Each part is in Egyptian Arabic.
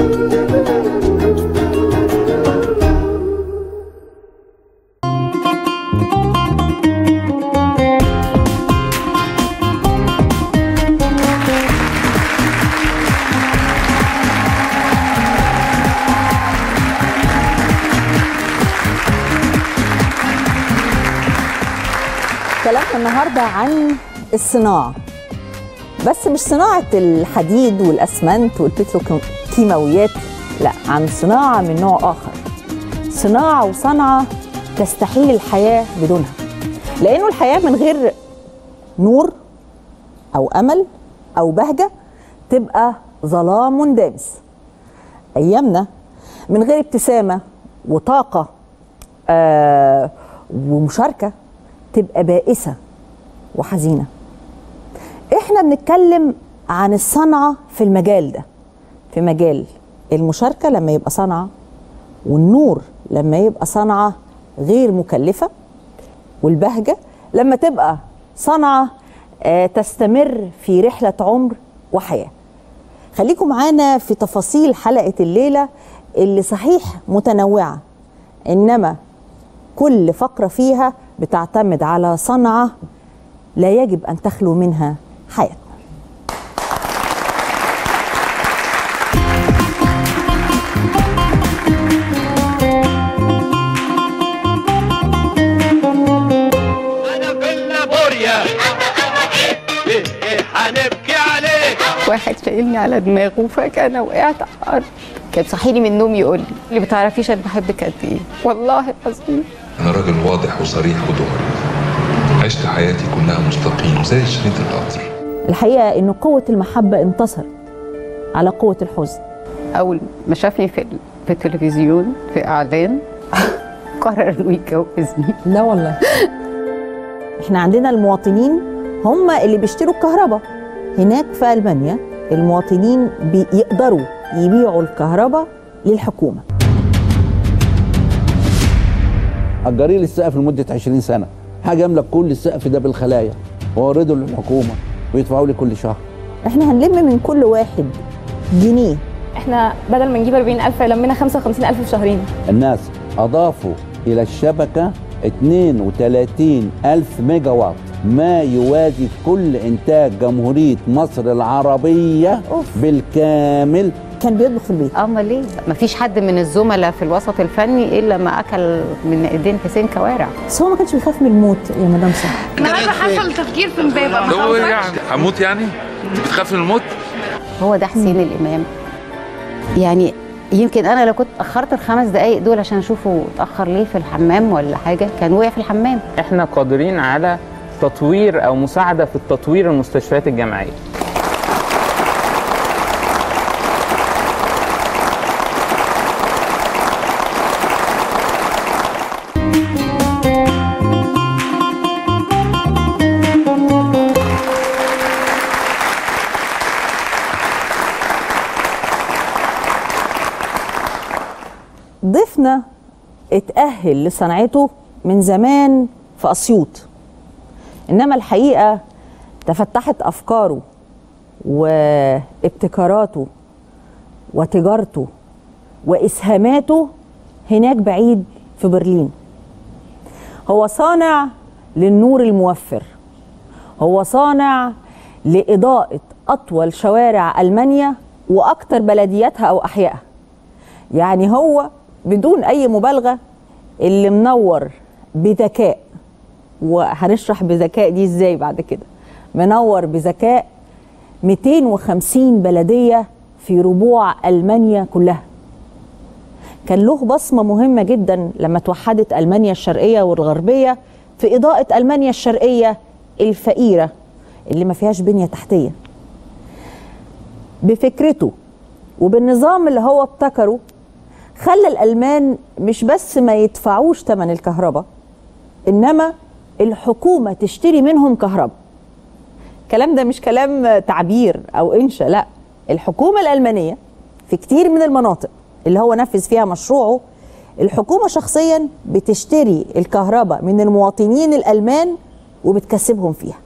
كلامنا النهارده عن الصناعه بس مش صناعه الحديد والاسمنت والبتروكيماويات لا عن صناعه من نوع اخر صناعه وصنعه تستحيل الحياه بدونها لانه الحياه من غير نور او امل او بهجه تبقى ظلام دامس ايامنا من غير ابتسامه وطاقه آه ومشاركه تبقى بائسه وحزينه احنا بنتكلم عن الصنعه في المجال ده في مجال المشاركه لما يبقى صنعه والنور لما يبقى صنعه غير مكلفه والبهجه لما تبقى صنعه آه، تستمر في رحله عمر وحياه خليكم معانا في تفاصيل حلقه الليله اللي صحيح متنوعه انما كل فقره فيها بتعتمد على صنعه لا يجب ان تخلو منها حياتنا انا في اللابوريا ايه ايه هنبكي عليك واحد شايلني على دماغه وفجأة أنا وقعت على الأرض كان صحيني من النوم يقول لي اللي بتعرفيش أنا بحبك قد إيه والله العظيم أنا راجل واضح وصريح ودغري عشت حياتي كلها مستقيم زي شريط القطر الحقيقه ان قوه المحبه انتصرت على قوه الحزن أول ما شافني في ال- في التلفزيون في إعلان قرر إنه يتجوزني لا والله احنا عندنا المواطنين هم اللي بيشتروا الكهرباء هناك في المانيا المواطنين بيقدروا يبيعوا الكهرباء للحكومه اجري لي السقف لمده 20 سنه حاجه املك كل السقف ده بالخلايا واورده للحكومه ويدفعوا لي كل شهر احنا هنلم من كل واحد جنيه احنا بدل ما نجيب 40000 لمينا 55000 في شهرين الناس اضافوا الى الشبكه 32 الف ميجا وات ما يوازي كل انتاج جمهوريه مصر العربيه أوف. بالكامل كان بيطبخ في البيت امال ليه؟ مفيش حد من الزملاء في الوسط الفني الا ما اكل من ايدين حسين كوارع بس هو ما كانش بيخاف من الموت يا مدام صح النهارده حصل تفجير في امبابه ما هو حصلش. يعني هموت يعني؟ انت بتخاف من الموت؟ هو ده حسين الامام يعني يمكن انا لو كنت اخرت الخمس دقايق دول عشان اشوفه اتاخر ليه في الحمام ولا حاجه كان وقع في الحمام احنا قادرين على تطوير او مساعده في التطوير المستشفيات الجامعيه ضيفنا اتأهل لصنعته من زمان في أسيوط إنما الحقيقة تفتحت أفكاره وابتكاراته وتجارته وإسهاماته هناك بعيد في برلين هو صانع للنور الموفر هو صانع لإضاءة أطول شوارع ألمانيا وأكثر بلدياتها أو أحيائها يعني هو بدون أي مبالغة اللي منور بذكاء وهنشرح بذكاء دي ازاي بعد كده منور بذكاء 250 بلدية في ربوع ألمانيا كلها كان له بصمة مهمة جدا لما توحدت ألمانيا الشرقية والغربية في إضاءة ألمانيا الشرقية الفقيرة اللي ما فيهاش بنية تحتية بفكرته وبالنظام اللي هو ابتكره خلى الألمان مش بس ما يدفعوش ثمن الكهرباء إنما الحكومة تشتري منهم كهرباء الكلام ده مش كلام تعبير أو إنشا لا الحكومة الألمانية في كتير من المناطق اللي هو نفذ فيها مشروعه الحكومة شخصيا بتشتري الكهرباء من المواطنين الألمان وبتكسبهم فيها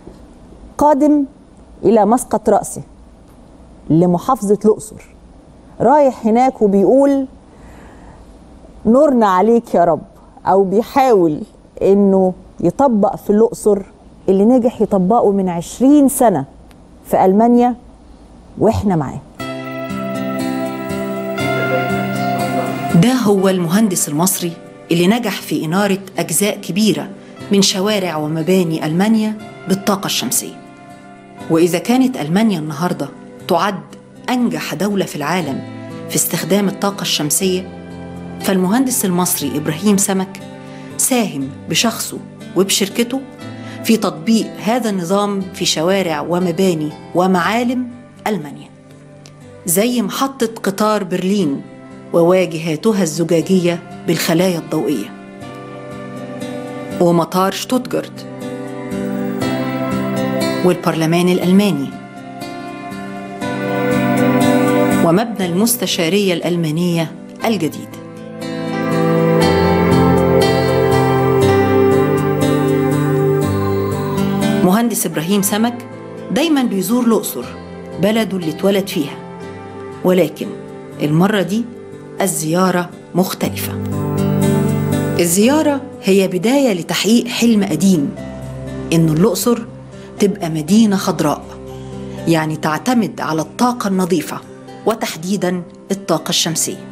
قادم إلى مسقط رأسه لمحافظة الأقصر رايح هناك وبيقول نورنا عليك يا رب او بيحاول انه يطبق في الاقصر اللي نجح يطبقه من عشرين سنه في المانيا واحنا معاه ده هو المهندس المصري اللي نجح في إنارة أجزاء كبيرة من شوارع ومباني ألمانيا بالطاقة الشمسية وإذا كانت ألمانيا النهاردة تعد أنجح دولة في العالم في استخدام الطاقة الشمسية فالمهندس المصري إبراهيم سمك ساهم بشخصه وبشركته في تطبيق هذا النظام في شوارع ومباني ومعالم ألمانيا زي محطة قطار برلين وواجهاتها الزجاجية بالخلايا الضوئية ومطار شتوتجارت والبرلمان الألماني ومبنى المستشارية الألمانية الجديد مهندس إبراهيم سمك دايما بيزور الأقصر بلده اللي اتولد فيها ولكن المرة دي الزيارة مختلفة الزيارة هي بداية لتحقيق حلم قديم إن الأقصر تبقى مدينة خضراء يعني تعتمد على الطاقة النظيفة وتحديدا الطاقة الشمسية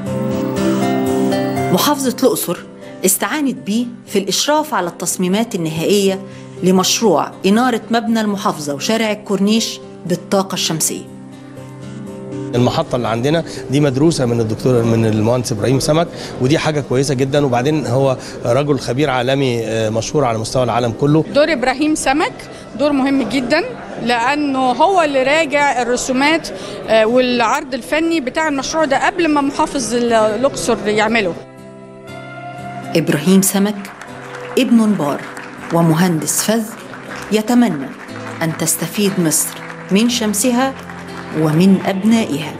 محافظة الأقصر استعانت بيه في الإشراف على التصميمات النهائية لمشروع إنارة مبنى المحافظة وشارع الكورنيش بالطاقة الشمسية المحطة اللي عندنا دي مدروسة من الدكتور من المهندس إبراهيم سمك ودي حاجة كويسة جدا وبعدين هو رجل خبير عالمي آه، مشهور على مستوى العالم كله دور ابراهيم سمك دور مهم جدا لانه هو اللي راجع الرسومات آه، والعرض الفني بتاع المشروع ده قبل ما محافظ ال- الاقصر يعمله إبراهيم سمك ابن بار ومهندس فذ يتمنى أن تستفيد مصر من شمسها ومن أبنائها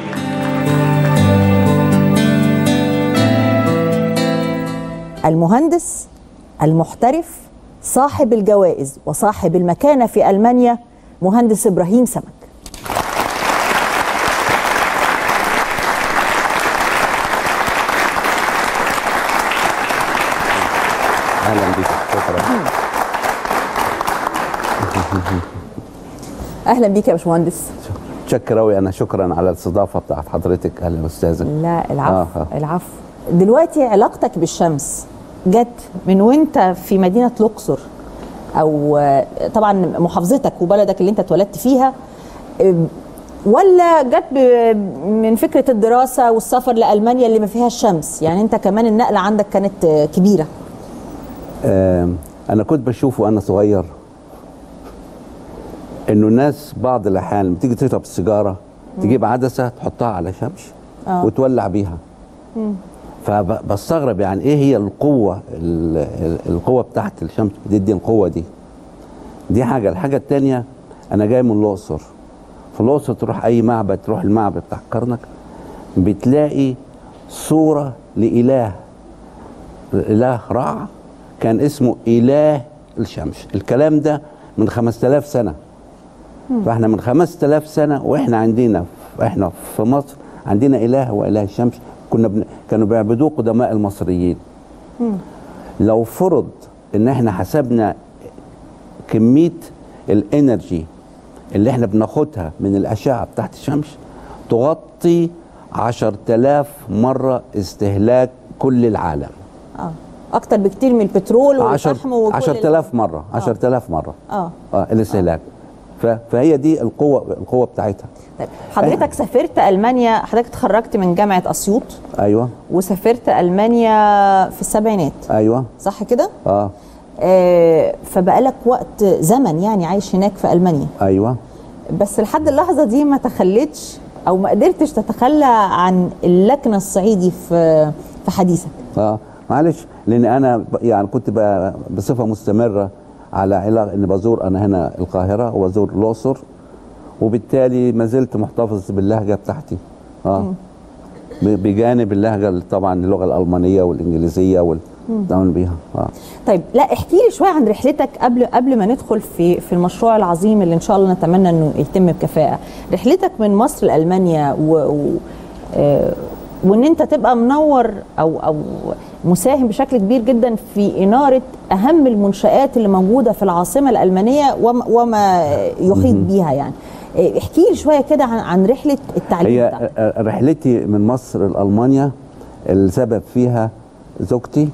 المهندس المحترف صاحب الجوائز وصاحب المكانة في ألمانيا مهندس إبراهيم سمك اهلا بيك شكرا أهلا بيك يا باشمهندس شكرا قوي انا شكرا على الاستضافه بتاعت حضرتك اهلا يا استاذه لا العفو آه، آه. العفو دلوقتي علاقتك بالشمس جت من وانت في مدينة الأقصر أو آه، طبعا محافظتك وبلدك اللي انت اتولدت فيها آم، ولا جت ب- من فكرة الدراسة والسفر لألمانيا اللي ما فيها الشمس يعني انت كمان النقلة عندك كانت آه، كبيرة آم، انا كنت بشوف وانا صغير انه الناس بعض الاحيان لما تيجي تشرب السيجاره تجيب عدسه تحطها على شمش آه. وتولع بيها فبستغرب يعني ايه هي القوه ال- ال- القوه بتاعت الشمس بتدي القوه دي دي حاجه الحاجه الثانيه انا جاي من الاقصر في الاقصر تروح اي معبد تروح المعبد بتاع كرنك بتلاقي صوره لاله اله رع كان اسمه اله الشمس الكلام ده من 5000 سنه فاحنا من 5000 سنه واحنا عندنا احنا في مصر عندنا اله هو اله الشمس كنا بن... كانوا بيعبدوه قدماء المصريين لو فرض ان احنا حسبنا كميه الانرجي اللي احنا بناخدها من الاشعه بتاعت الشمس تغطي 10000 مره استهلاك كل العالم اه اكتر بكتير من البترول والفحم وكل 10000 مره 10000 مره اه اه الاستهلاك ف- فهي دي القوه القوه بتاعتها طيب حضرتك سافرت المانيا حضرتك اتخرجت من جامعه اسيوط ايوه وسافرت المانيا في السبعينات ايوه صح كده اه آه فبقالك وقت زمن يعني عايش هناك في المانيا ايوه بس لحد اللحظه دي ما تخليتش او ما قدرتش تتخلى عن اللكن الصعيدي في في حديثك اه معلش لان انا ب- يعني كنت ب- بصفه مستمره على علاقه اني بزور انا هنا القاهره وبزور الاقصر وبالتالي ما زلت محتفظ باللهجه بتاعتي اه ب- بجانب اللهجه ال- طبعا اللغه الالمانيه والانجليزيه وال نتعامل بيها اه طيب لا احكي لي شويه عن رحلتك قبل قبل ما ندخل في في المشروع العظيم اللي ان شاء الله نتمنى انه يتم بكفاءه رحلتك من مصر لالمانيا و, و آه وان انت تبقى منور او او مساهم بشكل كبير جدا في اناره اهم المنشات اللي موجوده في العاصمه الالمانيه وما, وما يحيط بيها يعني آه، احكي لي شويه كده عن عن رحله التعليم هي بتاعتك آه، رحلتي من مصر لألمانيا السبب فيها زوجتي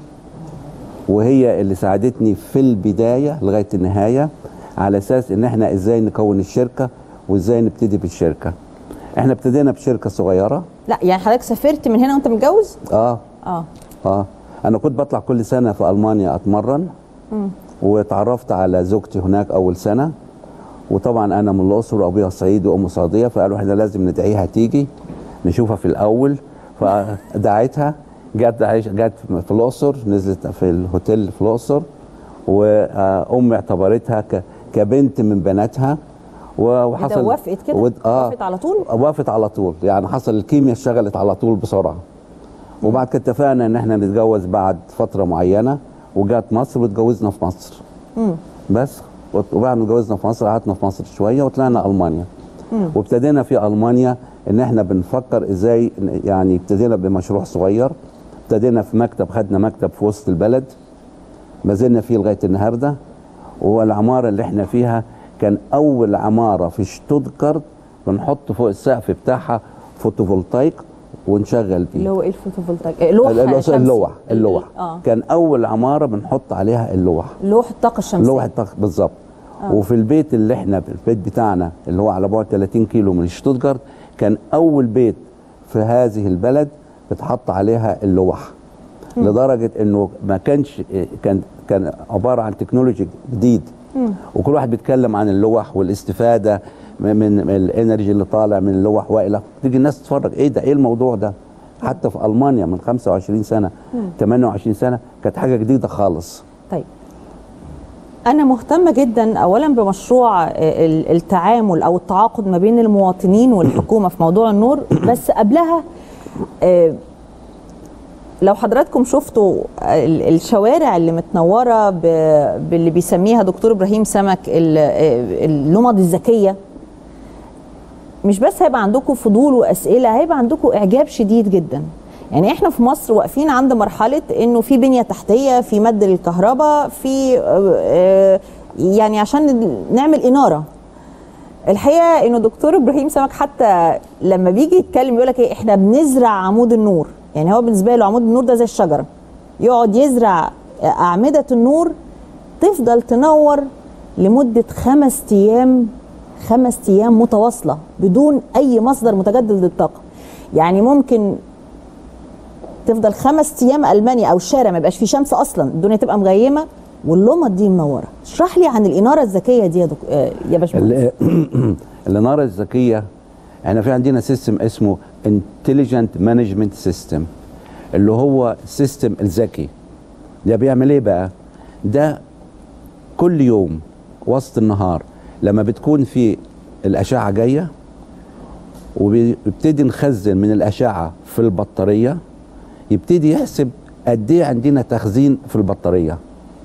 وهي اللي ساعدتني في البداية لغاية النهاية على أساس إن إحنا إزاي نكون الشركة وإزاي نبتدي بالشركة إحنا ابتدينا بشركة صغيرة لا يعني حضرتك سافرت من هنا وانت متجوز آه اه آه أنا كنت بطلع كل سنة في ألمانيا أتمرن مم. واتعرفت على زوجتي هناك أول سنة وطبعا أنا من الأقصر وأبويا صعيدي وأمه صعيدية فقالوا إحنا لازم ندعيها تيجي نشوفها في الأول فدعيتها جت عايش- جت في الأقصر نزلت في الهوتيل في الأقصر وأمي اعتبرتها ك- كبنت من بناتها و- وحصل ده وافقت كده؟ ود- آه وافقت على طول؟ وافقت على طول يعني حصل الكيمياء اشتغلت على طول بسرعه وبعد كده اتفقنا ان احنا نتجوز بعد فتره معينه وجات مصر واتجوزنا في مصر مم. بس وبعد ما اتجوزنا في مصر قعدنا في مصر شويه وطلعنا المانيا مم. وابتدينا في المانيا ان احنا بنفكر ازاي ن- يعني ابتدينا بمشروع صغير ابتدينا في مكتب خدنا مكتب في وسط البلد ما زلنا فيه لغايه النهارده والعماره اللي احنا فيها كان اول عماره في شتوتجارت بنحط فوق السقف بتاعها فوتوفولتايك ونشغل بيه اللي هو ايه الفوتوفولتايك آه، لوح اللوح شمسي. اللوح اللوح اه كان اول عماره بنحط عليها اللوح لوح الطاقه الشمسيه لوح الطاقه بالظبط آه. وفي البيت اللي احنا في البيت بتاعنا اللي هو على بعد 30 كيلو من شتوتجارت كان اول بيت في هذه البلد بتحط عليها اللوح مم. لدرجه انه ما كانش كان كان عباره عن تكنولوجي جديد مم. وكل واحد بيتكلم عن اللوح والاستفاده من من الانرجي اللي طالع من اللوح والى تيجي الناس تتفرج ايه ده ايه الموضوع ده حتى في المانيا من 25 سنه مم. 28 سنه كانت حاجه جديده خالص طيب أنا مهتمة جدا أولا بمشروع آه، ال- التعامل أو التعاقد ما بين المواطنين والحكومة في موضوع النور بس قبلها آه، لو حضراتكم شفتوا ال- الشوارع اللي متنورة ب- باللي بيسميها دكتور إبراهيم سمك ال- آه، اللمض الذكية مش بس هيبقى عندكم فضول واسئله هيبقى عندكم اعجاب شديد جدا يعني احنا في مصر واقفين عند مرحله انه في بنيه تحتيه في مد للكهرباء في آه، آه، يعني عشان نعمل اناره الحقيقه انه دكتور ابراهيم سمك حتى لما بيجي يتكلم يقول لك ايه احنا بنزرع عمود النور يعني هو بالنسبه له عمود النور ده زي الشجره يقعد يزرع اعمده النور تفضل تنور لمده خمس ايام خمس ايام متواصله بدون اي مصدر متجدد للطاقه يعني ممكن تفضل خمس ايام المانيا او الشارع ما يبقاش فيه شمس اصلا الدنيا تبقى مغيمه واللمض دي منوره اشرح لي عن الاناره الذكيه دي يا دك... آه، يا باشمهندس ال- الاناره الذكيه احنا في عندنا سيستم اسمه انتليجنت مانجمنت سيستم اللي هو السيستم الذكي ده بيعمل ايه بقى ده كل يوم وسط النهار لما بتكون في الاشعه جايه وبيبتدي نخزن من الاشعه في البطاريه يبتدي يحسب قد ايه عندنا تخزين في البطاريه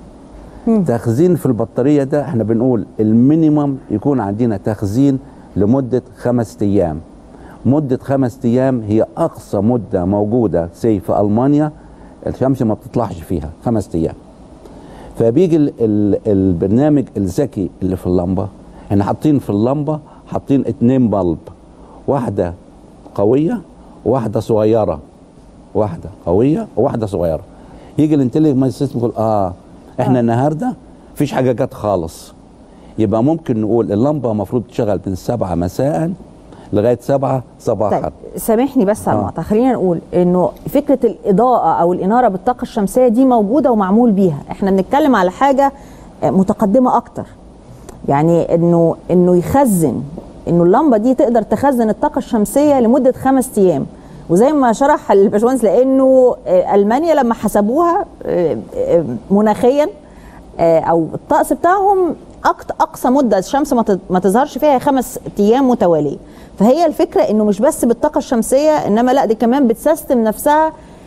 تخزين في البطاريه ده احنا بنقول المينيمم يكون عندنا تخزين لمده خمس ايام مده خمس ايام هي اقصى مده موجوده سي في المانيا الشمس ما بتطلعش فيها خمس ايام فبيجي ال ال البرنامج الذكي اللي في اللمبه احنا حاطين في اللمبه حاطين اتنين بلب واحده قويه وواحده صغيره واحده قويه وواحده صغيره يجي الانتليجنت سيستم يقول اه احنا آه. النهارده مفيش حاجه جت خالص يبقى ممكن نقول اللمبه المفروض تشتغل من سبعة مساء لغايه سبعة صباحا طيب سامحني بس على آه. المقطع خلينا نقول انه فكره الاضاءه او الاناره بالطاقه الشمسيه دي موجوده ومعمول بيها احنا بنتكلم على حاجه آه، متقدمه اكتر يعني انه انه يخزن انه اللمبه دي تقدر تخزن الطاقه الشمسيه لمده خمس ايام وزي ما شرح الباشمهندس لانه آه، المانيا لما حسبوها آه، آه، مناخيا آه، او الطقس بتاعهم أقط- اقصى مده الشمس ما ت- ما تظهرش فيها هي خمس ايام متواليه فهي الفكره انه مش بس بالطاقه الشمسيه انما لا دي كمان بتسيستم نفسها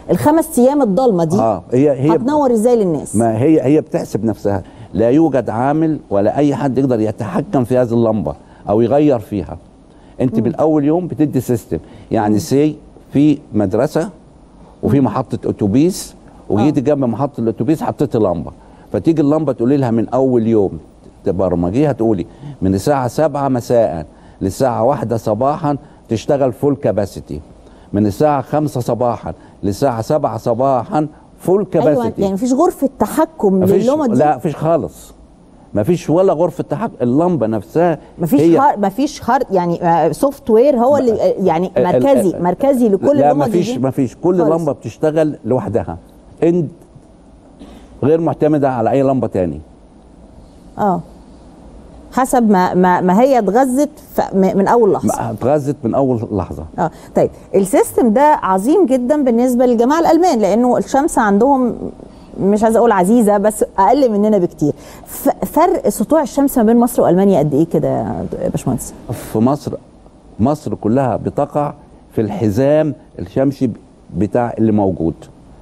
الخمس ايام الضلمه دي اه هي هي هتنور ازاي للناس ما هي هي بتحسب نفسها لا يوجد عامل ولا اي حد يقدر يتحكم في هذه اللمبه او يغير فيها انت من اول يوم بتدي سيستم يعني سي في مدرسه وفي محطه اتوبيس وجيت جنب محطه الاتوبيس حطيت لمبه فتيجي اللمبه تقولي لها من اول يوم تبرمجيها تقولي من الساعه 7 مساء للساعه 1 صباحا تشتغل فول كاباسيتي من الساعه 5 صباحا للساعه 7 صباحا فول ايوه كاباسيتي يعني مفيش غرفه تحكم مفيش للمبه دي لا مفيش خالص مفيش ولا غرفه تحكم اللمبه نفسها مفيش هي هار مفيش هارد يعني سوفت وير هو اللي يعني ال- مركزي ال- مركزي لكل لا اللمبه مفيش دي مفيش كل خالص. لمبه بتشتغل لوحدها اند غير معتمده على اي لمبه تاني اه حسب ما ما, ما هي اتغذت ف- م- من اول لحظه ما- اتغذت من اول لحظه اه طيب السيستم ده عظيم جدا بالنسبه للجماعه الالمان لانه الشمس عندهم مش عايزه اقول عزيزه بس اقل مننا بكتير ف- فرق سطوع الشمس ما بين مصر والمانيا قد ايه كده يا باشمهندس في مصر مصر كلها بتقع في الحزام الشمسي بتاع اللي موجود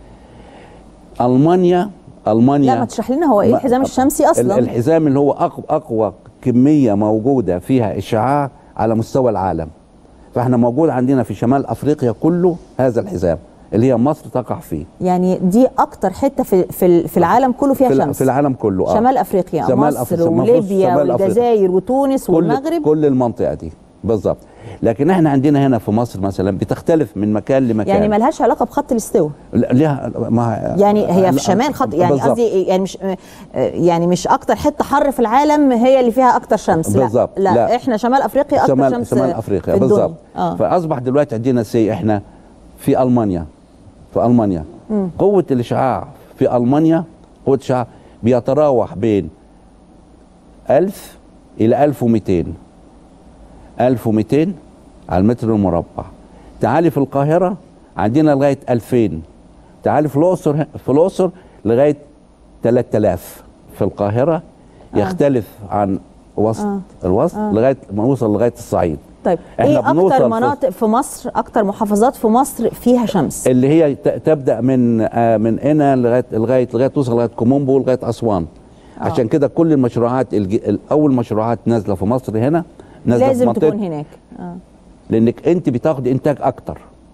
المانيا المانيا لا ما تشرح لنا هو ايه ما- الحزام الشمسي اصلا ال- الحزام اللي هو أقوى, اقوى كميه موجوده فيها اشعاع على مستوى العالم فاحنا موجود عندنا في شمال افريقيا كله هذا الحزام اللي هي مصر تقع فيه يعني دي اكتر حته في في, في العالم كله فيها في, الع- شمس في العالم كله آه. شمال افريقيا شمال مصر أفريقيا، المفروض وليبيا شمال أفريقيا. والجزائر وتونس كل والمغرب كل المنطقه دي بالظبط لكن احنا عندنا هنا في مصر مثلا بتختلف من مكان لمكان يعني ملهاش علاقه بخط الاستواء لا- ليها ما يعني هي لا، في شمال خط يعني بالظبط. قصدي يعني مش يعني مش اكتر حته حر في العالم هي اللي فيها اكتر شمس لا بالظبط، لا, لا. احنا شمال افريقيا اكتر شمال شمس شمال افريقيا في الدنيا. بالظبط اه فاصبح دلوقتي عندنا سي احنا في المانيا في المانيا مم. قوه الاشعاع في المانيا قوه الاشعاع بيتراوح بين 1000 الى 1200 1200 على المتر المربع تعالي في القاهره عندنا لغايه 2000 تعالي في الاقصر في الاقصر لغايه 3000 في القاهره يختلف عن وسط آه. الوسط آه. لغايه ما نوصل لغايه الصعيد طيب إحنا ايه بنوصل اكتر في- مناطق في مصر اكتر محافظات في مصر فيها شمس اللي هي ت- تبدا من آه، من هنا لغايه لغايه لغايه توصل لغايه كومومبو لغايه اسوان آه. عشان كده كل المشروعات الج- اول مشروعات نازله في مصر هنا نازله في لازم منطقه تكون هناك اه لانك انت بتاخد انتاج اكتر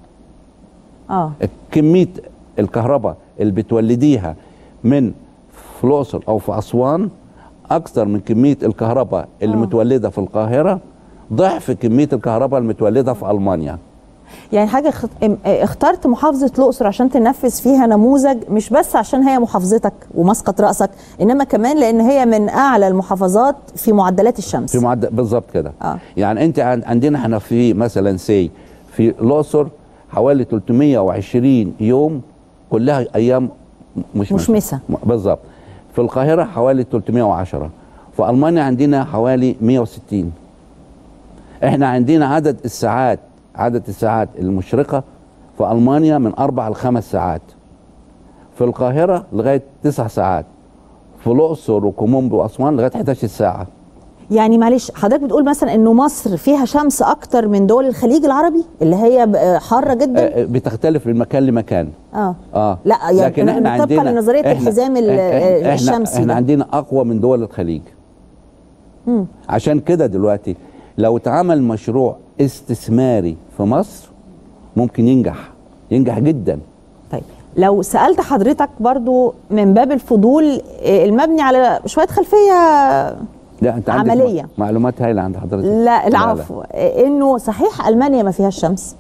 اه كميه الكهرباء اللي بتولديها من في الاقصر او في اسوان اكثر من كميه الكهرباء اللي آه. متولده في القاهره ضعف كميه الكهرباء المتولده في المانيا يعني حاجه اخت- ام- اخترت محافظه الاقصر عشان تنفذ فيها نموذج مش بس عشان هي محافظتك ومسقط راسك انما كمان لان هي من اعلى المحافظات في معدلات الشمس في معدل بالظبط كده آه. يعني انت عن- عندنا احنا في مثلا سي في الاقصر حوالي 320 يوم كلها ايام مش مشمسة. م- بالظبط في القاهره حوالي 310 في المانيا عندنا حوالي 160 احنا عندنا عدد الساعات عدد الساعات المشرقه في المانيا من اربع لخمس ساعات في القاهره لغايه تسع ساعات في الاقصر وكومومبو واسوان لغايه 11 ساعه يعني معلش حضرتك بتقول مثلا انه مصر فيها شمس اكتر من دول الخليج العربي اللي هي ب- حاره جدا آه، بتختلف من مكان لمكان اه اه لا يعني طبقا لنظريه إحنا- الحزام ال- إحنا- الشمسي احنا ده. عندنا اقوى من دول الخليج مم. عشان كده دلوقتي لو اتعمل مشروع استثماري في مصر ممكن ينجح ينجح جدا طيب لو سالت حضرتك برضو من باب الفضول آه، المبني على شويه خلفيه لا انت عندك عملية. م- معلومات هايله عند حضرتك لا العفو انه صحيح المانيا ما فيهاش شمس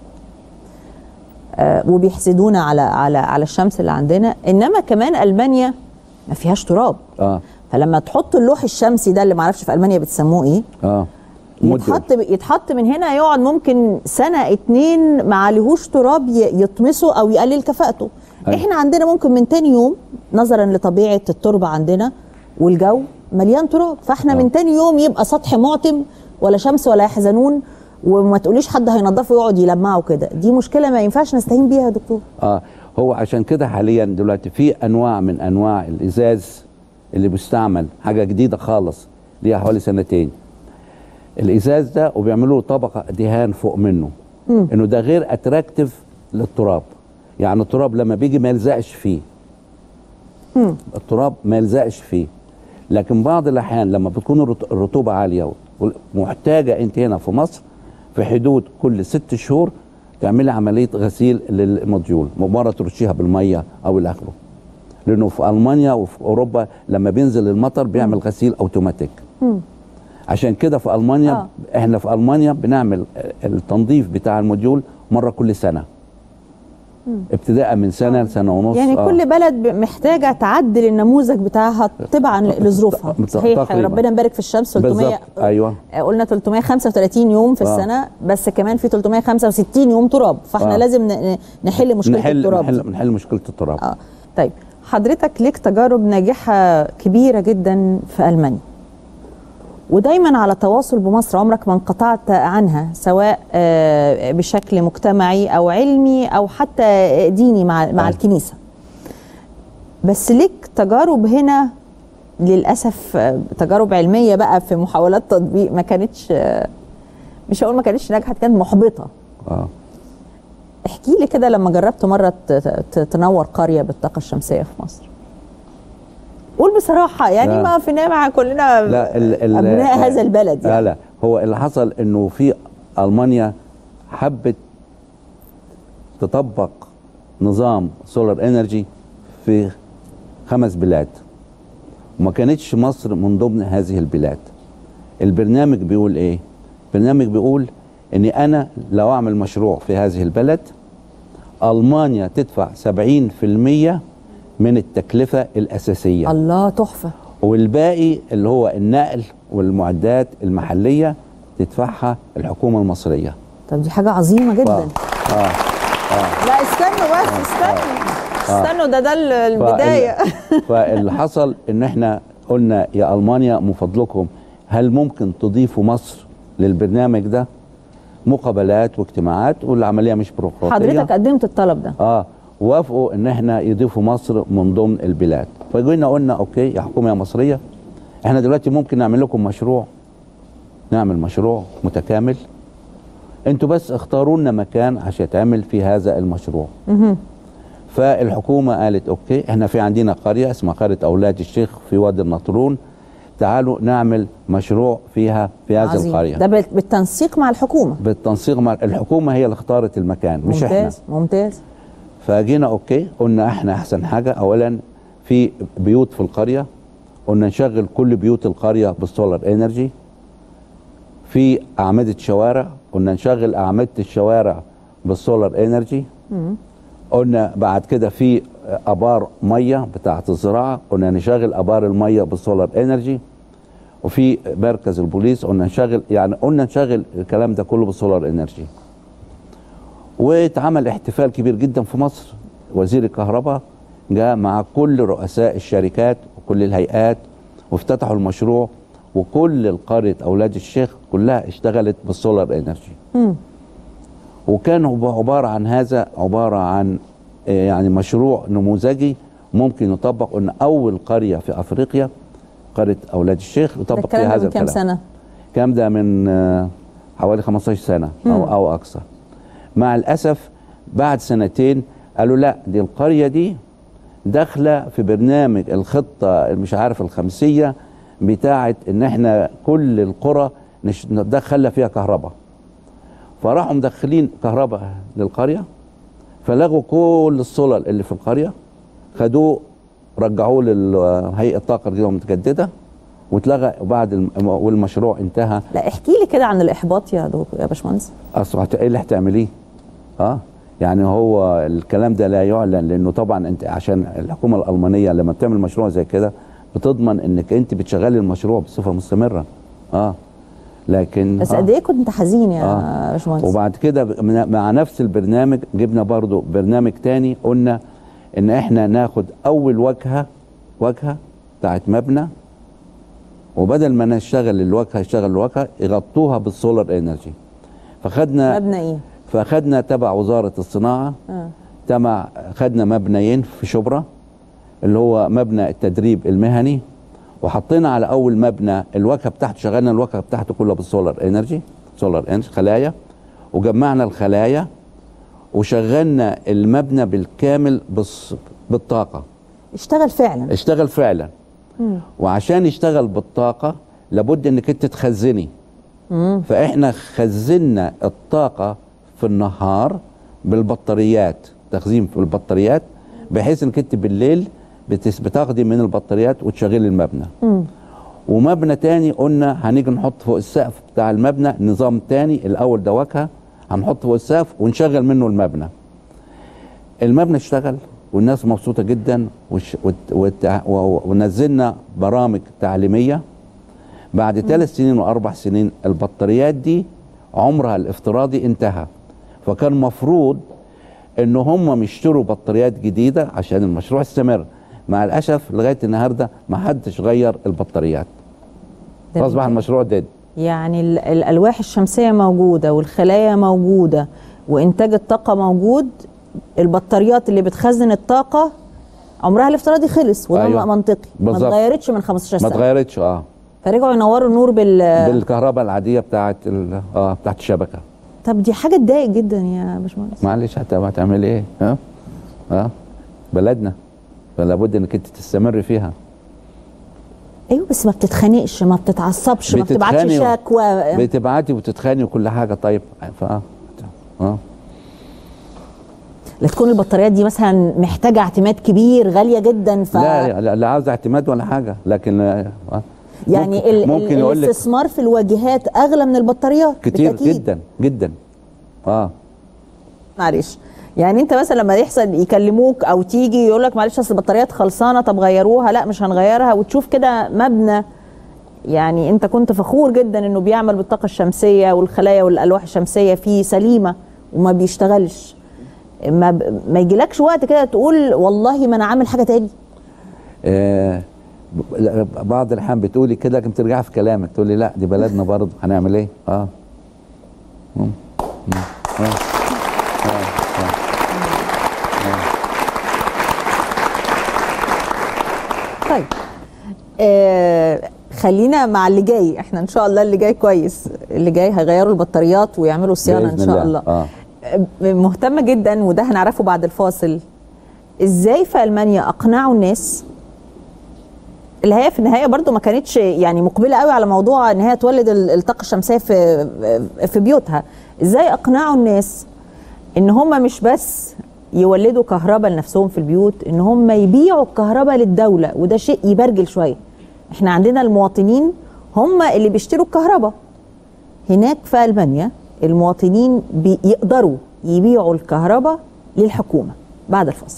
آه وبيحسدونا على على على الشمس اللي عندنا انما كمان المانيا ما فيهاش تراب اه فلما تحط اللوح الشمسي ده اللي ما اعرفش في المانيا بتسموه ايه اه يتحط يتحط من هنا يقعد ممكن سنه اتنين ما عليهوش تراب ي- يطمسه او يقلل كفاءته أيوة. احنا عندنا ممكن من تاني يوم نظرا لطبيعه التربه عندنا والجو مليان تراب فاحنا آه. من تاني يوم يبقى سطح معتم ولا شمس ولا يحزنون وما تقوليش حد هينضفه ويقعد يلمعه كده دي مشكله ما ينفعش نستهين بيها يا دكتور اه هو عشان كده حاليا دلوقتي في انواع من انواع الازاز اللي بيستعمل حاجه جديده خالص ليها حوالي سنتين الازاز ده وبيعملوا له طبقه دهان فوق منه مم. انه ده غير اتراكتيف للتراب يعني التراب لما بيجي ما يلزقش فيه مم. التراب ما يلزقش فيه لكن بعض الاحيان لما بتكون الرط- الرطوبه عاليه ومحتاجه انت هنا في مصر في حدود كل ست شهور تعملي عمليه غسيل للموديول مره ترشيها بالميه او الى اخره لانه في المانيا وفي اوروبا لما بينزل المطر بيعمل غسيل اوتوماتيك مم. عشان كده في المانيا آه. آه. احنا في المانيا بنعمل التنظيف بتاع الموديول مره كل سنه مم. ابتداء من سنه لسنه ونص يعني آه. كل بلد ب- محتاجه تعدل النموذج بتاعها تبعا لظروفها بت- صحيح تقريباً. ربنا يبارك في الشمس 300 بالظبط ايوه آه، قلنا 335 يوم في آه. السنه بس كمان في 365 يوم تراب فاحنا آه. لازم ن- نحل مشكله نحل التراب دي. نحل, نحل مشكله التراب اه طيب حضرتك ليك تجارب ناجحه كبيره جدا في المانيا ودايما على تواصل بمصر عمرك ما انقطعت عنها سواء آه، بشكل مجتمعي او علمي او حتى ديني مع مع آه. الكنيسه بس ليك تجارب هنا للاسف آه، تجارب علميه بقى في محاولات تطبيق ما كانتش آه، مش هقول ما كانتش ناجحه كانت محبطه اه احكي لي كده لما جربت مره ت- ت- تنور قريه بالطاقه الشمسيه في مصر قول بصراحه يعني لا. ما في نابع كلنا لا ال ال ابناء هذا البلد لا يعني لا هو اللي حصل انه في المانيا حبت تطبق نظام سولار انرجي في خمس بلاد وما كانتش مصر من ضمن هذه البلاد البرنامج بيقول ايه البرنامج بيقول اني انا لو اعمل مشروع في هذه البلد المانيا تدفع 70% من التكلفه الاساسيه الله تحفه والباقي اللي هو النقل والمعدات المحليه تدفعها الحكومه المصريه طب دي حاجه عظيمه جدا اه اه لا استنوا بس استنوا آه. استنوا ده ده ال- البدايه فاللي حصل ان احنا قلنا يا المانيا من فضلكم هل ممكن تضيفوا مصر للبرنامج ده مقابلات واجتماعات والعمليه مش بيروقراطيه حضرتك قدمت الطلب ده اه وافقوا ان احنا يضيفوا مصر من ضمن البلاد فجينا قلنا اوكي يا حكومه يا مصريه احنا دلوقتي ممكن نعمل لكم مشروع نعمل مشروع متكامل انتوا بس اختاروا لنا مكان عشان يتعمل في هذا المشروع مهم. فالحكومه قالت اوكي احنا في عندنا قريه اسمها قريه اولاد الشيخ في وادي النطرون تعالوا نعمل مشروع فيها في هذه عظيم. القريه ده بال- بالتنسيق مع الحكومه بالتنسيق مع الحكومه هي اللي اختارت المكان مش احنا ممتاز ممتاز فجينا اوكي قلنا احنا احسن حاجه اولا في بيوت في القريه قلنا نشغل كل بيوت القريه بالسولار انرجي في اعمده شوارع قلنا نشغل اعمده الشوارع بالسولار انرجي مم. قلنا بعد كده في ابار ميه بتاعه الزراعه قلنا نشغل ابار الميه بالسولار انرجي وفي مركز البوليس قلنا نشغل يعني قلنا نشغل الكلام ده كله بالسولار انرجي واتعمل احتفال كبير جدا في مصر وزير الكهرباء جاء مع كل رؤساء الشركات وكل الهيئات وافتتحوا المشروع وكل القرية أولاد الشيخ كلها اشتغلت بالسولار انرجي مم. وكان هو عبارة عن هذا عبارة عن آه، يعني مشروع نموذجي ممكن يطبق ان اول قرية في افريقيا قرية اولاد الشيخ ده يطبق الكلام فيها ده هذا من كام الكلام سنه الكلام ده من آه، حوالي 15 سنة مم. او او اكثر مع الاسف بعد سنتين قالوا لا دي القرية دي داخلة في برنامج الخطة مش عارف الخمسية بتاعت ان احنا كل القرى نش- ندخل فيها كهرباء فراحوا مدخلين كهرباء للقرية فلغوا كل السولر اللي في القرية خدوه رجعوه لهيئة الطاقة الجديدة المتجددة واتلغى وبعد الم... والمشروع انتهى لا احكي لي كده عن الاحباط يا دكتور يا باشمهندس اصل هت- ايه اللي هتعمليه؟ اه يعني هو الكلام ده لا يعلن لانه طبعا انت عشان الحكومه الالمانيه لما بتعمل مشروع زي كده بتضمن انك انت بتشغلي المشروع بصفه مستمره اه لكن بس آه. قد ايه كنت حزين يا آه. باشمهندس وبعد كده ب- من- مع نفس البرنامج جبنا برضو برنامج تاني قلنا ان احنا ناخد اول واجهه واجهه بتاعت مبنى وبدل ما نشتغل الواجهه يشتغل الواجهه يغطوها بالسولار انرجي فخدنا مبنى ايه فخدنا تبع وزاره الصناعه آه. تبع خدنا مبنيين في شبرا اللي هو مبنى التدريب المهني وحطينا على اول مبنى الواجهه بتاعته شغلنا الواجهه بتاعته كلها بالسولار انرجي سولار انرجي خلايا وجمعنا الخلايا وشغلنا المبنى بالكامل بالص- بالطاقه اشتغل فعلا اشتغل فعلا مم. وعشان يشتغل بالطاقه لابد انك انت تخزني مم. فاحنا خزنا الطاقه في النهار بالبطاريات تخزين في البطاريات بحيث انك انت بالليل بتس- بتاخدي من البطاريات وتشغلي المبنى مم. ومبنى تاني قلنا هنيجي نحط فوق السقف بتاع المبنى نظام تاني الاول ده واجهه هنحط فوق السقف ونشغل منه المبنى المبنى اشتغل والناس مبسوطه جدا وش وت وت و- ونزلنا برامج تعليميه بعد ثلاث سنين واربع سنين البطاريات دي عمرها الافتراضي انتهى فكان مفروض ان هم يشتروا بطاريات جديده عشان المشروع يستمر مع الاسف لغايه النهارده ما حدش غير البطاريات ده فاصبح بجد. المشروع ديد يعني ال- الالواح الشمسيه موجوده والخلايا موجوده وانتاج الطاقه موجود البطاريات اللي بتخزن الطاقه عمرها الافتراضي خلص وده أيوة. أيوة. منطقي ما بالظبط. اتغيرتش من 15 ما سنه اتغيرتش اه فرجعوا ينوروا النور بال بالكهرباء العاديه بتاعت ال- اه بتاعت الشبكه طب دي حاجه تضايق جدا يا باشمهندس معلش هت- هتعمل ايه ها اه بلدنا فلا بد انك انت تستمر فيها ايوه بس ما بتتخانقش ما بتتعصبش ما بتبعتش بتتخانق- شكوى بتبعتي وتتخاني وكل حاجه طيب ف اه لا تكون البطاريات دي مثلا محتاجه اعتماد كبير غاليه جدا ف لا لا لا عاوز اعتماد ولا حاجه لكن آه يعني ممكن, ال- ممكن ال- يقول لك الاستثمار في الواجهات اغلى من البطاريات كتير بالتأكيد. جدا جدا اه معلش يعني انت مثلا لما يحصل يكلموك او تيجي يقول لك معلش اصل البطاريات خلصانه طب غيروها لا مش هنغيرها وتشوف كده مبنى يعني انت كنت فخور جدا انه بيعمل بالطاقه الشمسيه والخلايا والالواح الشمسيه فيه سليمه وما بيشتغلش ما ب... ما يجيلكش وقت كده تقول والله ما انا عامل حاجه تاني آه، ب- بعض الاحيان بتقولي كده لكن بترجعي في كلامك تقولي لا دي بلدنا برضه هنعمل ايه؟ اه مم. مم. آه. آه. آه. طيب آه خلينا مع اللي جاي احنا ان شاء الله اللي جاي كويس اللي جاي هيغيروا البطاريات ويعملوا صيانه ان بإذن شاء الله, اه آه، مهتمه جدا وده هنعرفه بعد الفاصل ازاي في المانيا اقنعوا الناس اللي هي في النهايه برضو ما كانتش يعني مقبله قوي على موضوع ان هي تولد ال- الطاقه الشمسيه في في بيوتها ازاي اقنعوا الناس ان هم مش بس يولدوا كهرباء لنفسهم في البيوت ان هم يبيعوا الكهرباء للدوله وده شيء يبرجل شويه احنا عندنا المواطنين هم اللي بيشتروا الكهرباء هناك في المانيا المواطنين بيقدروا يبيعوا الكهرباء للحكومه بعد الفاصل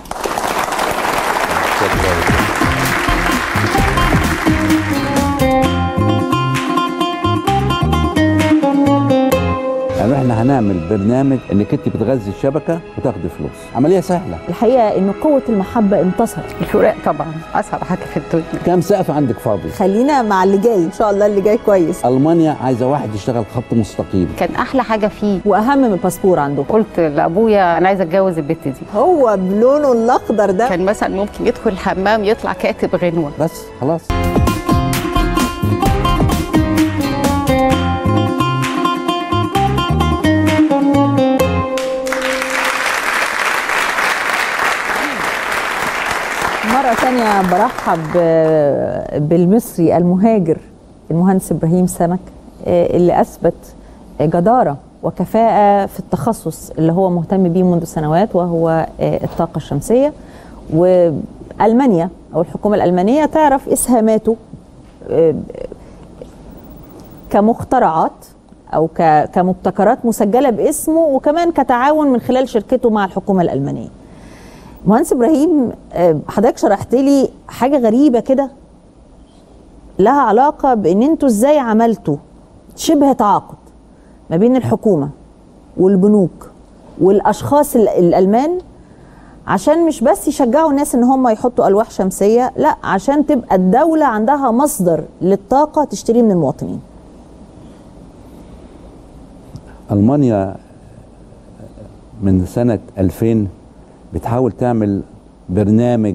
يعني احنا هنعمل برنامج انك انت بتغذي الشبكه وتاخدي فلوس عمليه سهله الحقيقه ان قوه المحبه انتصرت الفراق طبعا اصعب حاجه في الدنيا كام سقف عندك فاضي خلينا مع اللي جاي ان شاء الله اللي جاي كويس المانيا عايزه واحد يشتغل خط مستقيم كان احلى حاجه فيه واهم من الباسبور عنده قلت لابويا انا عايزه اتجوز البت دي هو بلونه الاخضر ده كان مثلا ممكن يدخل الحمام يطلع كاتب غنوه بس خلاص مرة تانية برحب آه، بالمصري المهاجر المهندس إبراهيم سمك آه، اللي أثبت جدارة وكفاءة في التخصص اللي هو مهتم بيه منذ سنوات وهو آه، الطاقة الشمسية وألمانيا أو الحكومة الألمانية تعرف إسهاماته آه، كمخترعات او ك- كمبتكرات مسجله باسمه وكمان كتعاون من خلال شركته مع الحكومه الالمانيه. مهندس ابراهيم آه، حضرتك شرحت لي حاجه غريبه كده لها علاقه بان انتوا ازاي عملتوا شبه تعاقد ما بين الحكومه والبنوك والاشخاص ال- الالمان عشان مش بس يشجعوا الناس ان هم يحطوا الواح شمسيه لا عشان تبقى الدوله عندها مصدر للطاقه تشتريه من المواطنين المانيا من سنه 2000 بتحاول تعمل برنامج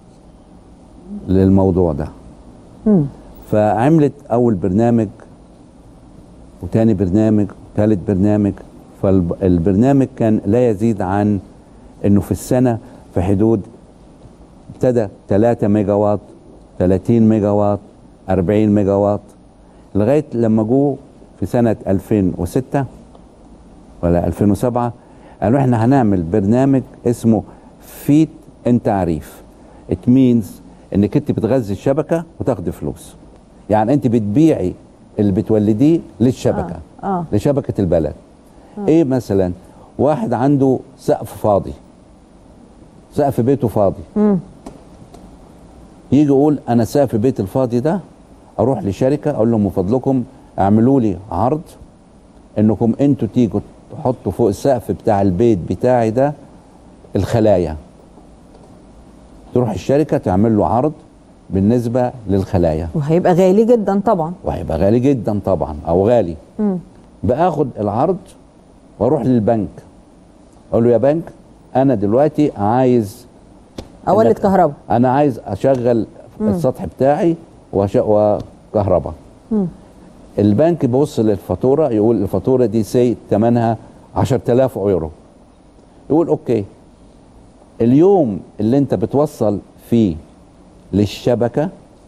للموضوع ده مم. فعملت اول برنامج وتاني برنامج وتالت برنامج فالبرنامج كان لا يزيد عن انه في السنه في حدود ابتدى 3 ميجا واط 30 ميجا واط 40 ميجا واط لغايه لما جو في سنه 2006 ولا 2007 قالوا احنا هنعمل برنامج اسمه فيت ان تعريف ات مينز انك انت بتغذي الشبكه وتاخدي فلوس يعني انت بتبيعي اللي بتولديه للشبكه آه. آه. لشبكه البلد ايه مثلا واحد عنده سقف فاضي سقف بيته فاضي مم. يجي يقول انا سقف بيت الفاضي ده اروح لشركه اقول لهم من فضلكم اعملوا لي عرض انكم انتوا تيجوا تحطوا فوق السقف بتاع البيت بتاعي ده الخلايا تروح الشركه تعمل له عرض بالنسبه للخلايا وهيبقى غالي جدا طبعا وهيبقى غالي جدا طبعا او غالي مم. باخد العرض واروح للبنك اقول له يا بنك انا دلوقتي عايز اولد إنك- كهرباء انا عايز اشغل مم. السطح بتاعي وش... وكهرباء مم. البنك بيبص للفاتوره يقول الفاتوره دي سي ثمنها 10000 يورو يقول اوكي اليوم اللي انت بتوصل فيه للشبكه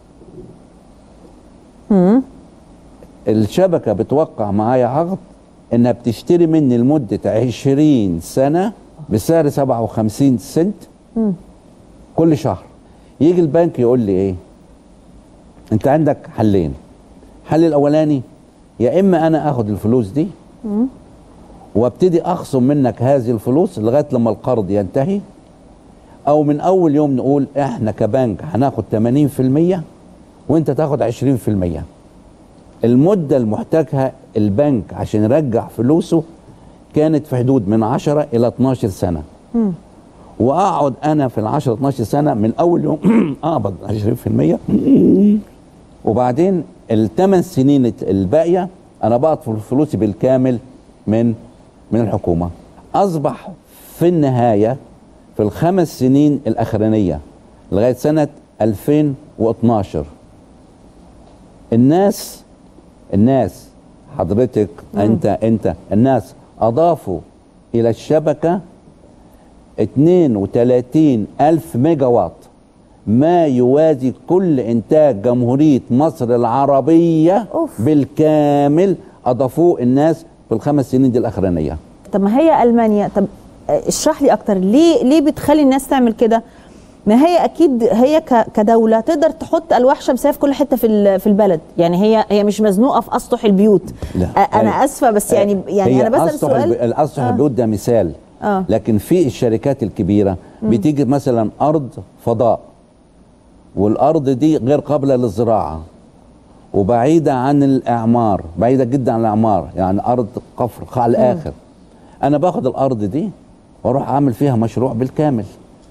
مم. الشبكه بتوقع معايا عقد انها بتشتري مني لمده 20 سنه بسعر 57 سنت مم. كل شهر يجي البنك يقول لي ايه انت عندك حلين الحل الاولاني يا اما انا اخد الفلوس دي مم. وابتدي اخصم منك هذه الفلوس لغايه لما القرض ينتهي او من اول يوم نقول احنا كبنك هناخد 80% وانت تاخد 20% المده المحتاجها البنك عشان يرجع فلوسه كانت في حدود من 10 الى 12 سنه مم. واقعد انا في ال 10 12 سنه من اول يوم اقبض 20% وبعدين الثمان سنين الباقيه انا بقبض فلوسي بالكامل من من الحكومه اصبح في النهايه في الخمس سنين الاخرانيه لغايه سنه 2012 الناس الناس حضرتك انت انت الناس اضافوا الى الشبكه 32 ألف ميجا واط ما يوازي كل إنتاج جمهورية مصر العربية أوف. بالكامل أضافوه الناس في الخمس سنين دي الأخرانية طب ما هي المانيا طب آه، اشرح لي اكتر ليه ليه بتخلي الناس تعمل كده ما هي اكيد هي ك- كدوله تقدر تحط الواح شمسيه في كل حته في ال- في البلد يعني هي هي مش مزنوقه في اسطح البيوت لا. آه، انا هي- اسفه بس يعني يعني هي انا بسال أسطح سؤال الب- الأسطح آه. البيوت ده مثال اه لكن في الشركات الكبيرة بتيجي مثلا أرض فضاء والأرض دي غير قابلة للزراعة وبعيدة عن الإعمار بعيدة جدا عن الإعمار يعني أرض قفر على الآخر أنا باخد الأرض دي وأروح أعمل فيها مشروع بالكامل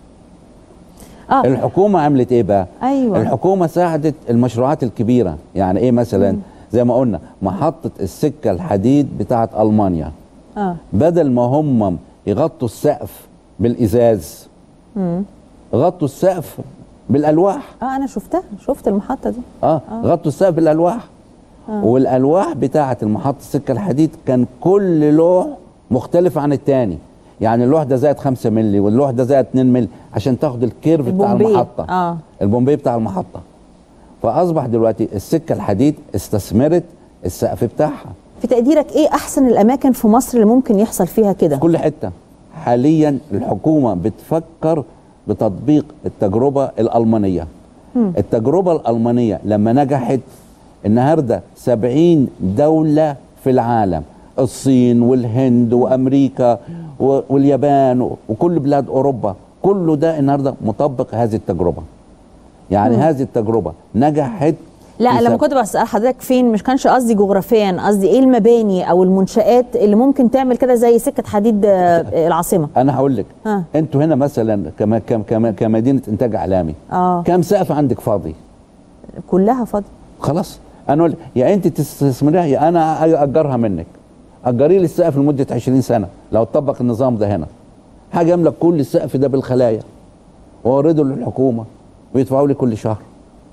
اه الحكومة عملت إيه بقى؟ ايوه الحكومة ساعدت المشروعات الكبيرة يعني إيه مثلا زي ما قلنا محطة السكة الحديد بتاعت ألمانيا اه بدل ما هم يغطوا السقف بالازاز مم. غطوا السقف بالالواح اه انا شفتها شفت المحطه دي اه غطوا السقف بالالواح آه. والالواح بتاعه المحطه السكه الحديد كان كل لوح مختلف عن التاني يعني اللوح ده زائد 5 مللي واللوح ده زائد 2 مللي عشان تاخد الكيرف بتاع البومبي. المحطه اه البومبي بتاع المحطه فاصبح دلوقتي السكه الحديد استثمرت السقف بتاعها في تقديرك ايه احسن الاماكن في مصر اللي ممكن يحصل فيها كده في كل حته حاليا الحكومه بتفكر بتطبيق التجربه الالمانيه مم. التجربه الالمانيه لما نجحت النهارده 70 دوله في العالم الصين والهند وامريكا و- واليابان و- وكل بلاد اوروبا كله ده النهارده مطبق هذه التجربه يعني مم. هذه التجربه نجحت لا في لما سب- كنت بسال حضرتك فين مش كانش قصدي جغرافيا قصدي ايه المباني او المنشات اللي ممكن تعمل كده زي سكه حديد آه، العاصمه انا هقول لك ها انتوا هنا مثلا كما كم كما كمدينه انتاج اعلامي اه كم سقف عندك فاضي كلها فاضي خلاص انا اقول يا انت تستثمريها يا انا اجرها منك اجري لي السقف لمده 20 سنه لو طبق النظام ده هنا حاجه املك كل السقف ده بالخلايا واورده للحكومه ويدفعوا لي كل شهر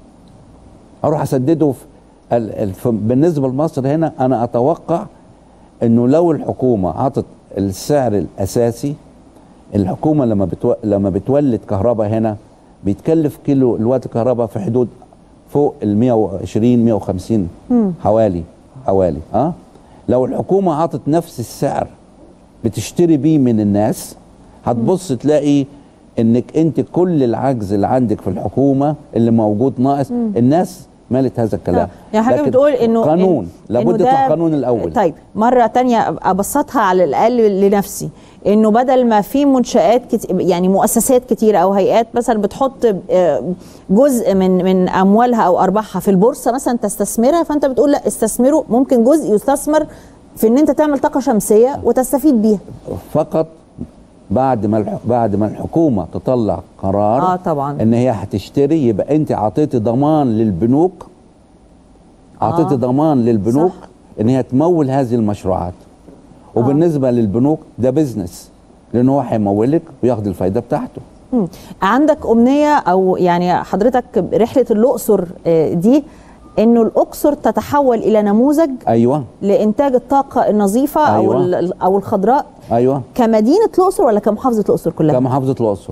اروح اسدده في ال- ال- ف- بالنسبه لمصر هنا انا اتوقع انه لو الحكومه عطت السعر الاساسي الحكومه لما بتو... لما بتولد كهرباء هنا بيتكلف كيلو الوات الكهرباء في حدود فوق ال 120 150 مم. حوالي حوالي اه لو الحكومه عطت نفس السعر بتشتري بيه من الناس هتبص تلاقي انك انت كل العجز اللي عندك في الحكومه اللي موجود ناقص مم. الناس مالت هذا الكلام يعني حاجه لكن بتقول انه قانون إن- لابد إنه ده- يطلع قانون الاول طيب مره تانية ابسطها على الاقل لنفسي انه بدل ما في منشات كت... يعني مؤسسات كتيره او هيئات مثلا بتحط آه، جزء من من اموالها او ارباحها في البورصه مثلا تستثمرها فانت بتقول لا استثمره ممكن جزء يستثمر في ان انت تعمل طاقه شمسيه وتستفيد بيها فقط بعد ما الح... بعد ما الحكومه تطلع قرار اه طبعا ان هي هتشتري يبقى انت عطيتي ضمان للبنوك عطيتي آه. ضمان للبنوك ان هي تمول هذه المشروعات وبالنسبه للبنوك ده بزنس لان هو هيمولك وياخد الفايده بتاعته مم. عندك امنيه او يعني حضرتك رحله الاقصر آه، دي انه الاقصر تتحول الى نموذج ايوه لانتاج الطاقه النظيفه او أيوة. ال- او الخضراء ايوه كمدينه الاقصر ولا كمحافظه الاقصر كلها كمحافظه الاقصر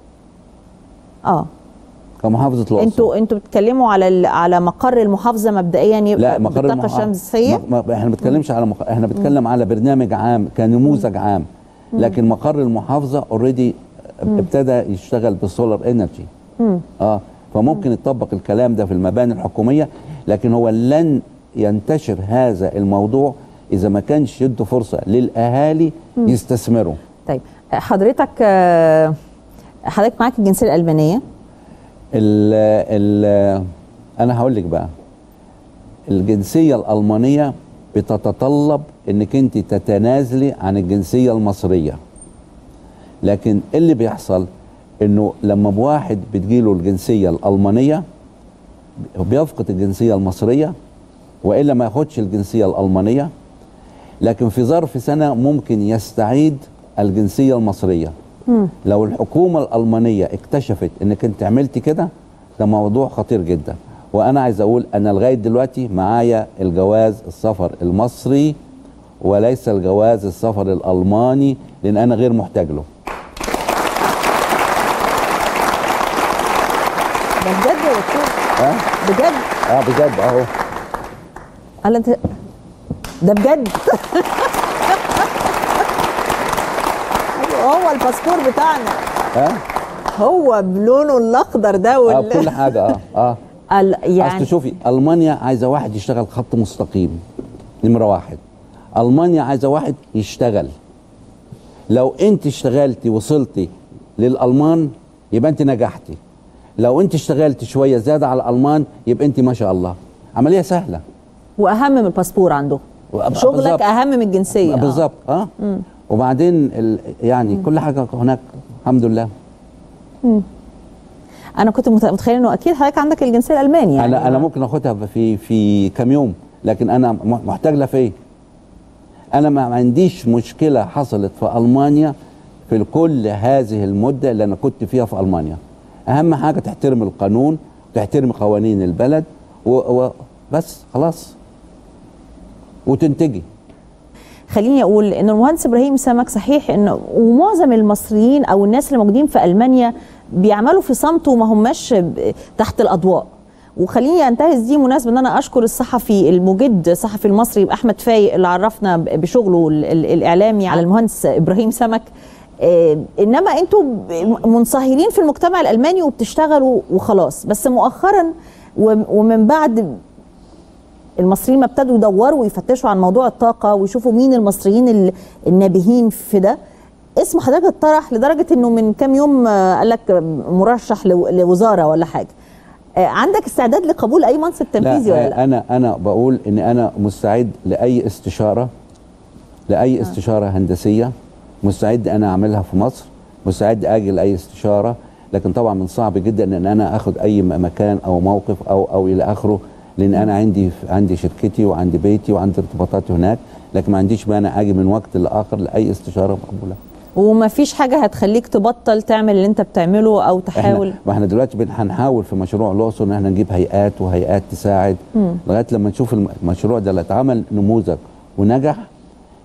اه كمحافظه الاقصر انتوا انتوا بتتكلموا على ال- على مقر المحافظه مبدئيا يبقى لا مقر بالطاقه المح- الشمسيه م- م- احنا ما بنتكلمش على مق... احنا بنتكلم على برنامج عام كنموذج عام مم. لكن مقر المحافظه اوريدي مم. ابتدى يشتغل بالسولار انرجي مم. اه فممكن يطبق الكلام ده في المباني الحكوميه لكن هو لن ينتشر هذا الموضوع اذا ما كانش يدوا فرصه للاهالي مم. يستثمروا طيب حضرتك آه، حضرتك معاك الجنسيه الالمانيه ال ال انا هقول لك بقى الجنسيه الالمانيه بتتطلب انك انت تتنازلي عن الجنسيه المصريه لكن اللي بيحصل انه لما بواحد بتجيله الجنسيه الالمانيه بيفقد الجنسيه المصريه والا ما ياخدش الجنسيه الالمانيه لكن في ظرف سنه ممكن يستعيد الجنسيه المصريه مم. لو الحكومة الألمانية اكتشفت انك انت عملت كده ده موضوع خطير جدا وانا عايز اقول انا لغاية دلوقتي معايا الجواز السفر المصري وليس الجواز السفر الألماني لان انا غير محتاج له ده بجد يا دكتور ها بجد اه بجد اهو قال انت ده بجد هو الباسبور بتاعنا ها هو بلونه الاخضر ده وال... اه كل حاجة اه اه ال... يعني يعني اصل شوفي المانيا عايزه واحد يشتغل خط مستقيم نمره واحد المانيا عايزه واحد يشتغل لو انت اشتغلتي وصلتي للالمان يبقى انت نجحتي لو انت اشتغلتي شويه زياده على الالمان يبقى انت ما شاء الله عمليه سهله واهم من الباسبور عنده وأب- شغلك بالظبط. اهم من الجنسيه آه. بالظبط اه مم. وبعدين ال... يعني كل حاجه هناك الحمد لله مم. انا كنت مت- متخيله انه اكيد حضرتك عندك الجنسيه الالمانيه يعني انا انا ممكن اخدها في في كام يوم لكن انا م- محتاج لها في ايه؟ انا ما عنديش مشكله حصلت في المانيا في كل هذه المده اللي انا كنت فيها في المانيا اهم حاجه تحترم القانون تحترم قوانين البلد و- وبس خلاص وتنتجي خليني اقول ان المهندس ابراهيم سمك صحيح انه ومعظم المصريين او الناس اللي موجودين في المانيا بيعملوا في صمت وما هماش ب- تحت الاضواء وخليني انتهز دي مناسبه ان انا اشكر الصحفي المجد الصحفي المصري احمد فايق اللي عرفنا ب- بشغله ال- ال- الاعلامي على المهندس ابراهيم سمك آه، انما انتوا ب- منصهرين في المجتمع الالماني وبتشتغلوا وخلاص بس مؤخرا وم- ومن بعد المصريين ما ابتدوا يدوروا ويفتشوا عن موضوع الطاقه ويشوفوا مين المصريين ال- النابهين في ده اسم حضرتك اتطرح لدرجه انه من كام يوم آه، قال لك مرشح لو- لوزاره ولا حاجه آه، عندك استعداد لقبول اي منصب تنفيذي ولا لا؟ انا انا بقول ان انا مستعد لاي استشاره لاي استشاره هندسيه مستعد انا اعملها في مصر مستعد اجي لاي استشاره لكن طبعا من صعب جدا ان انا اخد اي م- مكان او موقف او او الى اخره لان انا عندي عندي شركتي وعندي بيتي وعندي ارتباطاتي هناك لكن ما عنديش مانع اجي من وقت لاخر لاي استشاره مقبوله وما فيش حاجه هتخليك تبطل تعمل اللي انت بتعمله او تحاول احنا ما احنا دلوقتي بن- هنحاول في مشروع الاقصر ان احنا نجيب هيئات وهيئات تساعد مم. لغايه لما نشوف الم- المشروع ده اللي اتعمل نموذج ونجح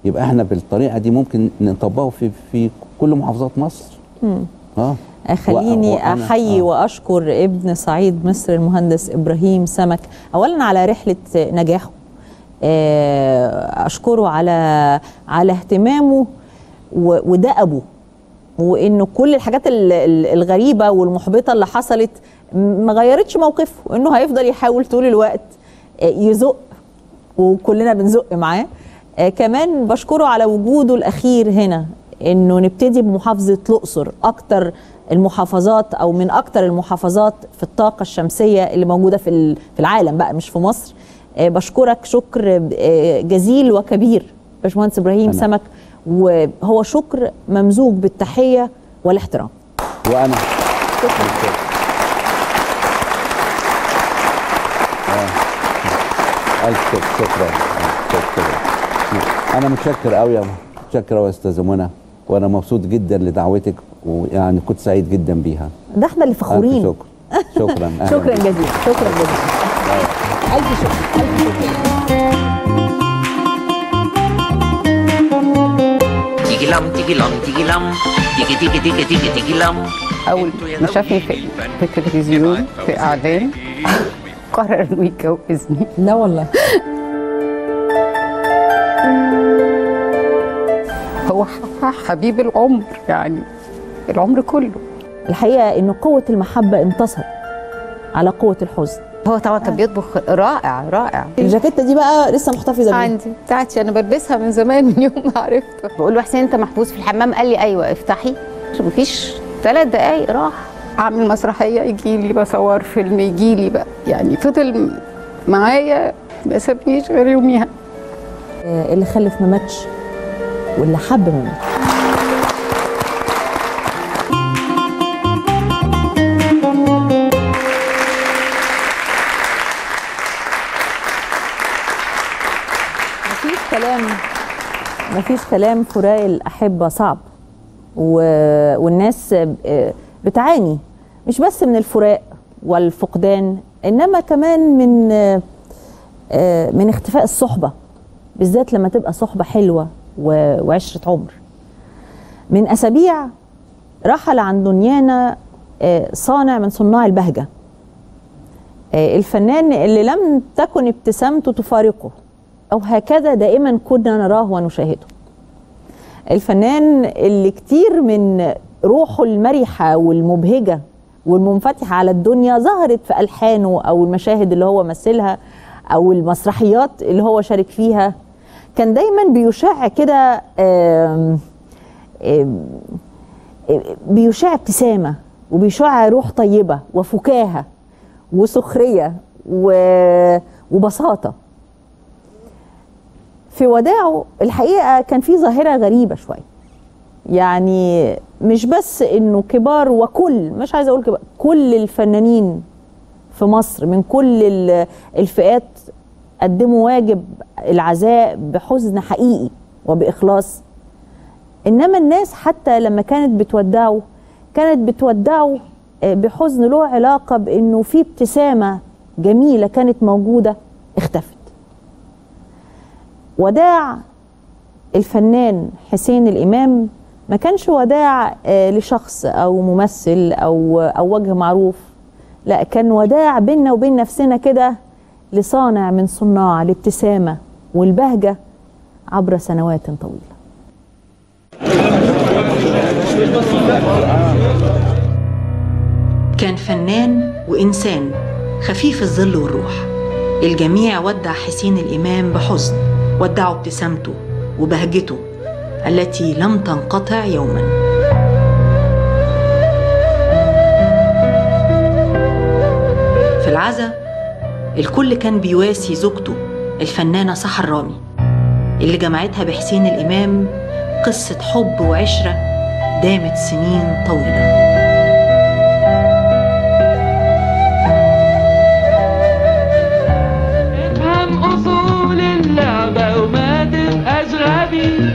يبقى احنا بالطريقه دي ممكن نطبقه في في كل محافظات مصر مم. اه خليني وأنا- احيي آه. واشكر ابن صعيد مصر المهندس ابراهيم سمك اولا على رحله نجاحه آه، اشكره على على اهتمامه و- ودأبه وانه كل الحاجات ال- ال- الغريبه والمحبطه اللي حصلت ما غيرتش موقفه انه هيفضل يحاول طول الوقت آه، يزق وكلنا بنزق معاه آه، كمان بشكره على وجوده الاخير هنا انه نبتدي بمحافظه الاقصر اكتر المحافظات او من اكتر المحافظات في الطاقه الشمسيه اللي موجوده في ال- في العالم بقى مش في مصر آه، بشكرك شكر آه، جزيل وكبير باشمهندس ابراهيم أنا. سمك وهو شكر ممزوج بالتحيه والاحترام وانا آه. الف شكر شكرا آه، شكرا انا متشكر قوي يا متشكر قوي يا استاذه منى وانا مبسوط جدا لدعوتك ويعني كنت سعيد جدا بيها ده احنا اللي الف فخورين شكر شكرا أهلاً شكرا بك. جزيلا شكرا جزيلا الف شكر الف شكر تيجي لم تيجي لم تيجي لم تيجي تيجي تيجي تيجي تيجي لم اول ما شافني في في التلفزيون في اعلان قرر انه يتجوزني لا والله هو ح- حبيب العمر يعني العمر كله الحقيقه انه قوه المحبه انتصرت على قوه الحزن هو طبعا كان بيطبخ رائع رائع الجاكيته دي بقى لسه محتفظه بيها عندي بتاعتي انا بلبسها من زمان من يوم ما عرفته بقول له حسين انت محبوس في الحمام قال لي ايوه افتحي مفيش ثلاث دقايق راح اعمل مسرحيه يجي لي بصور فيلم يجي لي بقى يعني فضل معايا ما سابنيش غير يوميها آه، اللي خلف ما ماتش واللي حب ما ماتش مفيش كلام مفيش كلام فراق الأحبة صعب و... والناس آه، بتعاني مش بس من الفراق والفقدان إنما كمان من آه، آه، من اختفاء الصحبة بالذات لما تبقى صحبة حلوة و- وعشرة عمر من أسابيع رحل عن دنيانا آه، صانع من صناع البهجة آه، الفنان اللي لم تكن ابتسامته تفارقه أو هكذا دائما كنا نراه ونشاهده الفنان اللي كتير من روحه المرحة والمبهجة والمنفتحة على الدنيا ظهرت في ألحانه أو المشاهد اللي هو مثلها أو المسرحيات اللي هو شارك فيها كان دايما بيشع كده آم، آم، بيشع ابتسامة وبيشع روح طيبة وفكاهة وسخرية و- وبساطة في وداعه الحقيقة كان في ظاهرة غريبة شوية يعني مش بس انه كبار وكل مش عايزه اقول كبار كل الفنانين في مصر من كل ال- الفئات قدموا واجب العزاء بحزن حقيقي وبإخلاص إنما الناس حتى لما كانت بتودعه كانت بتودعه آه، بحزن له علاقة بإنه في ابتسامة جميلة كانت موجودة اختفت وداع الفنان حسين الإمام ما كانش وداع آه، لشخص أو ممثل أو أو وجه معروف لا كان وداع بيننا وبين نفسنا كده لصانع من صناع الابتسامة والبهجة عبر سنوات طويلة كان فنان وإنسان خفيف الظل والروح الجميع ودع حسين الإمام بحزن ودعوا ابتسامته وبهجته التي لم تنقطع يوما في العزا الكل كان بيواسي زوجته الفنانة سحر رامي اللي جمعتها بحسين الإمام قصة حب وعشرة دامت سنين طويله افهم اصول اللعبة وما تبقاش غبي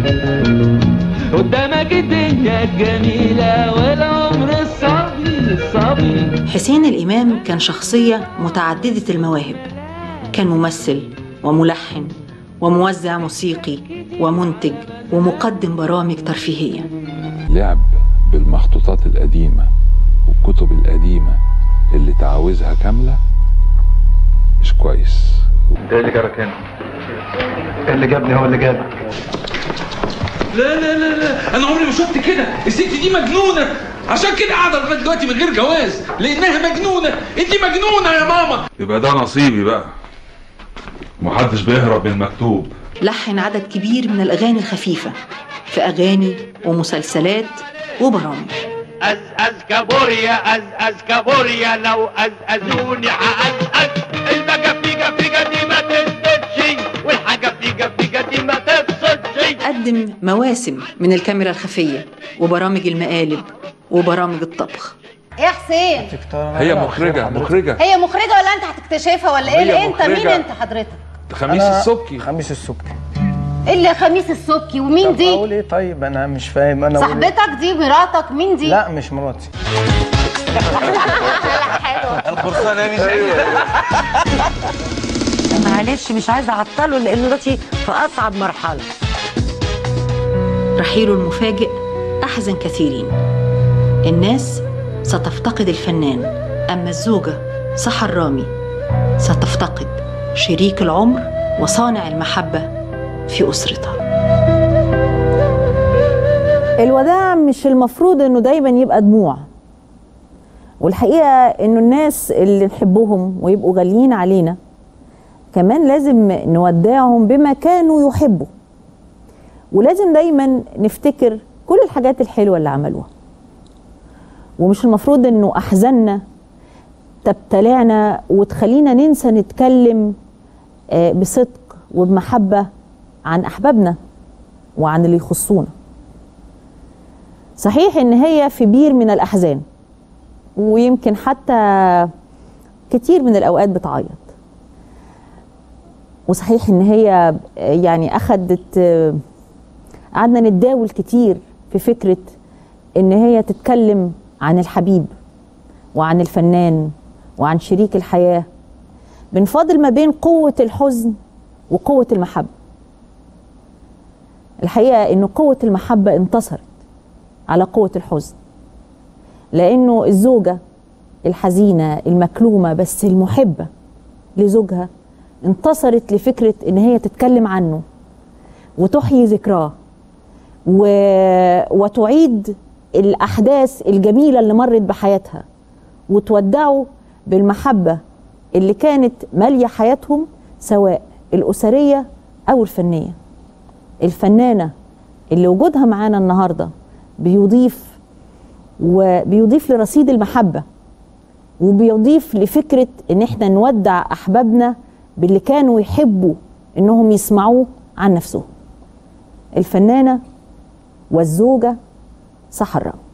قدامك الدنيا الجميلة والعمر الصبي الصبي حسين الإمام كان شخصية متعددة المواهب كان ممثل وملحن وموزع موسيقي ومنتج ومقدم برامج ترفيهية لعب بالمخطوطات القديمة والكتب القديمة اللي تعاوزها كاملة مش كويس ده اللي جابك هنا اللي جابني هو اللي جابك لا لا لا لا انا عمري ما شفت كده الست دي مجنونه عشان كده قاعده لغايه دلوقتي من غير جواز لانها مجنونه انت مجنونه يا ماما يبقى ده نصيبي بقى محدش بيهرب من المكتوب لحن عدد كبير من الأغاني الخفيفة في أغاني ومسلسلات وبرامج أز أز كابوريا أز أز كابوريا لو أز أزوني أز أز البقى فيجا فيجا دي ما تسكتش والحاجة فيجا فيجا دي ما تفسدش قدم مواسم من الكاميرا الخفية وبرامج المقالب وبرامج الطبخ ايه يا حسين هي مخرجة مخرجة هي مخرجه ولا انت هتكتشفها ولا ايه هي ليه انت مين مخرجة. انت حضرتك خميس أنا السبكي خميس السبكي ايه اللي خميس السبكي ومين طب دي اقول ايه طيب انا مش فاهم انا أقول إيه؟ صاحبتك دي مراتك مين دي لا مش مراتي القرصان يا معلش مش عايزه اعطله لان دلوقتي في اصعب مرحله رحيله المفاجئ أحزن كثيرين الناس ستفتقد الفنان أما الزوجة سحر رامي ستفتقد شريك العمر وصانع المحبة في أسرتها الوداع مش المفروض انه دايما يبقى دموع والحقيقه انه الناس اللي نحبهم ويبقوا غاليين علينا كمان لازم نودعهم بما كانوا يحبوا ولازم دايما نفتكر كل الحاجات الحلوه اللي عملوها ومش المفروض انه احزاننا تبتلعنا وتخلينا ننسى نتكلم آه، بصدق وبمحبه عن احبابنا وعن اللي يخصونا صحيح ان هي في بير من الاحزان ويمكن حتى كتير من الاوقات بتعيط وصحيح ان هي يعني اخدت قعدنا نتداول كتير في فكره ان هي تتكلم عن الحبيب وعن الفنان وعن شريك الحياه بنفاضل ما بين قوه الحزن وقوه المحبه الحقيقه ان قوه المحبه انتصرت على قوه الحزن لانه الزوجه الحزينه المكلومه بس المحبه لزوجها انتصرت لفكره ان هي تتكلم عنه وتحيي ذكراه و... وتعيد الاحداث الجميله اللي مرت بحياتها وتودعه بالمحبه اللي كانت ماليه حياتهم سواء الاسريه او الفنيه الفنانه اللي وجودها معانا النهارده بيضيف وبيضيف لرصيد المحبه وبيضيف لفكره ان احنا نودع احبابنا باللي كانوا يحبوا انهم يسمعوه عن نفسهم الفنانه والزوجه سحر رام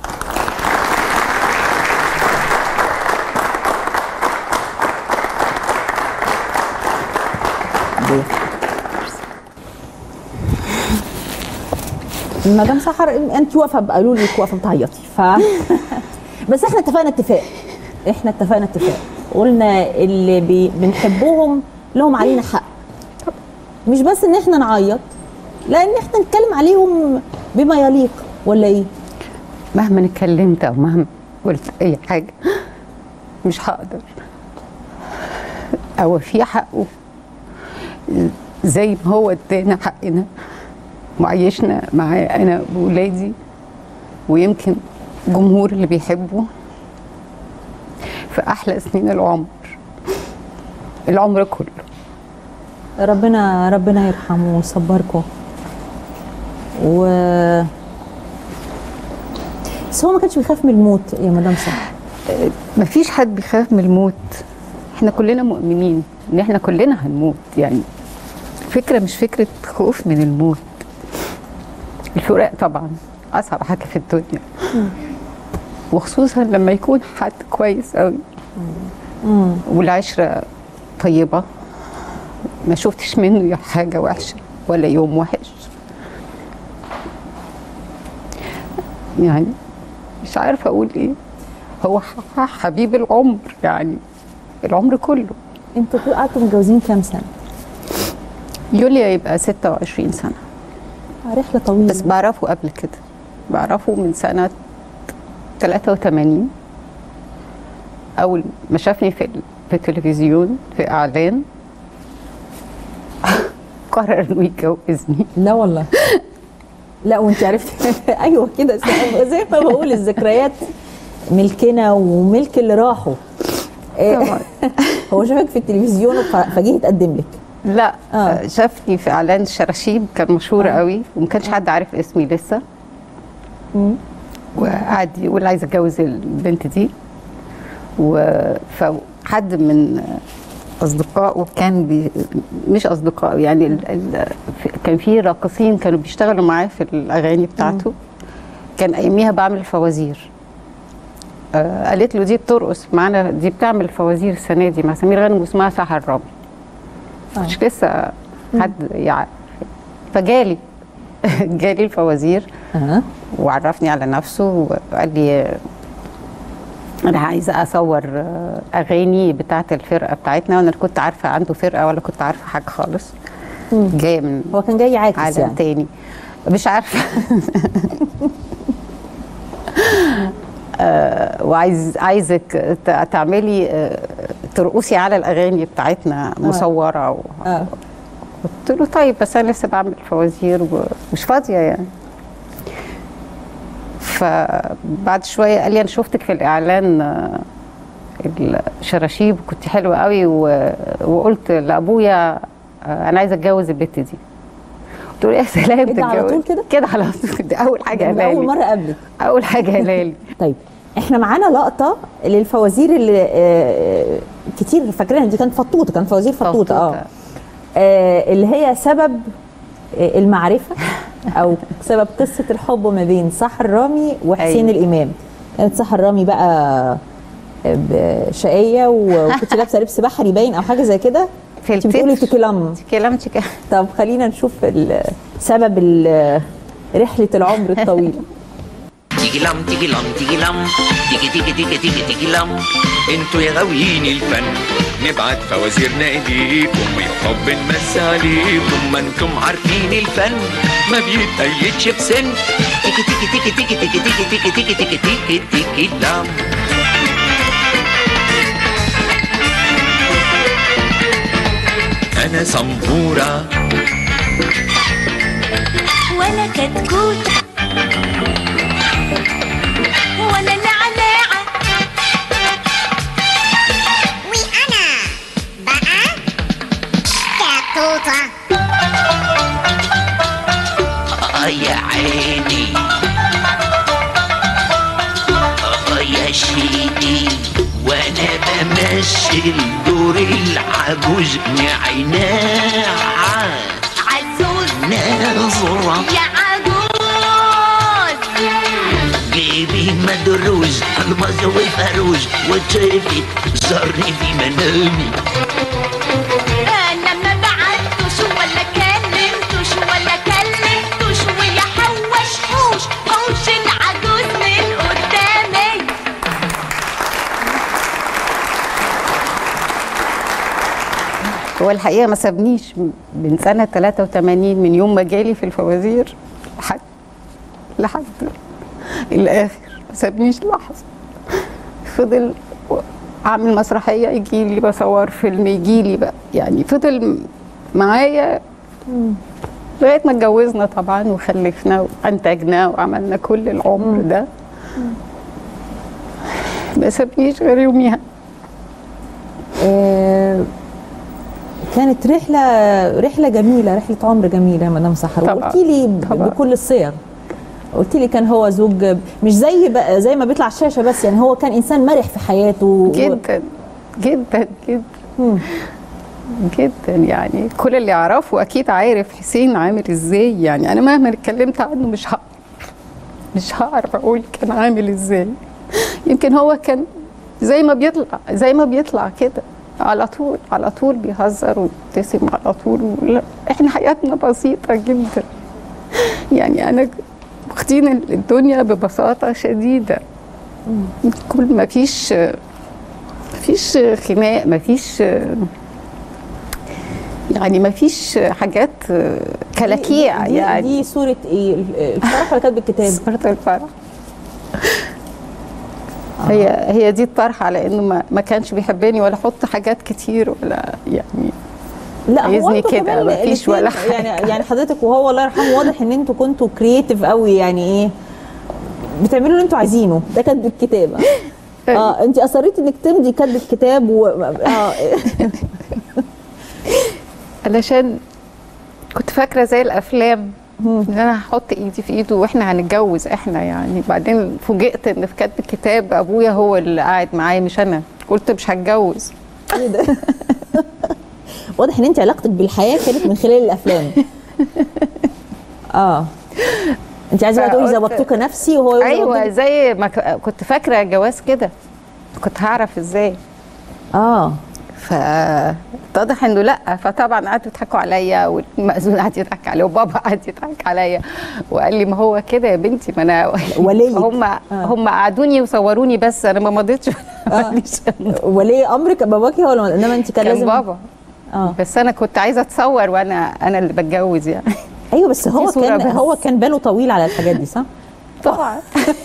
مدام سحر انت واقفه قالوا لك واقفه بتعيطي ف بس احنا اتفقنا اتفاق احنا اتفقنا اتفاق قلنا اللي بي... بنحبهم لهم علينا حق مش بس ان احنا نعيط لا ان احنا نتكلم عليهم بما يليق ولا ايه مهما اتكلمت او مهما قلت اي حاجه مش هقدر اوفيه حقه زي ما هو ادانا حقنا وعيشنا معاه انا وولادي ويمكن جمهور اللي بيحبه في احلى سنين العمر العمر كله ربنا ربنا يرحمه ويصبركم و بس هو ما كانش بيخاف من الموت يا مدام سحر مفيش حد بيخاف من الموت احنا كلنا مؤمنين ان احنا كلنا هنموت يعني الفكره مش فكره خوف من الموت الفراق طبعا اصعب حاجه في الدنيا وخصوصا لما يكون حد كويس قوي والعشره طيبه ما شفتش منه حاجه وحشه ولا يوم وحش يعني مش عارفه اقول ايه هو ح- حبيب العمر يعني العمر كله انتوا قعدتوا متجوزين كام سنه يوليا يبقى 26 سنه رحله طويله بس بعرفه قبل كده بعرفه من سنه 83 اول ما شافني في ال- في التلفزيون في اعلان قرر انه يتجوزني لا والله لا وانت عرفتي ايوه كده زي- زي ما بقول الذكريات ملكنا وملك اللي راحوا طبعا هو شافك في التلفزيون وف- فجه يتقدم لك لا آه. شافني في اعلان الشراشيب كان مشهور آه. قوي وما كانش حد عارف اسمي لسه وقعد يقول عايز اتجوز البنت دي و- فحد من اصدقائه كان بي مش اصدقائه يعني ال... ال... في- كان في راقصين كانوا بيشتغلوا معاه في الاغاني بتاعته كان اياميها بعمل فوازير آه قالت له دي بترقص معانا دي بتعمل فوازير السنه دي مع سمير غانم واسمها سحر رامي مش لسه حد يعرف فجالي جالي الفوازير وعرفني على نفسه وقال لي انا عايزه اصور آه، اغاني بتاعه الفرقه بتاعتنا وانا لا كنت عارفه عنده فرقه ولا كنت عارفه حاجه خالص جايه من هو كان جاي عاكس عالم يعني. تاني مش عارفه آه، وعايز عايزك ت- تعملي آه، ترقصي على الاغاني بتاعتنا مصوره و... آه. قلت له طيب بس انا لسه بعمل فوازير ومش فاضيه يعني فبعد شويه قال لي انا شفتك في الاعلان آه، الشراشيب كنت حلوه قوي و... وقلت لابويا آه، انا عايزه اتجوز البت دي قلت له يا سلام كده على تتجوز؟ طول كده؟ كده على طول دي اول حاجه ده قالها اول لي. مره قبلك اول حاجه قالها لي طيب احنا معانا لقطه للفوازير اللي آه، كتير فاكرينها دي كانت فطوطه كان فوازير فطوطه اه آه، اللي هي سبب آه، المعرفه او سبب قصه الحب ما بين سحر رامي وحسين أيوة. الامام كانت سحر رامي بقى آه، شقيه وكنت لابسه لبس بحري باين او حاجه زي كده في انت بتقولي التتر. تكلم تكلم تكلم طب خلينا نشوف ال- سبب ال- رحله العمر الطويله تيجي لم تيجي لم تيجي لم تيجي تيجي تيجي تيجي تيجي لم انتوا يا غاويين الفن نبعت فوازيرنا اليكم ويحب نمس عليكم ما انتم عارفين الفن ما بيتقيدش بسن تيجي تيجي تيجي تيجي تيجي تيجي تيجي تيجي تيجي تيجي تيجي لم انا صنبورة وانا كتكوت وانا نعناعة وانا بقى كتوتة آه يا عيني آه يا شيدي وانا بمثل دور العجوز نعناع عزوز ناظرة يا عجوز جيبي مدروز الماس والفروج وطفلك زرني في منامي انا ما بعتوش ولا كلمتوش ولا كلمتوش ويا حوش حوش حوش العجوز من قدامي هو الحقيقه ما سابنيش من سنه 83 من يوم ما جالي في الفوازير لحد لحد الاخر ما سابنيش لحظه فضل اعمل مسرحيه يجي لي بصور فيلم يجي لي بقى يعني فضل معايا لغايه ما اتجوزنا طبعا وخلفنا وانتجنا وعملنا كل العمر ده ما سابنيش غير يوميها آه، كانت رحله رحله جميله رحله عمر جميله يا مدام سحر طبعاً، وقلتي لي ب- طبعاً. بكل الصيغ قلت لي كان هو زوج مش زي بقى زي ما بيطلع على الشاشه بس يعني هو كان انسان مرح في حياته و- جدا جدا جدا جدا يعني كل اللي يعرفه اكيد عارف حسين عامل ازاي يعني انا مهما اتكلمت عنه مش هعرف مش هعرف اقول كان عامل ازاي يمكن هو كان زي ما بيطلع زي ما بيطلع كده على طول على طول بيهزر ويبتسم على طول لا احنا حياتنا بسيطه جدا يعني انا واخدين الدنيا ببساطه شديده كل ما فيش مفيش خناق مفيش يعني ما فيش حاجات كلاكيع دي, دي, يعني دي صوره ايه الفرح ولا كانت بالكتاب صوره الفرح هي هي دي الطرحه على انه ما, ما كانش بيحبني ولا احط حاجات كتير ولا يعني لا هو عايزني انتوا كده كمان ما فيش الاتنين ولا حاجه يعني يعني حضرتك وهو الله يرحمه واضح ان انتوا كنتوا كرييتيف قوي يعني ايه بتعملوا اللي انتوا عايزينه ده كاتب الكتاب اه انت اصريتي انك تمضي كاتب الكتاب و اه علشان كنت فاكره زي الافلام ان انا هحط ايدي في ايده واحنا هنتجوز احنا يعني بعدين فوجئت ان في كاتب الكتاب ابويا هو اللي قاعد معايا مش انا قلت مش هتجوز ايه ده واضح ان انت علاقتك بالحياه كانت من خلال الافلام اه انت عايزه بقى تقولي فقلت- زوجتك نفسي وهو ايوه يزوجك- زي ما ك- كنت فاكره الجواز كده كنت هعرف ازاي اه فاتضح انه لا فطبعا قعدوا يضحكوا عليا والمأذون قعد يضحك عليا وبابا قعد يضحك عليا وقال لي ما هو كده يا بنتي ما انا وليك. هم هم قعدوني وصوروني بس انا ما مضيتش ولي امرك باباكي هو اللي- انما انت كان, كان لازم بابا اه بس انا كنت عايزه اتصور وانا انا اللي بتجوز يعني ايوه بس هو في صورة كان بس. هو كان باله طويل على الحاجات دي صح؟ طبعا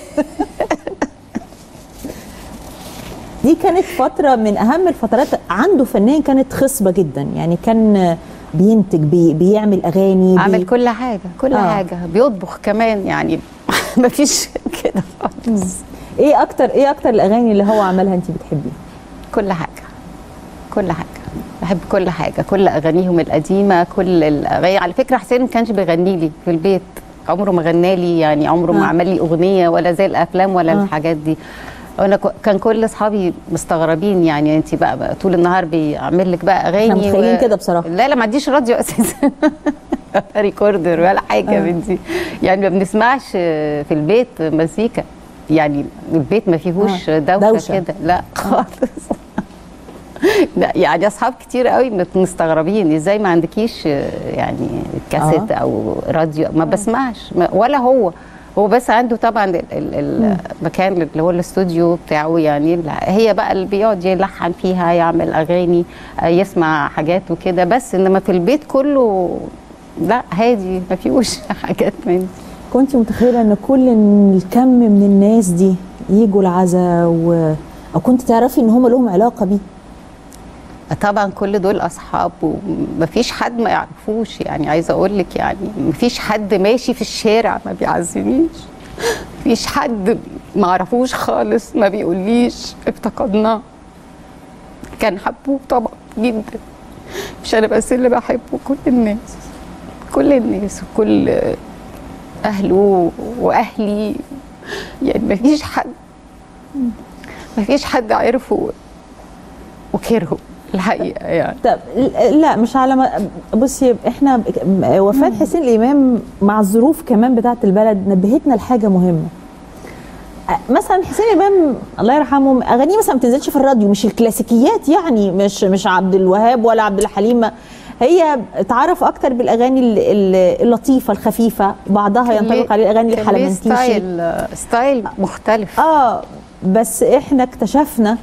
دي كانت فترة من أهم الفترات عنده فنيا كانت خصبة جدا يعني كان بينتج بي بيعمل أغاني بي عمل كل حاجه كل آه. آه. حاجه بيطبخ كمان يعني ما فيش كده خالص إيه أكتر إيه أكتر الأغاني اللي هو عملها أنت بتحبيها؟ كل حاجه كل حاجه بحب كل حاجه كل اغانيهم القديمه كل الاغاني على فكره حسين ما كانش بيغني لي في البيت عمره ما غنى لي يعني عمره ما آه. عمل لي اغنيه ولا زي الافلام ولا آه. الحاجات دي وانا ك- كان كل اصحابي مستغربين يعني انت بقى, بقى طول النهار بيعمل لك بقى اغاني إحنا متخيلين كده بصراحة. لا لا ما عنديش راديو اساسا ريكوردر ولا حاجه يا آه. بنتي يعني ما بنسمعش في البيت مزيكا يعني البيت ما فيهوش آه. دوشه, دوشة. كده لا خالص لا يعني اصحاب كتير قوي مت- مستغربين ازاي ما عندكيش آه، يعني كاسيت آه. او راديو ما بسمعش ما- ولا هو هو بس عنده طبعا ال- ال- المكان اللي هو الاستوديو بتاعه يعني لا- هي بقى اللي بيقعد يلحن فيها يعمل اغاني آه، يسمع حاجات وكده بس انما في البيت كله لا هادي ما فيهوش حاجات من دي. كنت متخيلة إن كل الكم من الناس دي يجوا العزا و... أو كنت تعرفي إن هم لهم علاقة بيه؟ طبعا كل دول اصحاب ومفيش حد ما يعرفوش يعني عايزه اقول لك يعني مفيش حد ماشي في الشارع ما بيعزنيش مفيش حد ما اعرفوش خالص ما بيقوليش افتقدناه كان حبوب طبعا جدا مش انا بس اللي بحبه كل الناس كل الناس وكل اهله واهلي يعني مفيش حد مفيش حد عرفه وكرهه الحقيقه يعني طب لا مش على ما بصي احنا وفاه حسين الامام مع الظروف كمان بتاعه البلد نبهتنا لحاجه مهمه مثلا حسين الامام الله يرحمه اغانيه مثلا ما بتنزلش في الراديو مش الكلاسيكيات يعني مش مش عبد الوهاب ولا عبد الحليم هي اتعرف اكتر بالاغاني ال- ال- اللطيفه الخفيفه بعضها كان ليه- ينطبق عليه الاغاني كان ليه الحلمنتيشي ستايل ستايل مختلف اه بس احنا اكتشفنا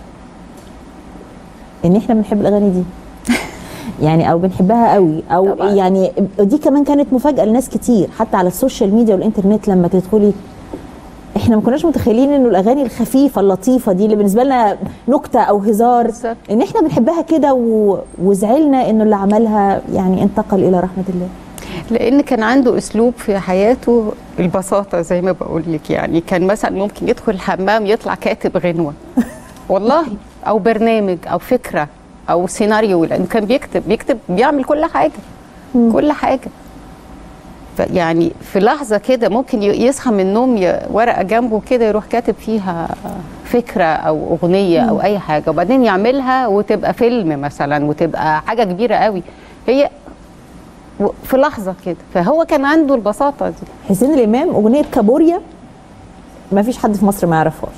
ان احنا بنحب الاغاني دي يعني او بنحبها قوي او طبعا. يعني دي كمان كانت مفاجاه لناس كتير حتى على السوشيال ميديا والانترنت لما تدخلي احنا ما كناش متخيلين انه الاغاني الخفيفه اللطيفه دي اللي بالنسبه لنا نكته او هزار ان احنا بنحبها كده و... وزعلنا انه اللي عملها يعني انتقل الى رحمه الله لان كان عنده اسلوب في حياته البساطه زي ما بقول لك يعني كان مثلا ممكن يدخل الحمام يطلع كاتب غنوه والله او برنامج او فكره او سيناريو لانه كان بيكتب بيكتب بيعمل كل حاجه كل حاجه ف- يعني في لحظه كده ممكن ي- يصحى من النوم ي- ورقه جنبه كده يروح كاتب فيها فكره او اغنيه او اي حاجه وبعدين يعملها وتبقى فيلم مثلا وتبقى حاجه كبيره قوي هي و- في لحظه كده فهو كان عنده البساطه دي حسين الامام اغنيه كابوريا ما فيش حد في مصر ما يعرفهاش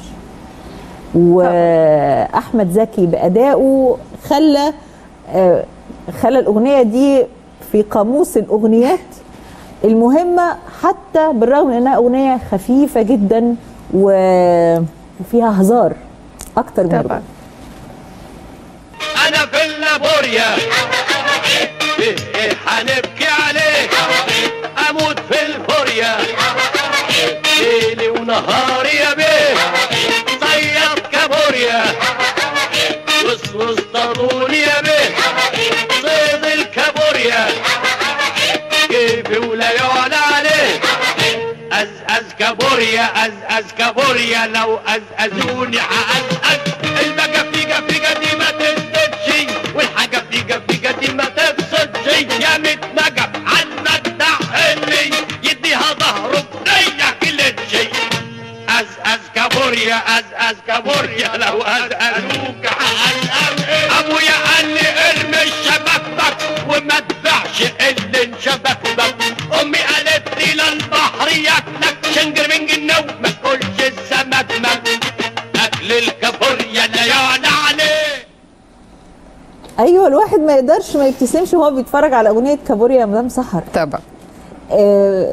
واحمد زكي بادائه خلى آه، خلى الاغنيه دي في قاموس الاغنيات المهمه حتى بالرغم من انها اغنيه خفيفه جدا و- وفيها هزار اكتر من انا في اللابوريا في ايه هنبكي عليه اموت في الفوريا ليلي ونهاري يا بيه صياد كابوريا وسوس طابوني يا بيه صيد الكابوريا كيفي ولا يعلى عليه أزأز كابوريا أزأز كابوريا لو أزأزوني هأزأز البقى فيجا فيجا دي ما تسدش والحاجة فيجا فيجا دي ما تفسدش يا متنجف عنك دعمي يديها ظهره بنية كلتشي أزأز كابوريا أزأز كابوريا لو أزأزوك هأزأز أبويا قال لي ارمي شبكتك وما تبيعش اللي انشبك بك أمي قالت لي للبحر ياكلك شنجر من جنو ما تقولش السمك مك أكل الكابوريا لا يعني عليه ايوه الواحد ما يقدرش ما يبتسمش وهو بيتفرج على اغنيه كابوريا يا مدام سحر طبعا آه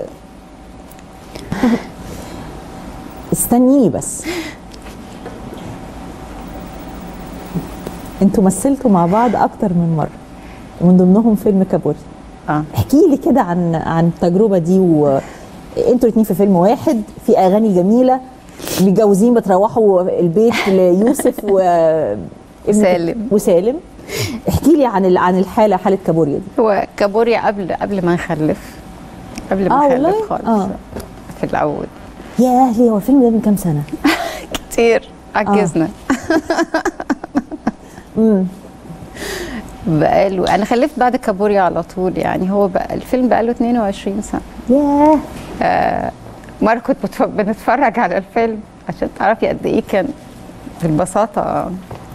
استنيني بس انتوا مثلتوا مع بعض اكتر من مره ومن ضمنهم فيلم كابوريا اه احكي لي كده عن عن التجربه دي وانتوا الاثنين في فيلم واحد في اغاني جميله متجوزين بتروحوا البيت ليوسف و وسالم. وسالم احكي لي عن ال- عن الحاله حاله كابوريا دي هو كابوريا قبل قبل ما نخلف قبل ما آه نخلف والله؟ خالص آه. في الاول يا اهلي هو الفيلم ده من كام سنه كتير عجزنا امم بقاله انا خلفت بعد كابوريا على طول يعني هو بقى الفيلم بقاله 22 سنه ياه آه مره كنت بتف- بنتفرج على الفيلم عشان تعرفي قد ايه كان بالبساطه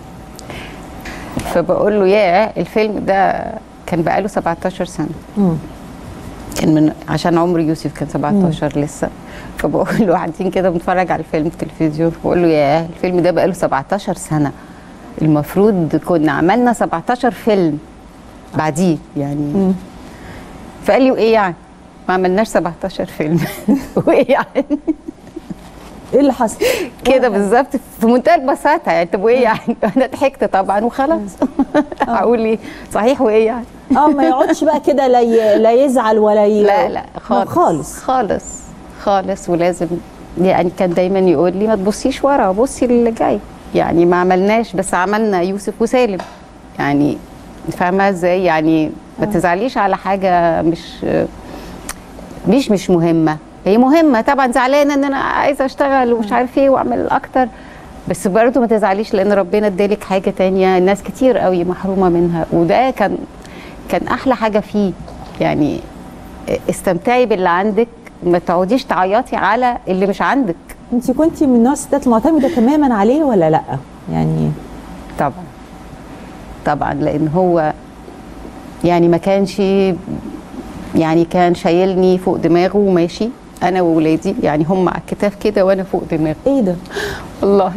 فبقول له ياه الفيلم ده كان بقاله 17 سنه مم. كان من عشان عمر يوسف كان 17 لسه فبقول له قاعدين كده بنتفرج على الفيلم في التلفزيون فبقول له ياه الفيلم ده بقاله 17 سنه المفروض كنا عملنا 17 فيلم بعديه يعني فقال لي وايه يعني ما عملناش 17 فيلم وايه يعني ايه اللي حصل كده بالظبط في منتهى البساطه يعني طب وايه يعني انا ضحكت طبعا وخلاص هقول ايه صحيح وايه يعني اه ما يقعدش بقى كده لا ي- لا يزعل ولا ي... لا لا خالص خالص خالص خالص ولازم يعني كان دايما يقول لي ما تبصيش ورا بصي اللي جاي يعني ما عملناش بس عملنا يوسف وسالم يعني فاهمه ازاي يعني ما آه. تزعليش على حاجه مش مش مش مهمه هي مهمه طبعا زعلانه ان انا عايزه اشتغل ومش عارف ايه واعمل اكتر بس برضه ما تزعليش لان ربنا ادالك حاجه تانية ناس كتير قوي محرومه منها وده كان كان احلى حاجه فيه يعني استمتعي باللي عندك ما تقعديش تعيطي على اللي مش عندك انت كنتي من نوع الستات المعتمده تماما عليه ولا لا يعني طبعا طبعا لان هو يعني ما كانش يعني كان شايلني فوق دماغه وماشي انا وولادي يعني هم على الكتاف كده وانا فوق دماغه ايه ده والله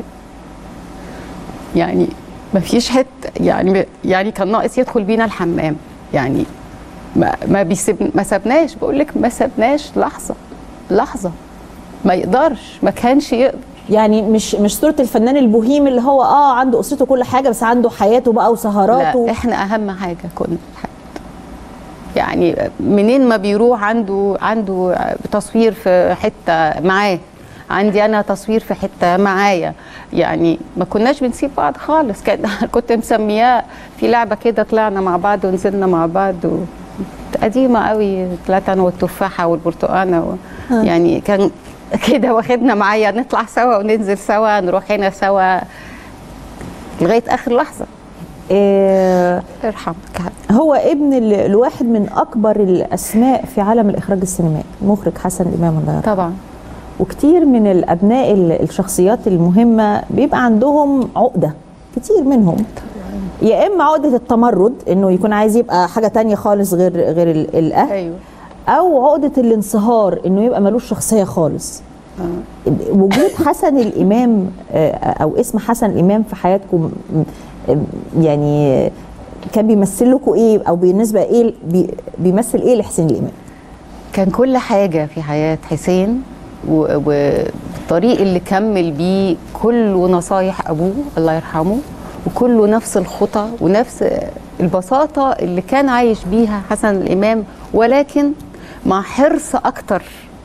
يعني ما فيش حته يعني يعني كان ناقص يدخل بينا الحمام يعني ما ما بيسيب ما سابناش بقول لك ما سابناش لحظه لحظه ما يقدرش ما كانش يقدر يعني مش مش صوره الفنان البوهيم اللي هو اه عنده اسرته كل حاجه بس عنده حياته بقى وسهراته لا احنا اهم حاجه كنا يعني منين ما بيروح عنده عنده تصوير في حته معاه عندي انا تصوير في حته معايا يعني ما كناش بنسيب بعض خالص كان كنت مسمياه في لعبه كده طلعنا مع بعض ونزلنا مع بعض و... قديمه قوي طلعت انا والتفاحه والبرتقانه و... آه. يعني كان كده واخدنا معايا نطلع سوا وننزل سوا نروح هنا سوا لغايه اخر لحظه إيه ارحمك هو ابن ال- الواحد من اكبر الاسماء في عالم الاخراج السينمائي المخرج حسن الامام الله يرحمه طبعا وكتير من الابناء ال- الشخصيات المهمه بيبقى عندهم عقده كتير منهم يا اما عقده التمرد انه يكون عايز يبقى حاجه تانية خالص غير غير ال- الاهل ايوه او عقده الانصهار انه يبقى ملوش شخصيه خالص وجود حسن الامام آه، او اسم حسن الامام في حياتكم م- م- يعني كان بيمثل لكم ايه او بالنسبه ايه بي- بيمثل ايه لحسين الامام كان كل حاجة في حياة حسين و- والطريق اللي كمل بيه كله نصايح أبوه الله يرحمه وكله نفس الخطى ونفس البساطه اللي كان عايش بيها حسن الامام ولكن مع حرص اكتر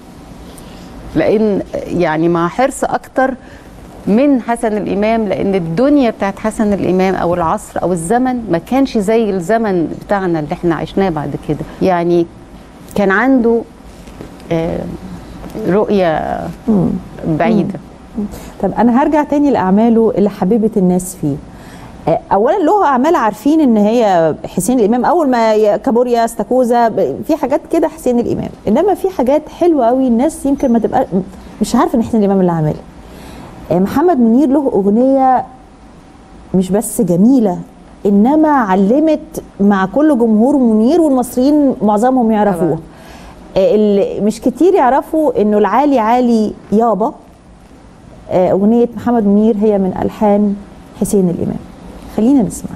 لان يعني مع حرص اكتر من حسن الامام لان الدنيا بتاعت حسن الامام او العصر او الزمن ما كانش زي الزمن بتاعنا اللي احنا عشناه بعد كده يعني كان عنده آه، رؤيه بعيده طب انا هرجع تاني لاعماله اللي حببت الناس فيه آه، اولا له اعمال عارفين ان هي حسين الامام اول ما ي- كابوريا استاكوزا ب- في حاجات كده حسين الامام انما في حاجات حلوه قوي الناس يمكن ما تبقى مش عارفه ان حسين الامام اللي عاملها آه، محمد منير له اغنيه مش بس جميله انما علمت مع كل جمهور منير والمصريين معظمهم يعرفوها آه، اللي مش كتير يعرفوا انه العالي عالي يابا آه، اغنيه محمد منير هي من الحان حسين الامام خلينا نسمع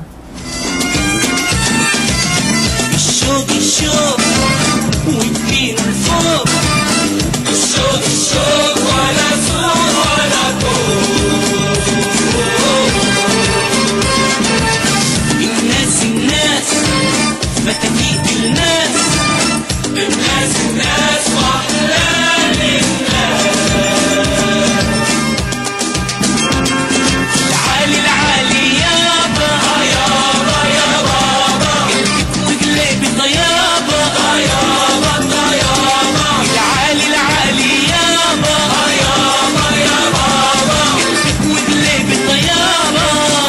الشوق الشوق وتبين الفوق الشوق الشوق ولا صوت ولا طول الناس الناس فتاكيت الناس الناس الناس واحلام الناس العالي العالي يابا يابا يا بابا وقلبي طيابة طيابة طيابة العالي العالي يابا يابا يا بابا وقلبي طيابة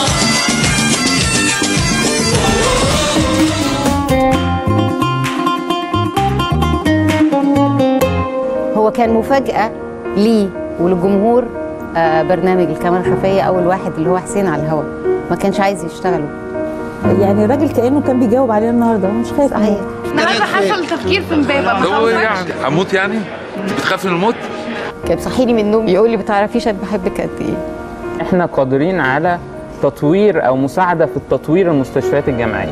هو كان مفاجاه لي وللجمهور آه، برنامج الكاميرا الخفيه اول واحد اللي هو حسين على الهوا ما كانش عايز يشتغله يعني الراجل كانه كان بيجاوب علينا النهارده مش خايف صحيح النهارده حصل تفكير في امبابه ما هو حصلش. يعني اموت يعني انت بتخاف من الموت كان صحيني من النوم يقول لي بتعرفيش انا بحبك قد ايه احنا قادرين على تطوير او مساعده في التطوير المستشفيات الجامعيه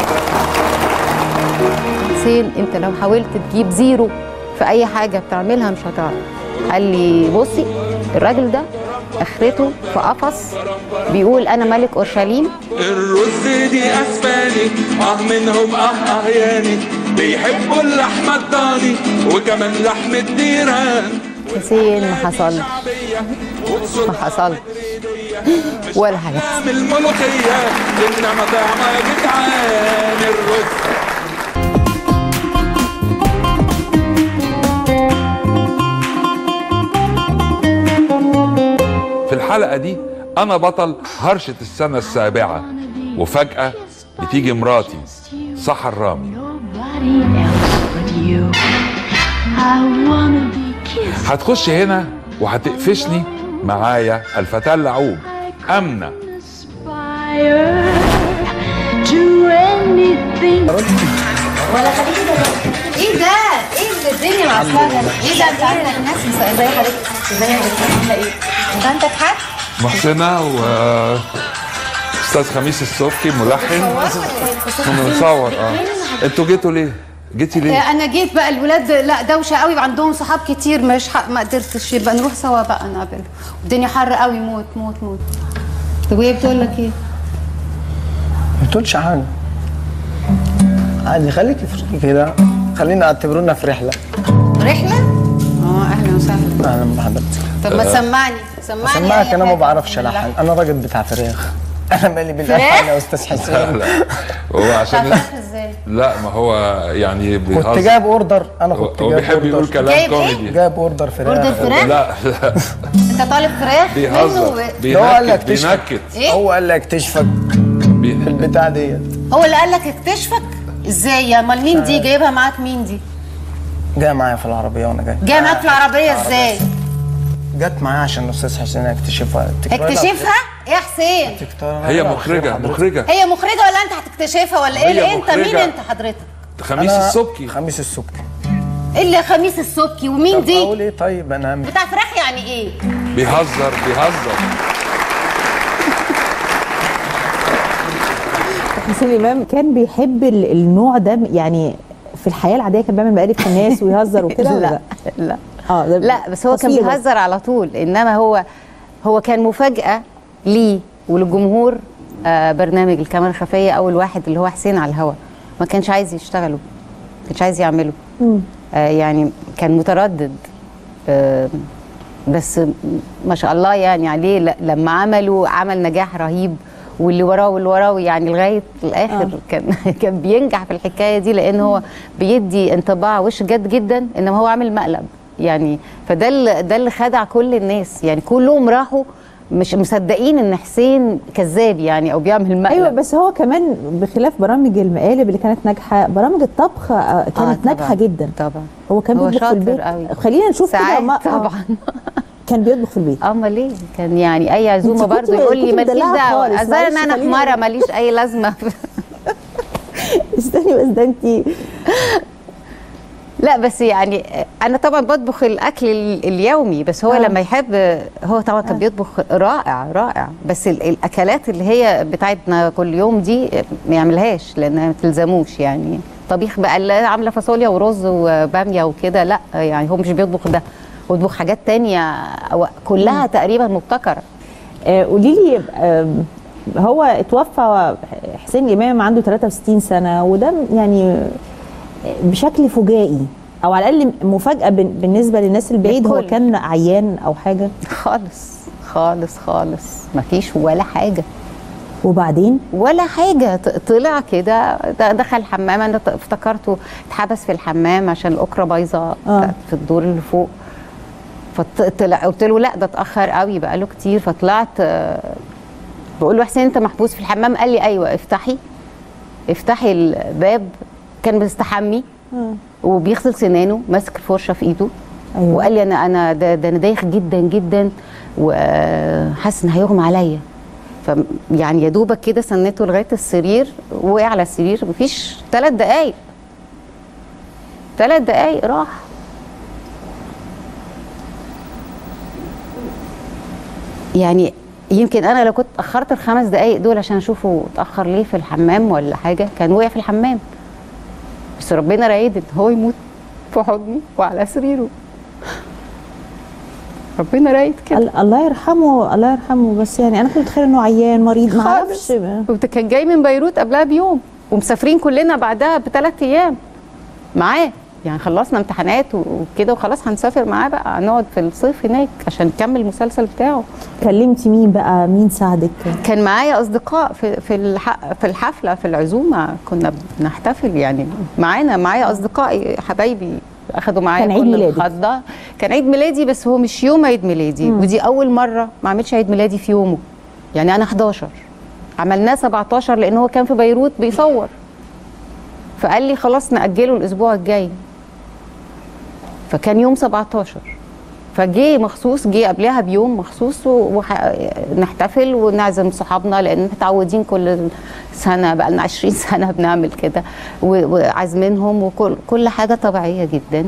حسين انت لو حاولت تجيب زيرو في اي حاجه بتعملها مش هتعرف قال لي بصي الراجل ده اخرته في قفص بيقول انا ملك اورشليم الرز دي اسباني اه منهم اه اه يعني بيحبوا اللحمه الضاني وكمان لحم الديران حسين ما حصلش ما حصل ولا حاجه من الملوخيه انما طعمه يا جدعان الرز في الحلقة دي أنا بطل هرشة السنة السابعة وفجأة بتيجي مراتي سحر رامي هتخش هنا وهتقفشني معايا الفتاة اللعوب أمنة ولا خليكي ايه ده؟ ايه اللي الدنيا معصلجه؟ ايه ده انت عارفه الناس ازاي حضرتك؟ ازاي حضرتك عامله ايه؟ انت عندك حد؟ محسنة و أستاذ خميس السبكي ملحن بنصور اه انتوا جيتوا ليه؟ جيتي ليه؟ انا جيت بقى الولاد لا دوشه قوي عندهم صحاب كتير مش حق ما قدرتش يبقى نروح سوا بقى نقابل الدنيا حر قوي موت موت موت طب وهي بتقول لك ايه؟ ما بتقولش حاجه عادي خليكي في كده خلينا اعتبرونا في رحله رحله؟ اه اهلا وسهلا اهلا بحضرتك طب ما تسمعني سمعني اسمعك أي انا ما حاجة. بعرفش الحن انا راجل بتاع فراخ انا مالي بالالحان فراخ؟ يا استاذ لا حسين لا هو عشان فراخ ازاي؟ لا ما هو يعني كنت بيهزر جايب اوردر انا هو كنت هو جايب بيحب يقول أوردر. كلام جايب إيه؟ كوميدي جايب اوردر فراخ أوردر فراخ؟ لا لا انت طالب فراخ؟ بيهزر منه ده هو قال لك بينكت تشفك بينكت إيه؟ هو قال لك تشفك بي- في البتاع ديت هو اللي قال لك اكتشفك؟ ازاي يا امال مين دي؟ جايبها معاك مين دي؟ جاي معايا في العربيه وانا جاي جايه معاك في العربيه ازاي؟ جت معايا عشان الاستاذ حسين يكتشفها تكرار- اكتشفها؟ ايه يا حسين؟ تكرار- هي لا، مخرجة حضرتك. مخرجة هي مخرجه ولا انت هتكتشفها ولا ايه؟ هي ليه انت مين مخرجة. انت حضرتك؟ خميس أنا السبكي خميس السبكي ايه اللي خميس السبكي ومين طب دي؟ اقول ايه طيب انا أعمل- بتاع فراخ يعني ايه؟ بيهزر بيهزر حسين الامام كان بيحب ال- النوع ده يعني في الحياه العاديه كان بيعمل مقالب في الناس ويهزر وكده ولا لا لا؟ لا اه ده لا بس هو كان تصوير بس. بيهزر على طول انما هو هو كان مفاجاه لي وللجمهور آه، برنامج الكاميرا الخفيه اول واحد اللي هو حسين على الهوا ما كانش عايز يشتغله ما كانش عايز يعمله مم. آه، يعني كان متردد آه، بس ما شاء الله يعني عليه ل- لما عملوا عمل نجاح رهيب واللي وراه واللي وراه يعني لغايه الاخر آه. كان كان بينجح في الحكايه دي لان هو بيدي انطباع وش جد جدا انما هو عامل مقلب يعني فده اللي ده اللي خدع كل الناس يعني كلهم راحوا مش مصدقين ان حسين كذاب يعني او بيعمل مقلب ايوه بس هو كمان بخلاف برامج المقالب اللي كانت ناجحه برامج الطبخ آه، كانت طبعاً، ناجحه جدا طبعا هو كان هو بيطبخ في شاطر البيت قوي. خلينا نشوف كده ساعات ما- آه. طبعا كان بيطبخ في البيت امال ليه كان يعني اي عزومه انت كنت- برضه يقول لي كنت مالكيش مدلعة دعوه خالص، اصل معلش انا في خلينا- مره ماليش اي لازمه استني بس ده انت لا بس يعني انا طبعا بطبخ الاكل ال- اليومي بس هو آه. لما يحب هو طبعا كان بيطبخ رائع رائع بس ال- الاكلات اللي هي بتاعتنا كل يوم دي ما يعملهاش لانها ما تلزموش يعني طبيخ بقى اللي عامله فاصوليا ورز وباميه وكده لا يعني هو مش بيطبخ ده هو بيطبخ حاجات تانية أو كلها تقريبا مبتكره آه، قولي لي آم، هو اتوفى حسين الامام عنده 63 سنه وده يعني بشكل فجائي او على الاقل مفاجاه بن- بالنسبه للناس البعيد هو للكل. كان عيان او حاجه خالص خالص خالص مفيش ولا حاجه وبعدين ولا حاجه ط- طلع كده د- دخل الحمام انا ت- افتكرته اتحبس في الحمام عشان الاكره بايظه آه. في الدور اللي فوق فطلع قلت له لا ده اتاخر قوي بقى له كتير فطلعت آه، بقول له حسين انت محبوس في الحمام قال لي ايوه افتحي افتحي الباب كان بيستحمي وبيغسل سنانه ماسك الفرشه في ايده أيوة. وقال لي انا انا ده, ده انا دايخ جدا جدا وحاسس ان هيغمى عليا ف يعني يا دوبك كده سنته لغايه السرير وقع على السرير مفيش ثلاث دقايق ثلاث دقايق راح يعني يمكن انا لو كنت اخرت الخمس دقايق دول عشان اشوفه اتاخر ليه في الحمام ولا حاجه كان وقع في الحمام بس ربنا رايد ان هو يموت في حضني وعلى سريره ربنا رايد كده ال- الله يرحمه الله يرحمه بس يعني انا كنت متخيله انه عيان مريض ما اعرفش وده كان جاي من بيروت قبلها بيوم ومسافرين كلنا بعدها بثلاث ايام معاه يعني خلصنا امتحانات وكده وخلاص هنسافر معاه بقى هنقعد في الصيف هناك عشان نكمل المسلسل بتاعه كلمتي مين بقى مين ساعدك كان معايا اصدقاء في في الح- في الحفله في العزومه كنا بنحتفل يعني معانا معايا اصدقائي حبايبي اخدوا معايا كان عيد كل ميلادك. الخضه كان عيد ميلادي بس هو مش يوم عيد ميلادي مم. ودي اول مره ما اعملش عيد ميلادي في يومه يعني انا 11 عملناه 17 لان هو كان في بيروت بيصور فقال لي خلاص ناجله الاسبوع الجاي فكان يوم 17 فجه مخصوص جه قبلها بيوم مخصوص ونحتفل ونعزم صحابنا لان متعودين كل سنه بقى لنا 20 سنه بنعمل كده و- وعازمينهم وكل كل حاجه طبيعيه جدا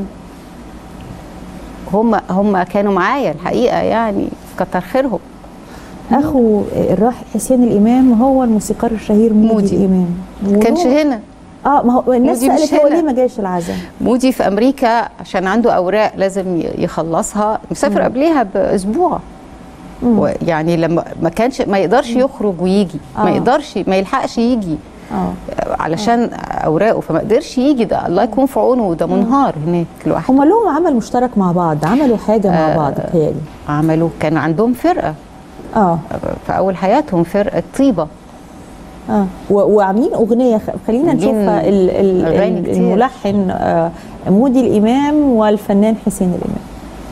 هم هم كانوا معايا الحقيقه يعني كتر خيرهم اخو الراحل حسين الامام هو الموسيقار الشهير مودي, مودي. الامام كانش هنا اه ما هو الناس مودي مش سالت هو هنا. ليه ما جاش العزاء مودي في امريكا عشان عنده اوراق لازم ي- يخلصها مسافر مم. قبلها باسبوع و- يعني لما ما كانش ما يقدرش يخرج ويجي ما آه. يقدرش ما يلحقش يجي اه علشان اوراقه فما قدرش يجي ده الله يكون في عونه ده منهار هناك لوحده هم لهم عمل مشترك مع بعض عملوا حاجه مع آه. بعض بتهيألي عملوا كان عندهم فرقه اه في اول حياتهم فرقه طيبه اه و- وعاملين اغنيه خ- خلينا عاملين نشوفها ال- ال- أغاني ال- كتير. الملحن آه، مودي الامام والفنان حسين الامام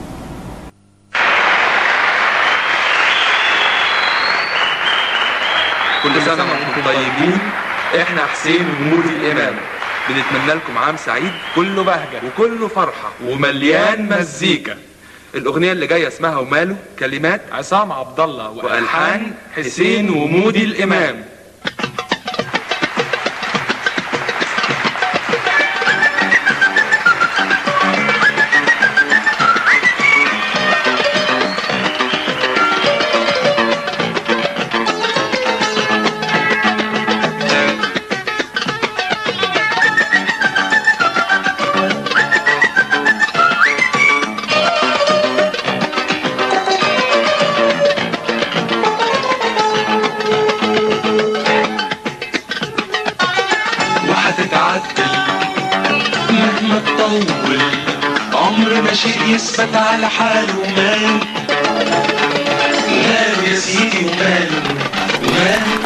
كل سنة وانتم طيبين احنا حسين ومودي الإمام بنتمنى لكم عام سعيد كله بهجة وكله فرحة ومليان مزيكا الأغنية اللي جاية اسمها وماله كلمات عصام عبد الله وألحان حسين ومودي الإمام Thank شيء يثبت على حاله وماله وماله يا سيدي وماله وماله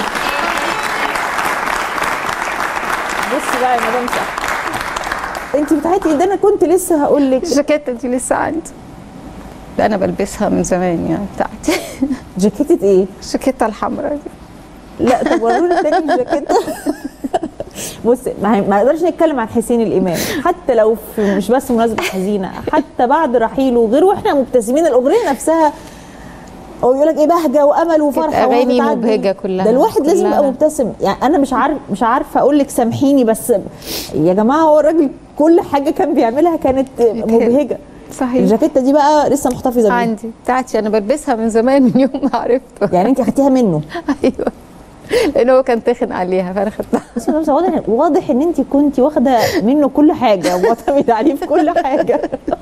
بصي بقى يا مدام سحر انت بتاعتي ده انا كنت لسه هقول لك الجاكيته دي لسه عندي ده انا بلبسها من زمان يعني بتاعتي جاكيتة ايه؟ الجاكيته الحمراء دي لا طب ورونا تاني الجاكيتة بصي ما, هي- ما نقدرش نتكلم عن حسين الامام حتى لو في مش بس مناسبه حزينه حتى بعد رحيله غير واحنا مبتسمين الاغنيه نفسها هو يقول لك ايه بهجه وامل وفرحه أغاني وهتعدي. مبهجة كلها. ده الواحد لازم كلها. يبقى مبتسم يعني انا مش عارف مش عارفه اقول لك سامحيني بس يا جماعه هو الراجل كل حاجه كان بيعملها كانت مبهجه صحيح الجاكيته دي بقى لسه محتفظه بيها عندي بتاعتي انا بلبسها من زمان من يوم ما عرفته يعني انت اخدتيها منه ايوه لان هو كان تخن عليها فانا خدتها بس بس واضح واضح ان انت كنت واخده منه كل حاجه ومعتمده عليه في كل حاجه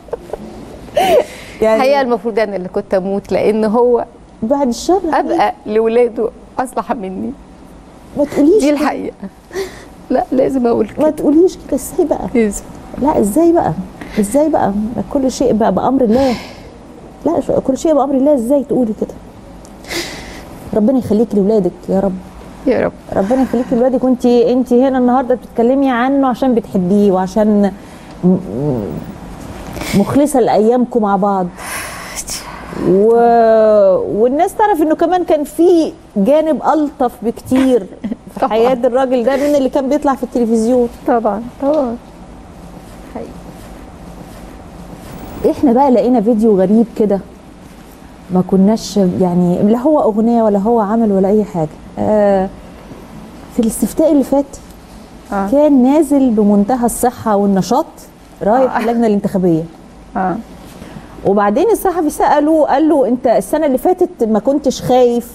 يعني الحقيقه المفروض انا اللي كنت اموت لان هو بعد الشر ابقى لاولاده اصلح مني ما تقوليش دي الحقيقه لا لازم اقول كده ما تقوليش كده ازاي بقى لازم لا ازاي بقى ازاي بقى ده كل شيء بقى بامر الله لا شو- كل شيء بامر الله ازاي تقولي كده ربنا يخليك لاولادك يا رب يا رب ربنا يخليك لاولادك وانت انت هنا النهارده بتتكلمي عنه عشان بتحبيه وعشان م- م- مخلصه لايامكم مع بعض و... والناس تعرف انه كمان كان في جانب الطف بكتير في حياه الراجل ده من اللي كان بيطلع في التلفزيون طبعا طبعا احنا بقى لقينا فيديو غريب كده ما كناش يعني لا هو اغنيه ولا هو عمل ولا اي حاجه آه في الاستفتاء اللي فات آه. كان نازل بمنتهى الصحه والنشاط رايح آه. اللجنه الانتخابيه اه وبعدين الصحفي ساله قال له انت السنه اللي فاتت ما كنتش خايف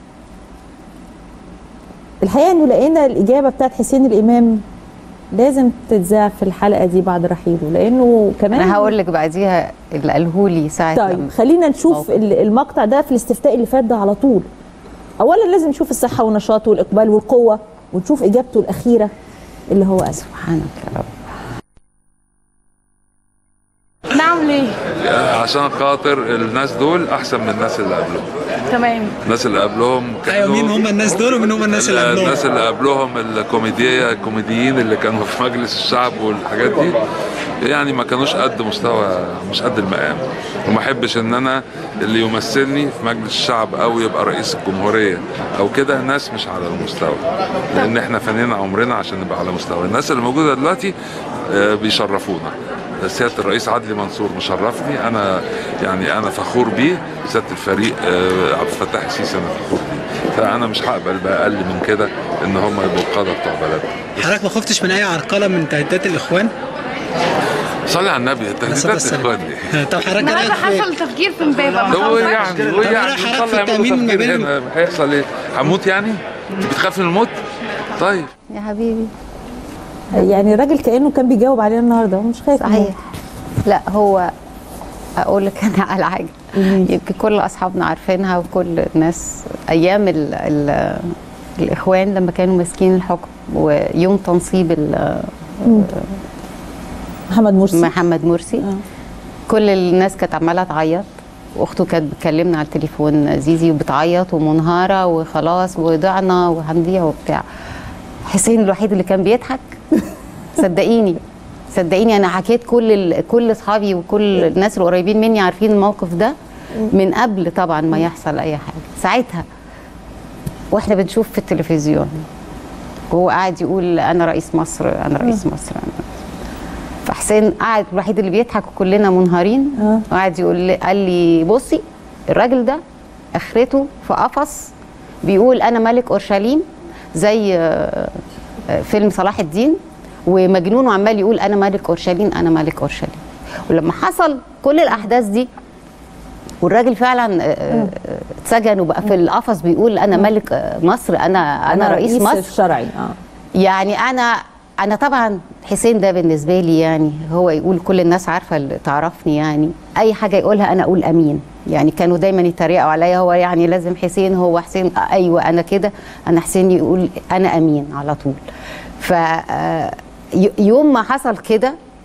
الحقيقه انه لقينا الاجابه بتاعت حسين الامام لازم تتذاع في الحلقه دي بعد رحيله لانه كمان انا هقول لك بعديها اللي قاله لي ساعه طيب لما- خلينا نشوف موقف. ال- المقطع ده في الاستفتاء اللي فات ده على طول اولا لازم نشوف الصحه والنشاط والاقبال والقوه ونشوف اجابته الاخيره اللي هو قالها سبحانك يا رب نعم ليه؟ عشان خاطر الناس دول احسن من الناس اللي قبلهم تمام الناس اللي قبلهم ايوه مين هم الناس دول ومين هم الناس اللي قبلهم الناس اللي قبلهم الكوميديا الكوميديين اللي كانوا في مجلس الشعب والحاجات دي يعني ما كانوش قد مستوى مش قد المقام وما احبش ان انا اللي يمثلني في مجلس الشعب او يبقى رئيس الجمهوريه او كده ناس مش على المستوى لان احنا فنينا عمرنا عشان نبقى على مستوى الناس اللي موجوده دلوقتي آه، بيشرفونا سياده الرئيس عدلي منصور مشرفني انا يعني انا فخور بيه سياده الفريق آه، عبد الفتاح السيسي انا فخور بيه فانا مش هقبل بقى اقل من كده ان هم يبقوا القاده بتوع بلدنا حضرتك ما خفتش من اي عرقله من تهديدات الاخوان؟ صلي على النبي تهديدات الاخوان دي طب حضرتك النهارده حصل تفجير في امبابه ما هو حصلش؟ يعني هو يعني حضرتك إن شاء في الله التأمين يعملوا ما تفكير بين- هنا هيحصل ايه؟ هموت يعني؟ انت بتخاف من الموت؟ طيب يا حبيبي يعني الراجل كانه كان بيجاوب علينا النهارده هو مش خايف صحيح لا هو اقول لك انا على حاجه يمكن كل اصحابنا عارفينها وكل الناس ايام ال ال الاخوان لما كانوا ماسكين الحكم ويوم تنصيب ال- محمد مرسي محمد مرسي آه. كل الناس كانت عماله تعيط واخته كانت بتكلمنا على التليفون زيزي وبتعيط ومنهاره وخلاص وضعنا وهنضيع وبتاع حسين الوحيد اللي كان بيضحك صدقيني صدقيني انا حكيت كل ال... كل اصحابي وكل الناس القريبين مني عارفين الموقف ده من قبل طبعا ما يحصل اي حاجه ساعتها واحنا بنشوف في التلفزيون وهو قاعد يقول انا رئيس مصر انا رئيس مصر أنا. فحسين قاعد الوحيد اللي بيضحك وكلنا منهارين وقاعد يقول لي قال لي بصي الراجل ده اخرته في قفص بيقول انا ملك اورشليم زي آه، آه، فيلم صلاح الدين ومجنون وعمال يقول انا ملك اورشليم انا ملك اورشليم ولما حصل كل الاحداث دي والراجل فعلا آه، آه، اتسجن وبقى في القفص بيقول انا ملك آه، مصر انا انا رئيس مصر الشرعي اه يعني انا انا طبعا حسين ده بالنسبه لي يعني هو يقول كل الناس عارفه اللي تعرفني يعني اي حاجه يقولها انا اقول امين يعني كانوا دايما يتريقوا عليا هو يعني لازم حسين هو حسين آه، ايوه انا كده انا حسين يقول انا امين على طول ف آه، ي- يوم ما حصل كده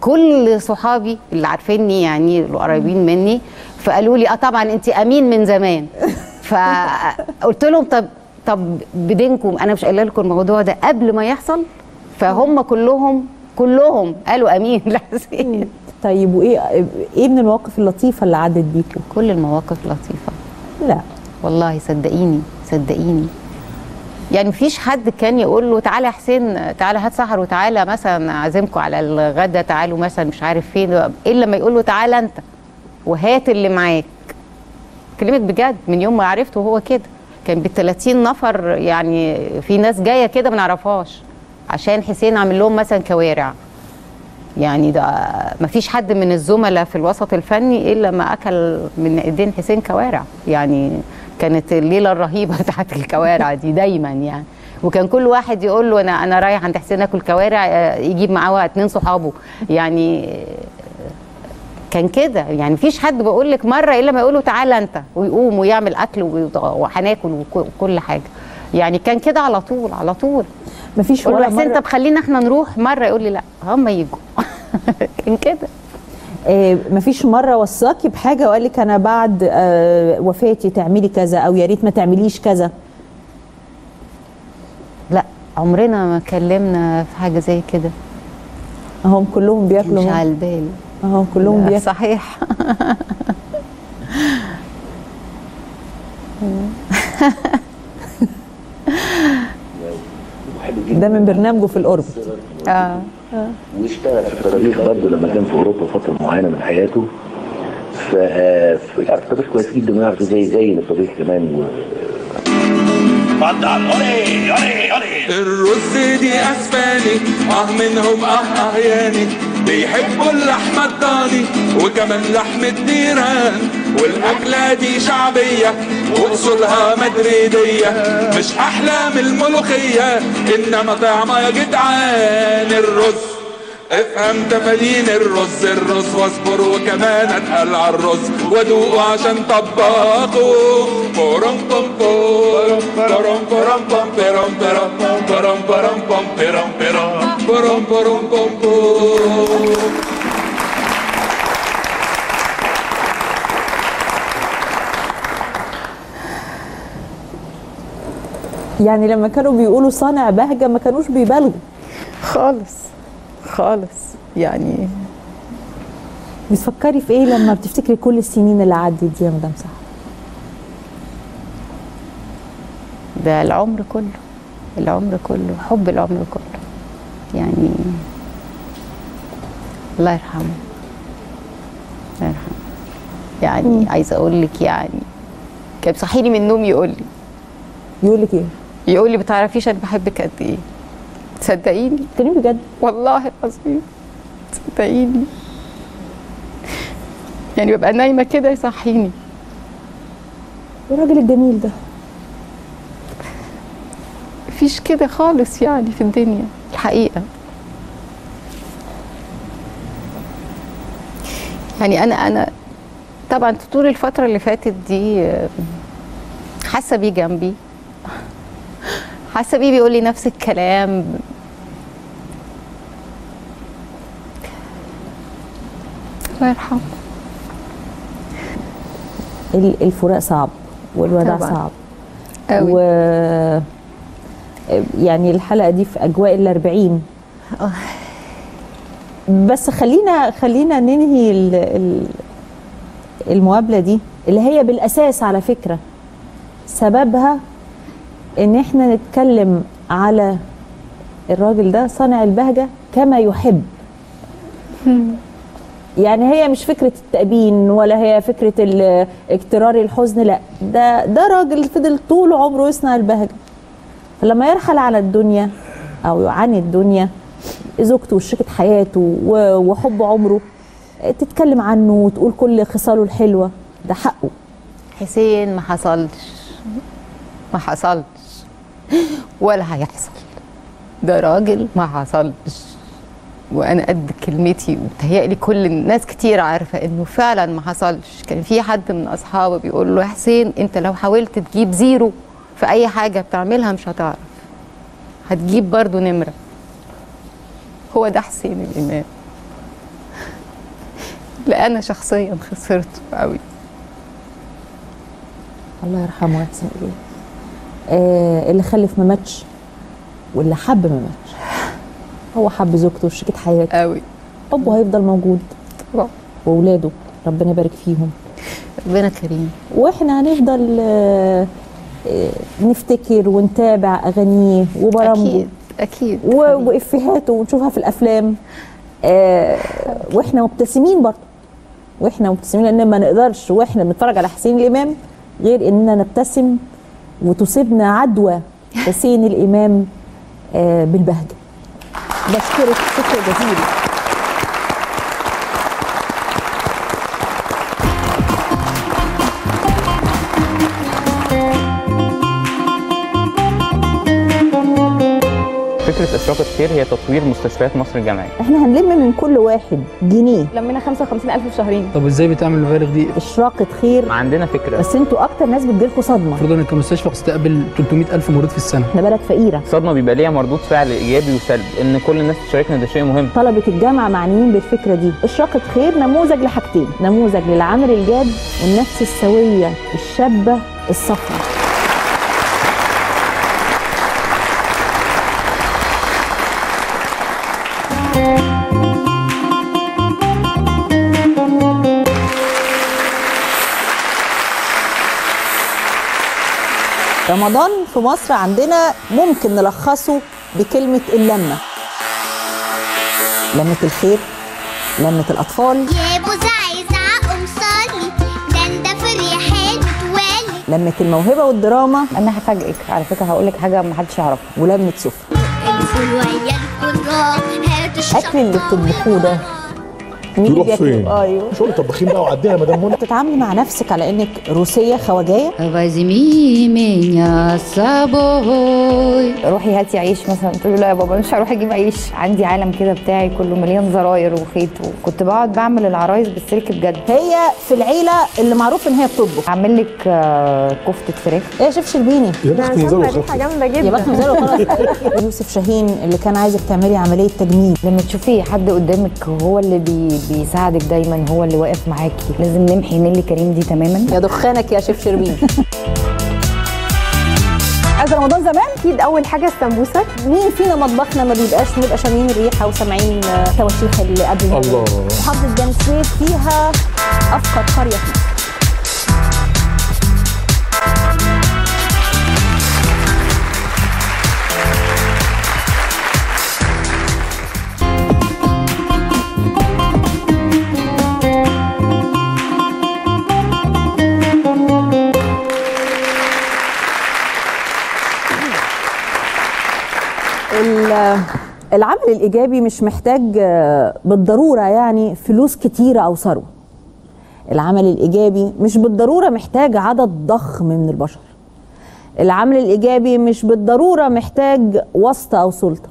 كل صحابي اللي عارفيني يعني القريبين مني فقالوا لي اه طبعا انت امين من زمان فقلت لهم طب طب بدينكم انا مش قايله لكم الموضوع ده قبل ما يحصل فهم كلهم كلهم قالوا امين لحسين طيب وايه ايه من المواقف اللطيفه اللي عدت بيكم كل المواقف لطيفه لا والله صدقيني صدقيني يعني مفيش حد كان يقول له تعالى يا حسين تعالى هات سحر وتعالى مثلا اعزمكم على الغدا تعالوا مثلا مش عارف فين الا لما يقول له تعالى انت وهات اللي معاك كلمة بجد من يوم ما عرفته هو كده كان بال 30 نفر يعني في ناس جايه كده ما نعرفهاش عشان حسين عامل لهم مثلا كوارع يعني ده ما فيش حد من الزملاء في الوسط الفني الا ما اكل من ايدين حسين كوارع يعني كانت الليله الرهيبه بتاعت الكوارع دي دايما يعني وكان كل واحد يقول له انا انا رايح عند حسين اكل كوارع آه، يجيب معاه اتنين صحابه يعني آه، كان كده يعني مفيش حد بقول لك مره الا ما يقول له تعالى انت ويقوم ويعمل اكل ويط- وهناكل وك- وكل حاجه يعني كان كده على طول على طول مفيش قول له ولا حسين مرة- طب خلينا احنا نروح مره يقول لي لا هم يجوا كان كده آه مفيش مره وصاكي بحاجه وقال لك انا بعد آه وفاتي تعملي كذا او يا ريت ما تعمليش كذا لا عمرنا ما اتكلمنا في حاجه زي كده هم كلهم بياكلوا مش هم. على البال هم كلهم لا، بياكلوا صحيح ده من برنامجه في الاوربت اه واشتغل في الطبيخ برضه لما كان في اوروبا فتره معينه من حياته ف يعرف الطبيخ كويس جدا ويعرف ازاي يزين الطبيخ كمان و... الرز دي اسباني اه منهم اه اه يعني بيحبوا اللحمة الضاني وكمان لحم النيران والاكلة دي شعبية واصولها مدريدية مش احلى من الملوخية انما طعمة يا جدعان الرز افهم تفانين الرز الرز واصبر وكمان اتقل على الرز وادوقه عشان طباخه بورم بوم بورم بورم بورم بوم بيرم بيرم بورم بورم بوم بيرم بيرم بورم بورم بوم بوم يعني لما كانوا بيقولوا صانع بهجه ما كانوش بيبالغوا خالص خالص يعني بتفكري في ايه لما بتفتكري كل السنين اللي عدت دي يا مدام سحر ده العمر كله العمر كله حب العمر كله يعني الله يرحمه الله يرحمه يعني عايزه اقول لك يعني كان بيصحيني من النوم يقول لي يقول لك ايه يقول لي بتعرفيش انا بحبك قد ايه تصدقيني تكلمي بجد والله العظيم صدقيني يعني ببقى نايمه كده يصحيني الراجل الجميل ده مفيش كده خالص يعني في الدنيا الحقيقه يعني انا انا طبعا طول الفتره اللي فاتت دي آه، حاسه بيه جنبي حاسه بيه بيقول لي نفس الكلام الله يرحمه ال- الفراق صعب والوداع طبعاً. صعب أوي. و يعني الحلقه دي في اجواء الأربعين بس خلينا خلينا ننهي ال- ال- المقابله دي اللي هي بالاساس على فكره سببها ان احنا نتكلم على الراجل ده صانع البهجه كما يحب يعني هي مش فكرة التأبين ولا هي فكرة ال- اكترار الحزن لا ده ده راجل فضل طول عمره يصنع البهجة فلما يرحل على الدنيا أو عن الدنيا زوجته وشريكة حياته و- وحب عمره تتكلم عنه وتقول كل خصاله الحلوة ده حقه حسين ما حصلش ما حصلش ولا هيحصل ده راجل ما حصلش وانا قد كلمتي وبتهيألي كل الناس كتير عارفه انه فعلا ما حصلش كان في حد من اصحابه بيقول له يا حسين انت لو حاولت تجيب زيرو في اي حاجه بتعملها مش هتعرف هتجيب برضو نمره هو ده حسين الامام لا انا شخصيا خسرته قوي الله يرحمه ويحسن اليه آه اللي خلف ما ماتش واللي حب ما ماتش هو حب زوجته وشريكة حياته قوي حبه هيفضل موجود طبعا واولاده ربنا يبارك فيهم ربنا كريم واحنا هنفضل آه، آه، نفتكر ونتابع اغانيه وبرامجه اكيد اكيد و- وافيهاته ونشوفها في الافلام آه، واحنا مبتسمين برضه واحنا مبتسمين لان ما نقدرش واحنا بنتفرج على حسين الامام غير اننا نبتسم وتصيبنا عدوى حسين الامام آه، بالبهجه بشكرك شكر جزيل فكره اشراقه خير هي تطوير مستشفيات مصر الجامعيه احنا هنلم من كل واحد جنيه لمينا 55000 في شهرين طب ازاي بتعمل المبالغ دي؟ اشراقه خير ما عندنا فكره بس انتوا اكتر ناس بتجيلكوا صدمه المفروض ان كمستشفى تستقبل 300000 مريض في السنه احنا بلد فقيره الصدمه بيبقى ليها مردود فعل ايجابي وسلبي ان كل الناس تشاركنا ده شيء مهم طلبة الجامعة معنيين بالفكرة دي إشراقة خير نموذج لحاجتين نموذج للعمل الجاد والنفس السوية الشابة الصفرة رمضان في مصر عندنا ممكن نلخصه بكلمة اللمة لمة الخير لمة الأطفال يا ابو زعزع قوم صلي ده انت في الريحان متوالي لمة الموهبة والدراما انا هفاجئك على فكره هقول لك حاجه ما حدش يعرفها ولمة سفرة الفول ويا الكرات هات الأكل اللي بتطبخوه ده مين اللي يروح بياكله؟ فين؟ ايوه شغل طباخين بقى وعديها يا مدام منى بتتعاملي مع نفسك على انك روسيه خواجايه Возьми меня с собой روحي هاتي عيش مثلا تقولي لا يا بابا مش هروح اجيب عيش عندي عالم كده بتاعي كله مليان زراير وخيط وكنت بقعد بعمل العرايس بالسلك بجد هي في العيله اللي معروف ان هي بتطبخ اعمل لك آه، كفته فراخ ايه يا شيف شربيني يا بخت نزار وخف جامده يا بخت مزال وخلاص يوسف شاهين اللي كان عايزك تعملي عمليه تجميل لما تشوفي حد قدامك هو اللي بي بيساعدك دايما هو اللي واقف معاكي لازم نمحي نيلي كريم دي تماما يا دخانك يا شيف شربيني عايز رمضان زمان اكيد اول حاجه السمبوسه مين فينا مطبخنا ما بيبقاش بنبقى شامين الريحه وسامعين آه، تواشيح اللي قبل المغرب. الله. محافظه بني سويف فيها افقر قريه في مصر ال- العمل الايجابي مش محتاج آه، بالضروره يعني فلوس كتيره او ثروه العمل الايجابي مش بالضروره محتاج عدد ضخم من البشر العمل الايجابي مش بالضروره محتاج واسطه او سلطه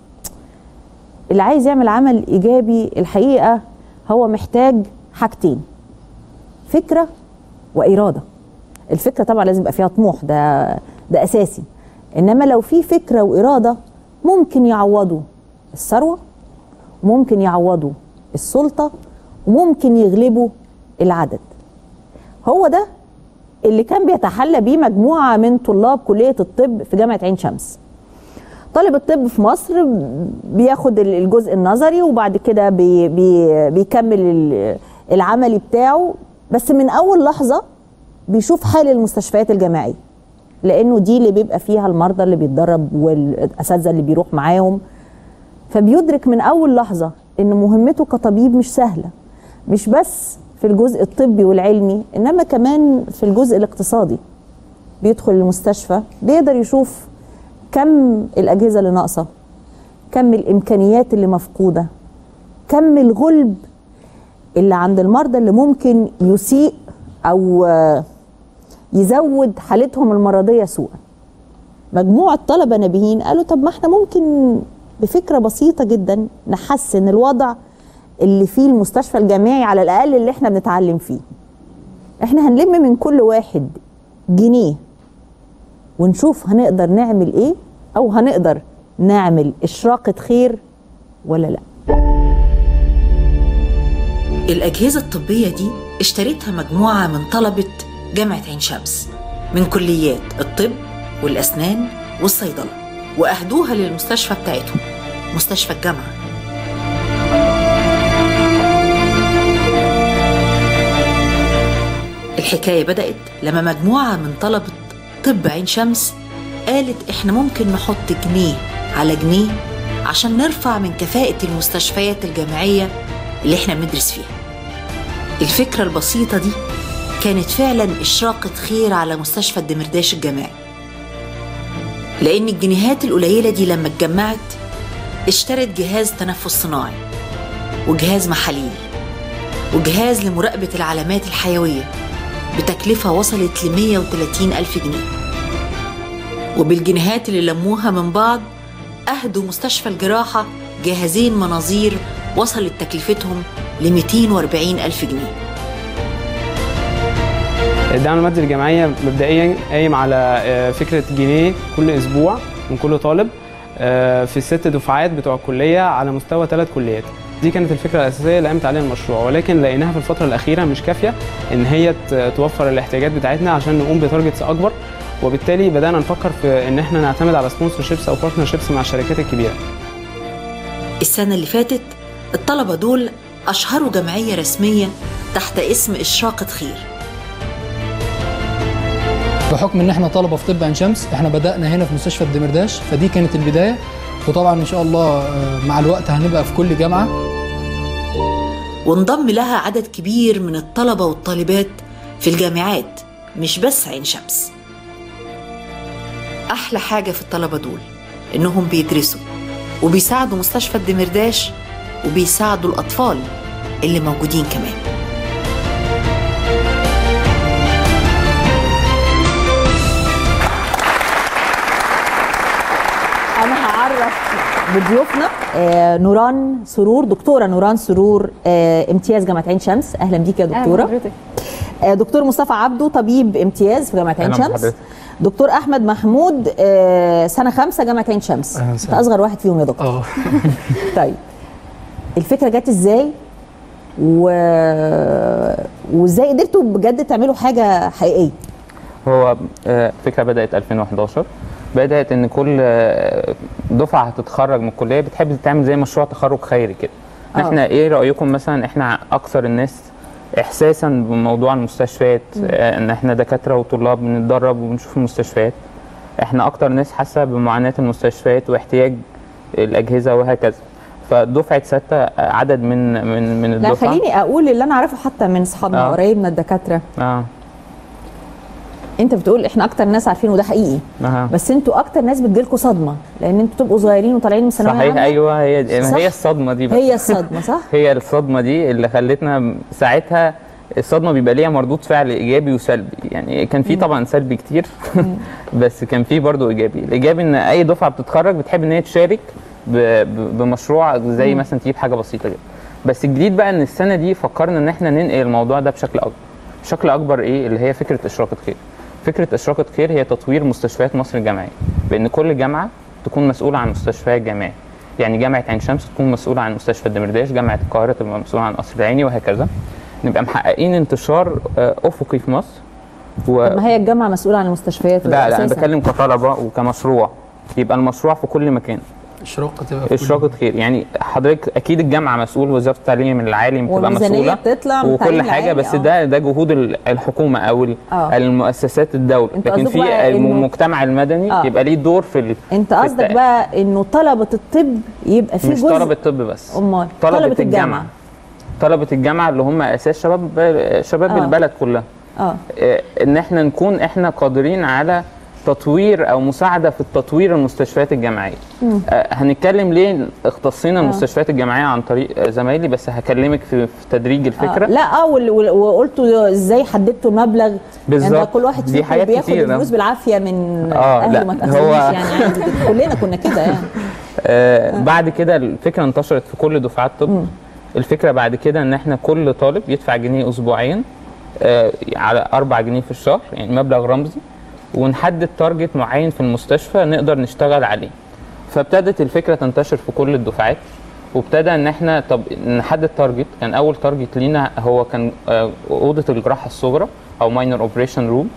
اللي عايز يعمل عمل ايجابي الحقيقه هو محتاج حاجتين فكره واراده الفكره طبعا لازم يبقى فيها طموح ده ده اساسي انما لو في فكره واراده ممكن يعوضوا الثروه ممكن يعوضوا السلطه وممكن يغلبوا العدد هو ده اللي كان بيتحلى بيه مجموعه من طلاب كليه الطب في جامعه عين شمس طالب الطب في مصر بياخد الجزء النظري وبعد كده بي بي بيكمل ال- العملي بتاعه بس من اول لحظه بيشوف حال المستشفيات الجامعيه لانه دي اللي بيبقى فيها المرضى اللي بيتدرب والاساتذه اللي بيروح معاهم فبيدرك من اول لحظه ان مهمته كطبيب مش سهله مش بس في الجزء الطبي والعلمي انما كمان في الجزء الاقتصادي بيدخل المستشفى بيقدر يشوف كم الاجهزه اللي ناقصه كم الامكانيات اللي مفقوده كم الغلب اللي عند المرضى اللي ممكن يسيء او آه، يزود حالتهم المرضيه سوءا مجموعه طلبه نبيهين قالوا طب ما احنا ممكن بفكره بسيطه جدا نحسن الوضع اللي فيه المستشفى الجامعي على الاقل اللي احنا بنتعلم فيه احنا هنلم من كل واحد جنيه ونشوف هنقدر نعمل ايه او هنقدر نعمل اشراقه خير ولا لا الأجهزة الطبية دي اشترتها مجموعة من طلبة جامعة عين شمس من كليات الطب والأسنان والصيدلة وأهدوها للمستشفى بتاعتهم مستشفى الجامعة الحكاية بدأت لما مجموعة من طلبة طب عين شمس قالت إحنا ممكن نحط جنيه على جنيه عشان نرفع من كفاءة المستشفيات الجامعية اللي إحنا بندرس فيها الفكرة البسيطة دي كانت فعلا إشراقة خير على مستشفى الدمرداش الجامعي لأن الجنيهات القليلة دي لما اتجمعت اشترت جهاز تنفس صناعي وجهاز محاليل وجهاز لمراقبة العلامات الحيوية بتكلفة وصلت ل 130 ألف جنيه وبالجنيهات اللي لموها من بعض أهدوا مستشفى الجراحة جهازين مناظير وصلت تكلفتهم ل 240 ألف جنيه الدعم المادي الجمعية مبدئيا قايم على آه، فكرة جنيه كل أسبوع من كل طالب آه، في الست دفعات بتوع الكلية على مستوى ثلاث كليات دي كانت الفكرة الأساسية اللي قامت عليها المشروع ولكن لقيناها في الفترة الأخيرة مش كافية إن هي ت- توفر الاحتياجات بتاعتنا عشان نقوم بتارجتس أكبر وبالتالي بدأنا نفكر في إن إحنا نعتمد على سبونسرشيبس أو بارتنرشيبس مع الشركات الكبيرة السنة اللي فاتت الطلبة دول أشهروا جمعية رسمية تحت اسم إشراقة خير بحكم ان احنا طلبه في طب عين شمس احنا بدانا هنا في مستشفى الدمرداش فدي كانت البدايه وطبعا ان شاء الله آه، مع الوقت هنبقى في كل جامعه وانضم لها عدد كبير من الطلبة والطالبات في الجامعات مش بس عين شمس أحلى حاجة في الطلبة دول إنهم بيدرسوا وبيساعدوا مستشفى الدمرداش وبيساعدوا الأطفال اللي موجودين كمان انا هعرف بضيوفنا آه، نوران سرور دكتوره نوران سرور آه، امتياز جامعه عين شمس اهلا بيك يا دكتوره حضرتك. آه، دكتور مصطفى عبده طبيب امتياز في جامعه عين أهلاً شمس بحضرتك. دكتور احمد محمود آه، سنه خمسة جامعه عين شمس أهلاً انت وسهلاً. اصغر واحد فيهم يا دكتور اه طيب الفكره جت ازاي و... وازاي قدرتوا بجد تعملوا حاجه حقيقيه هو آه، فكرة بدأت 2011 بدأت إن كل آه، دفعة هتتخرج من الكلية بتحب تعمل زي مشروع تخرج خيري كده آه. احنا ايه رأيكم مثلا احنا أكثر الناس إحساسا بموضوع المستشفيات آه، إن احنا دكاترة وطلاب بنتدرب وبنشوف المستشفيات احنا أكتر ناس حاسة بمعاناة المستشفيات واحتياج الأجهزة وهكذا فدفعة ستة آه، عدد من من من لا الدفعة خليني اقول اللي انا اعرفه حتى من اصحابنا آه. قريبنا الدكاتره اه انت بتقول احنا اكتر ناس عارفين وده حقيقي آه. بس انتوا اكتر ناس بتجيلكوا صدمه لان انتوا تبقوا صغيرين وطالعين من ثانويه صحيح عامة. ايوه هي دي صح؟ هي الصدمه دي بقى هي الصدمه صح هي الصدمه دي اللي خلتنا ساعتها الصدمه بيبقى ليها مردود فعل ايجابي وسلبي يعني كان في طبعا سلبي كتير بس كان في برضه ايجابي الايجابي ان اي دفعه بتتخرج بتحب ان هي تشارك ب- ب- بمشروع زي مم. مثلا تجيب حاجه بسيطه جدا بس الجديد بقى ان السنه دي فكرنا ان احنا ننقل الموضوع ده بشكل اكبر بشكل اكبر ايه اللي هي فكره اشراقه خير فكره اشراقه خير هي تطوير مستشفيات مصر الجامعيه بان كل جامعه تكون مسؤوله عن مستشفيات جامعيه يعني جامعه عين شمس تكون مسؤوله عن مستشفى الدمرداش جامعه القاهره تبقى مسؤوله عن قصر العيني وهكذا نبقى محققين انتشار آه، افقي في مصر و... طب ما هي الجامعه مسؤوله عن المستشفيات لا لا انا أساساً. بتكلم كطلبه وكمشروع يبقى المشروع في كل مكان اشراقه تبقى في كل اشراقه خير يعني حضرتك اكيد الجامعه مسؤول وزاره التعليم العالي بتبقى والميزانية مسؤوله بتطلع من وكل التعليم حاجه العالي، بس آه. ده ده جهود ال- الحكومه او ال- آه. المؤسسات الدوله أنت لكن قصدك في بقى إنه- المجتمع المدني آه. يبقى ليه دور في ال... انت في قصدك الت- بقى انه طلبه الطب يبقى في مش جزء طلبه طب بس امال طلبه الجامعه طلبه الجامعه اللي هم اساس شباب شباب آه. البلد كلها اه آه، ان احنا نكون احنا قادرين على تطوير او مساعده في التطوير المستشفيات الجامعيه مم. آه، هنتكلم ليه اختصينا آه. المستشفيات الجامعيه عن طريق آه، زمايلي بس هكلمك في, في تدريج الفكره آه. لا اه وال- وال- وقلتوا ازاي حددتوا المبلغ يعني بالظبط. ده كل واحد دي فيكم حاجات بياخد كتير، الفلوس آه. بالعافيه من آه، اهله لا، ما هو- تاخذونيش يعني عادي جدا. كلنا كنا كده يعني آه بعد كده الفكره انتشرت في كل دفعات طب الفكره بعد كده ان احنا كل طالب يدفع جنيه اسبوعيا آه على 4 جنيه في الشهر يعني مبلغ رمزي ونحدد تارجت معين في المستشفى نقدر نشتغل عليه فابتدت الفكره تنتشر في كل الدفعات وابتدى ان احنا طب نحدد تارجت كان اول تارجت لينا هو كان آه، اوضه الجراحه الصغرى او ماينر اوبريشن روم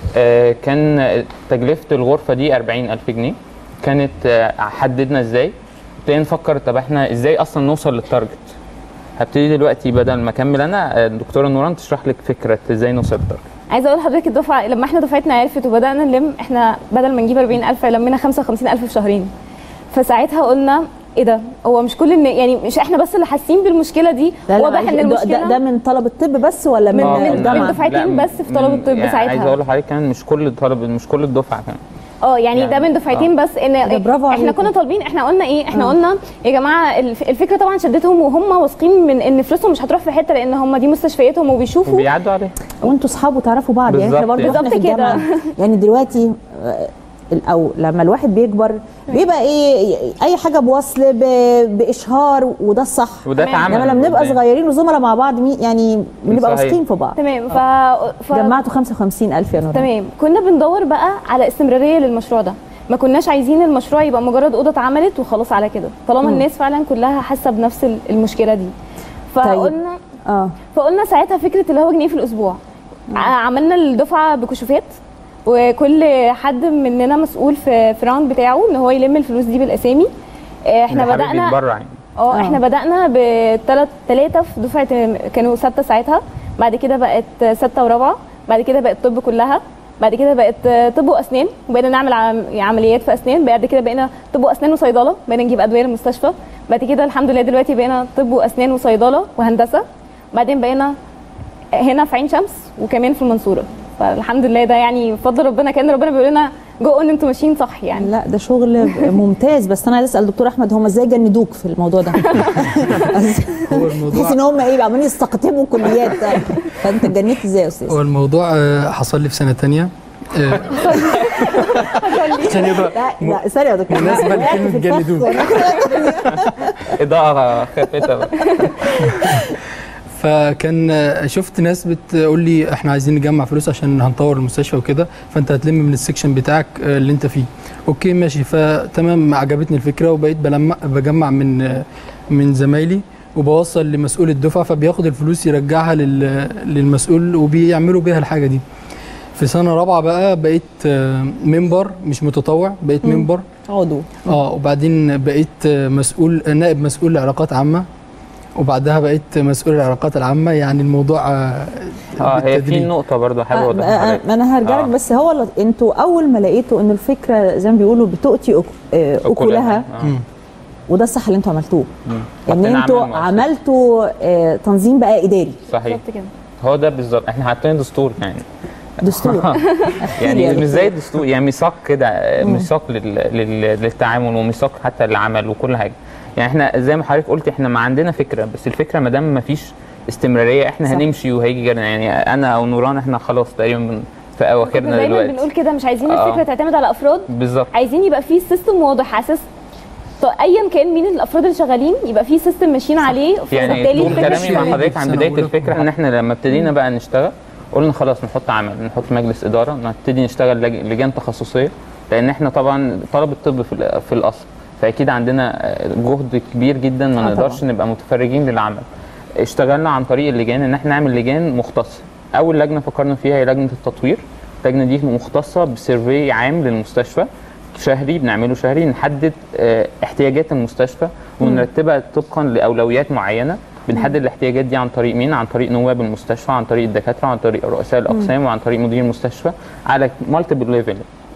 كان تكلفه الغرفه دي 40000 جنيه كانت آه، حددنا ازاي ابتدينا نفكر طب احنا ازاي اصلا نوصل للتارجت هبتدي دلوقتي بدل ما اكمل انا آه، الدكتوره نوران تشرح لك فكره ازاي نوصل للتارجت عايزه اقول لحضرتك الدفعه لما احنا دفعتنا عرفت وبدانا نلم احنا بدل ما نجيب 40000 لمينا 55000 في شهرين فساعتها قلنا ايه ده هو مش كل الن- يعني مش احنا بس اللي حاسين بالمشكله دي لا لا واضح ان ده- المشكله ده, ده من طلب الطب بس ولا من, آه، من لا، الجامعه من دفعتين لا، بس في طلب من- الطب يعني ساعتها. عايز اقول لحضرتك كمان مش كل طلب مش كل الدفعه كمان اه يعني, يعني- ده من دفعتين آه. بس ان ده برافو احنا عليكم. كنا طالبين احنا قلنا ايه احنا آه. قلنا يا جماعه الف- الفكره طبعا شدتهم وهم واثقين من ان فلوسهم مش هتروح في حته لان هم دي مستشفياتهم وبيشوفوا وبيعدوا عليه وانتوا اصحاب وتعرفوا بعض يعني احنا بالظبط برضه يعني. احنا في بالظبط كده. الجامعه يعني دلوقتي آه، او لما الواحد بيكبر بيبقى ايه اي حاجه بوصل ب- باشهار وده الصح وده تمام. اتعمل لما لما نبقى قدام. صغيرين وزملاء مع بعض مي- يعني بنبقى صحيح. واثقين في بعض تمام ف... ف... جمعتوا 55000 يا نور تمام كنا بندور بقى على استمراريه للمشروع ده ما كناش عايزين المشروع يبقى مجرد اوضه اتعملت وخلاص على كده طالما مم. الناس فعلا كلها حاسه بنفس ال- المشكله دي فقلنا اه فقلنا ساعتها فكره اللي هو جنيه في الاسبوع ع- عملنا الدفعه بكشوفات وكل حد مننا مسؤول في في راوند بتاعه ان هو يلم الفلوس دي بالاسامي آه، احنا اللي حابب بدانا يتبرع يعني اه آه. احنا بدانا بثلاث ثلاثه في دفعه كانوا سته ساعتها بعد كده بقت سته ورابعه بعد كده بقت طب كلها بعد كده بقت طب واسنان وبقينا نعمل عم- عمليات في اسنان بعد كده بقينا طب واسنان وصيدله بقينا نجيب ادويه للمستشفى بعد كده الحمد لله دلوقتي بقينا طب واسنان وصيدله وهندسه بعدين بقينا هنا في عين شمس وكمان في المنصوره فالحمد لله ده يعني بفضل ربنا كان ربنا بيقول لنا جو ان انتوا ماشيين صح يعني لا ده شغل ممتاز بس انا عايز اسال دكتور احمد هم ازاي جندوك في الموضوع ده هو تحس الموضوع ان هم ايه عمالين يستقطبوا كليات فانت اتجنيت ازاي يا استاذ هو الموضوع آه، حصل لي في سنه تانية آه، عشان يبقى لا لا ثانيه يا دكتور مناسبة وقعت لكلمة في الفخ جندوك. وناخد- اضاءه خافته بقى فكان آه، شفت ناس بتقول لي احنا عايزين نجمع فلوس عشان هنطور المستشفى وكده فانت هتلم من السكشن بتاعك آه، اللي انت فيه اوكي ماشي فتمام عجبتني الفكره وبقيت بلمع بجمع من آه، من زمايلي وبوصل لمسؤول الدفعه فبياخد الفلوس يرجعها لل- للمسؤول وبيعملوا بيها الحاجه دي في سنه رابعه بقى بقيت آه، منبر مش متطوع بقيت مم. منبر عضو اه وبعدين بقيت مسؤول نائب مسؤول علاقات عامه وبعدها بقيت مسؤول العلاقات العامه يعني الموضوع آه، اه هي في بالتدريج. نقطه برضو حابب آه، اوضحها آه، لحضرتك ما انا هرجع لك آه. بس هو اللي- انتوا اول ما لقيتوا ان الفكره زي ما بيقولوا بتؤتي أك- آه، اكلها آه. مم. وده الصح اللي انتوا عملتوه مم. ان حطينا انتوا عمل مؤسسي. عملتوا آه، تنظيم بقى اداري صحيح بالظبط كده هو ده بالظبط احنا حاطين دستور يعني دستور يا يعني دكتور. مش زي الدستور يعني ميثاق كده ميثاق لل... لل... للتعامل وميثاق حتى للعمل وكل حاجه يعني احنا زي ما حضرتك قلت احنا ما عندنا فكره بس الفكره ما دام ما فيش استمراريه احنا صح. هنمشي وهيجي جرنا يعني انا او نوران احنا خلاص تقريبا بن- في كنا اواخرنا دايما دلوقتي بنقول كده مش عايزين آه. الفكره تعتمد على افراد بالظبط عايزين يبقى في سيستم واضح على اساس طيب ايا كان مين الافراد اللي شغالين يبقى في سيستم ماشيين عليه يعني فبالتالي طول الفكره كلامي مع مش- حضرتك عن سنة بدايه أولى. الفكره ان احنا لما ابتدينا بقى نشتغل قلنا خلاص نحط عمل نحط مجلس اداره نبتدي نشتغل لج- لجان تخصصيه لان احنا طبعا طلب الطب في ال- في الاصل فاكيد عندنا آه، جهد كبير جدا ما آه نقدرش نبقى متفرجين للعمل اشتغلنا عن طريق اللجان ان احنا نعمل لجان مختصه اول لجنه فكرنا فيها هي لجنه التطوير اللجنه دي مختصه بسيرفي عام للمستشفى شهري بنعمله شهري نحدد آه، احتياجات المستشفى ونرتبها طبقا لاولويات معينه بنحدد الاحتياجات دي عن طريق مين عن طريق نواب المستشفى عن طريق الدكاتره عن طريق رؤساء الاقسام وعن طريق مدير المستشفى على مالتيبل ليفل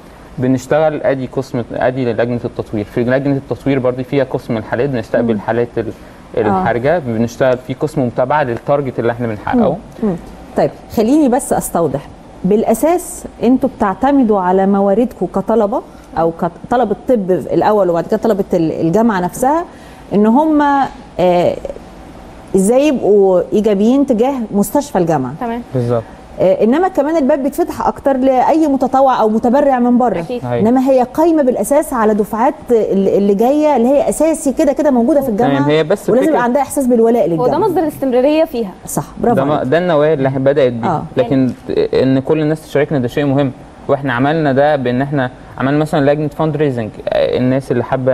بنشتغل ادي قسم ادي لجنه التطوير في لجنه التطوير برضه فيها قسم الحالات بنستقبل الحالات ال- الحرجه بنشتغل في قسم متابعه للتارجت اللي احنا بنحققه مم. طيب خليني بس استوضح بالاساس انتوا بتعتمدوا على مواردكم كطلبه او كطلبه طب الاول وبعد كده طلبه ال- الجامعه نفسها ان هم آه ازاي يبقوا ايجابيين تجاه مستشفى الجامعه تمام بالظبط آه انما كمان الباب بيتفتح اكتر لاي متطوع او متبرع من بره أكيد. هاي. انما هي قايمه بالاساس على دفعات اللي اللي جايه اللي هي اساسي كده كده موجوده في الجامعه تمام، هي بس ولازم فكرة- يبقى عندها احساس بالولاء هو ده للجامعه مصدر الاستمراريه فيها صح برافو ده, ما- عليك. ده النوايا اللي بدات بيه آه. آه. لكن ان كل الناس تشاركنا ده شيء مهم واحنا عملنا ده بان احنا عملنا مثلا لجنه فاند ريزنج الناس اللي حابه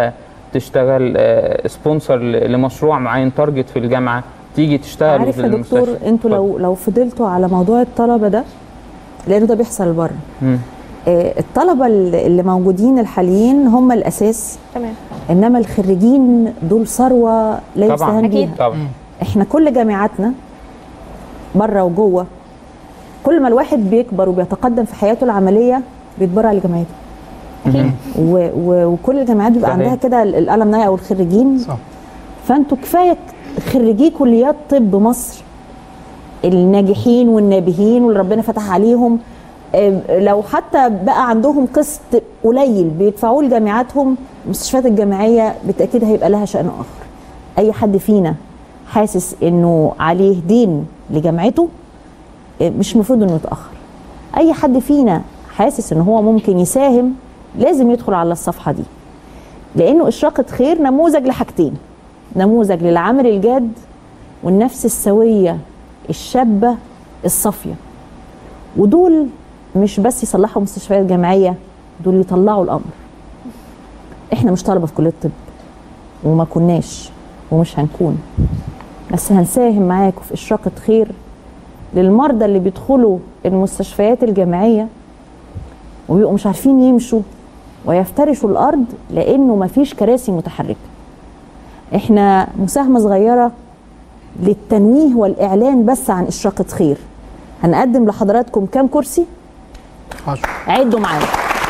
تشتغل آه، سبونسر ل- لمشروع معين تارجت في الجامعه تيجي تشتغل عارف في يا دكتور المستشفى. انتوا لو لو فضلتوا على موضوع الطلبه ده لانه ده بيحصل بره مم. آه، الطلبه اللي اللي موجودين الحاليين هم الاساس تمام انما الخريجين دول ثروه لا طبعا يستهان بيها طبعا احنا كل جامعاتنا بره وجوه كل ما الواحد بيكبر وبيتقدم في حياته العمليه بيتبرع لجامعته و و وكل الجامعات بيبقى صحيح. عندها كده ال- الالمناي او الخريجين صح فانتوا كفايه خريجي كليات طب مصر الناجحين والنابهين واللي ربنا فتح عليهم آه، لو حتى بقى عندهم قسط قليل بيدفعوه لجامعاتهم المستشفيات الجامعيه بالتاكيد هيبقى لها شان اخر اي حد فينا حاسس انه عليه دين لجامعته آه، مش المفروض انه يتاخر اي حد فينا حاسس ان هو ممكن يساهم لازم يدخل على الصفحه دي لانه اشراقه خير نموذج لحاجتين نموذج للعمل الجاد والنفس السويه الشابه الصافيه ودول مش بس يصلحوا مستشفيات جامعيه دول يطلعوا الامر احنا مش طلبه في كليه الطب وما كناش ومش هنكون بس هنساهم معاكم في اشراقه خير للمرضى اللي بيدخلوا المستشفيات الجامعيه وبيبقوا مش عارفين يمشوا ويفترشوا الارض لانه مفيش كراسي متحركه احنا مساهمه صغيره للتنويه والاعلان بس عن اشراقه خير هنقدم لحضراتكم كام كرسي عدوا معانا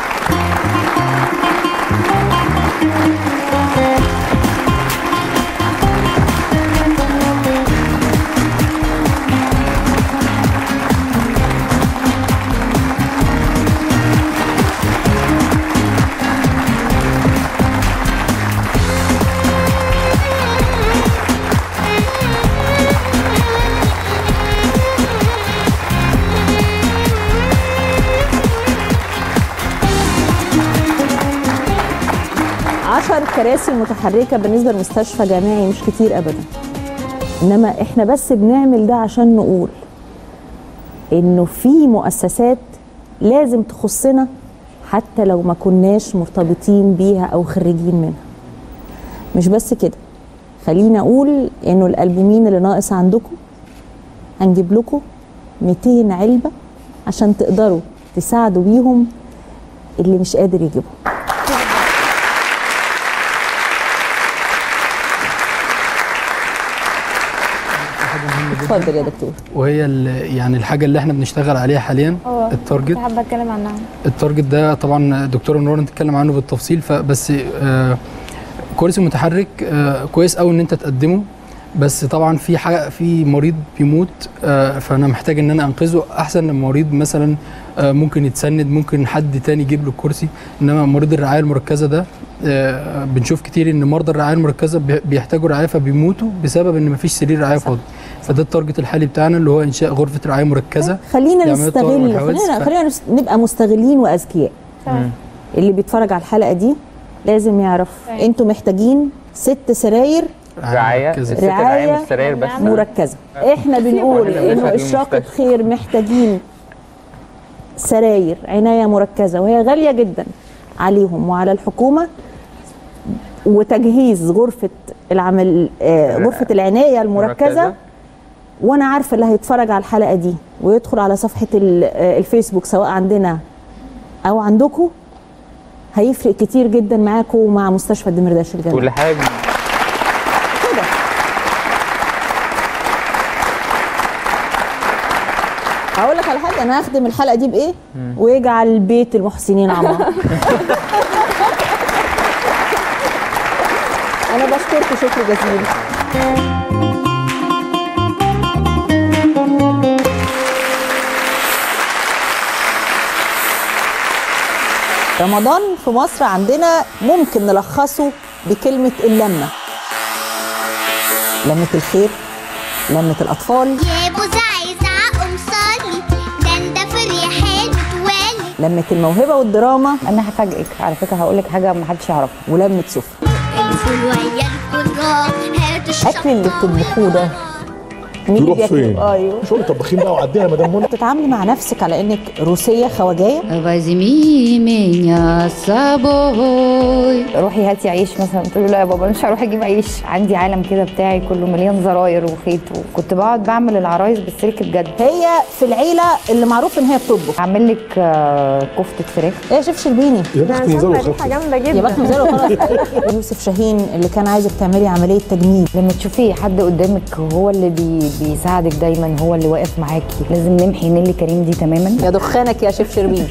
عشر كراسي متحركة بالنسبة لمستشفى جامعي مش كتير أبدا إنما إحنا بس بنعمل ده عشان نقول إنه في مؤسسات لازم تخصنا حتى لو ما كناش مرتبطين بيها أو خريجين منها مش بس كده خلينا أقول إنه الألبومين اللي ناقص عندكم هنجيب لكم 200 علبة عشان تقدروا تساعدوا بيهم اللي مش قادر يجيبهم اتفضل يا دكتور وهي ال- يعني الحاجه اللي احنا بنشتغل عليها حاليا اه التارجت كنت حابه اتكلم عنها التارجت ده طبعا دكتوره نور تتكلم عنه بالتفصيل فبس آه كرسي متحرك آه كويس قوي ان انت تقدمه بس طبعا في حاجه في مريض بيموت آه فانا محتاج ان انا انقذه احسن من مريض مثلا آه ممكن يتسند ممكن حد تاني يجيب له الكرسي انما مريض الرعايه المركزه ده آه بنشوف كتير ان مرضى الرعايه المركزه بي- بيحتاجوا رعايه فبيموتوا بسبب ان مفيش سرير رعايه فاضي فده التارجت الحالي بتاعنا اللي هو انشاء غرفه رعايه مركزه خلينا لعملية الطوارئ نستغل والحوادث. خلينا ف- خلينا نس- نبقى مستغلين واذكياء تمام. اللي بيتفرج على الحلقه دي لازم يعرف انتوا محتاجين ست سراير رعايه الست رعايه مش سراير بس مركزه احنا بنقول واحنا انه بنخلي اشراقه المستشفى. خير محتاجين سراير عنايه مركزه وهي غاليه جدا عليهم وعلى الحكومه وتجهيز غرفه العمل آه غرفه العنايه المركزه مركزة. وانا عارفه اللي هيتفرج على الحلقه دي ويدخل على صفحه ال- آه، الفيسبوك سواء عندنا او عندكم هيفرق كتير جدا معاكم ومع مستشفى الدمرداش الجامعي كل حاجه كده هقول لك على حاجه انا هخدم الحلقه دي بايه ويجعل بيت المحسنين عمار انا بشكركم شكر جزيل رمضان في مصر عندنا ممكن نلخصه بكلمة اللمة لمة الخير لمة الأطفال يا ابو زعي زعق ومصلي ده انت في الريحان متوالي لمة الموهبة والدراما انا هفاجئك على فكره هقول لك حاجه ما حدش يعرفها ولمة سفرة الفول ويا الكراب هاتوا الأكل اللي بتطبخوه ده مين اللي تروح بياكل؟ فين؟ ايوه شغل طباخين بقى وعديها يا مدام منى تتعاملي مع نفسك على انك روسيه خواجايه Возьми меня с собой روحي هاتي عيش مثلا قلت له لا يا بابا مش هروح اجيب عيش عندي عالم كده بتاعي كله مليان زراير وخيط وكنت بقعد بعمل العرايس بالسلك بجد هي في العيله اللي معروف ان هي بتطبخ اعمل لك آه، كفته فراخ ايه يا شيف شربيني يا بخت نزار وخف جامده جدا يا بخت مزار وخلاص يوسف شاهين اللي كان عايزك تعملي عمليه تجميل لما تشوفي حد قدامك هو اللي بي بيساعدك دايما هو اللي واقف معاكي لازم نمحي نيلي كريم دي تماما يا دخانك يا شيف شربين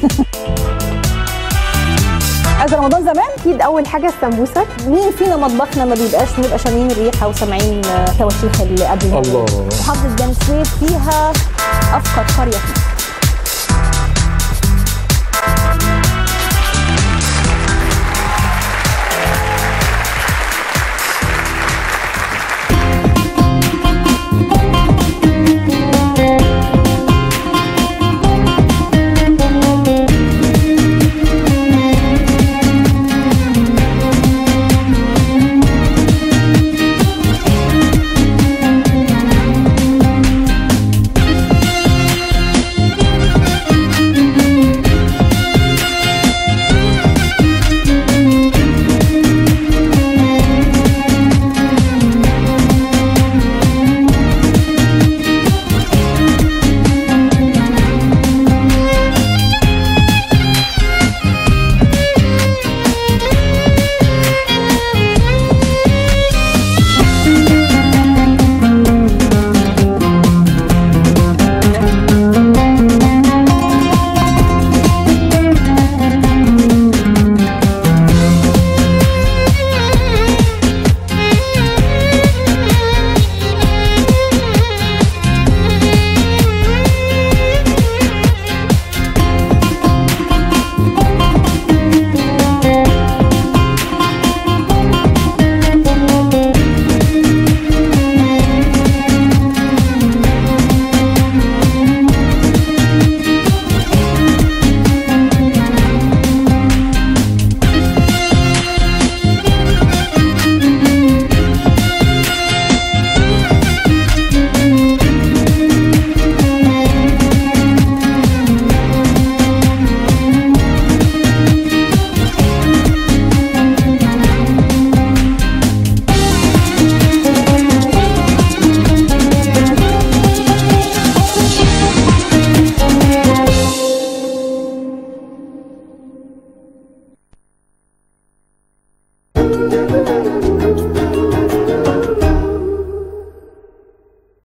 عايز رمضان زمان اكيد اول حاجه السمبوسه مين فينا مطبخنا ما بيبقاش بنبقى شامين الريحه وسامعين آه، تواشيح اللي قبل الله محافظه بني سويف فيها افقر قريه في مصر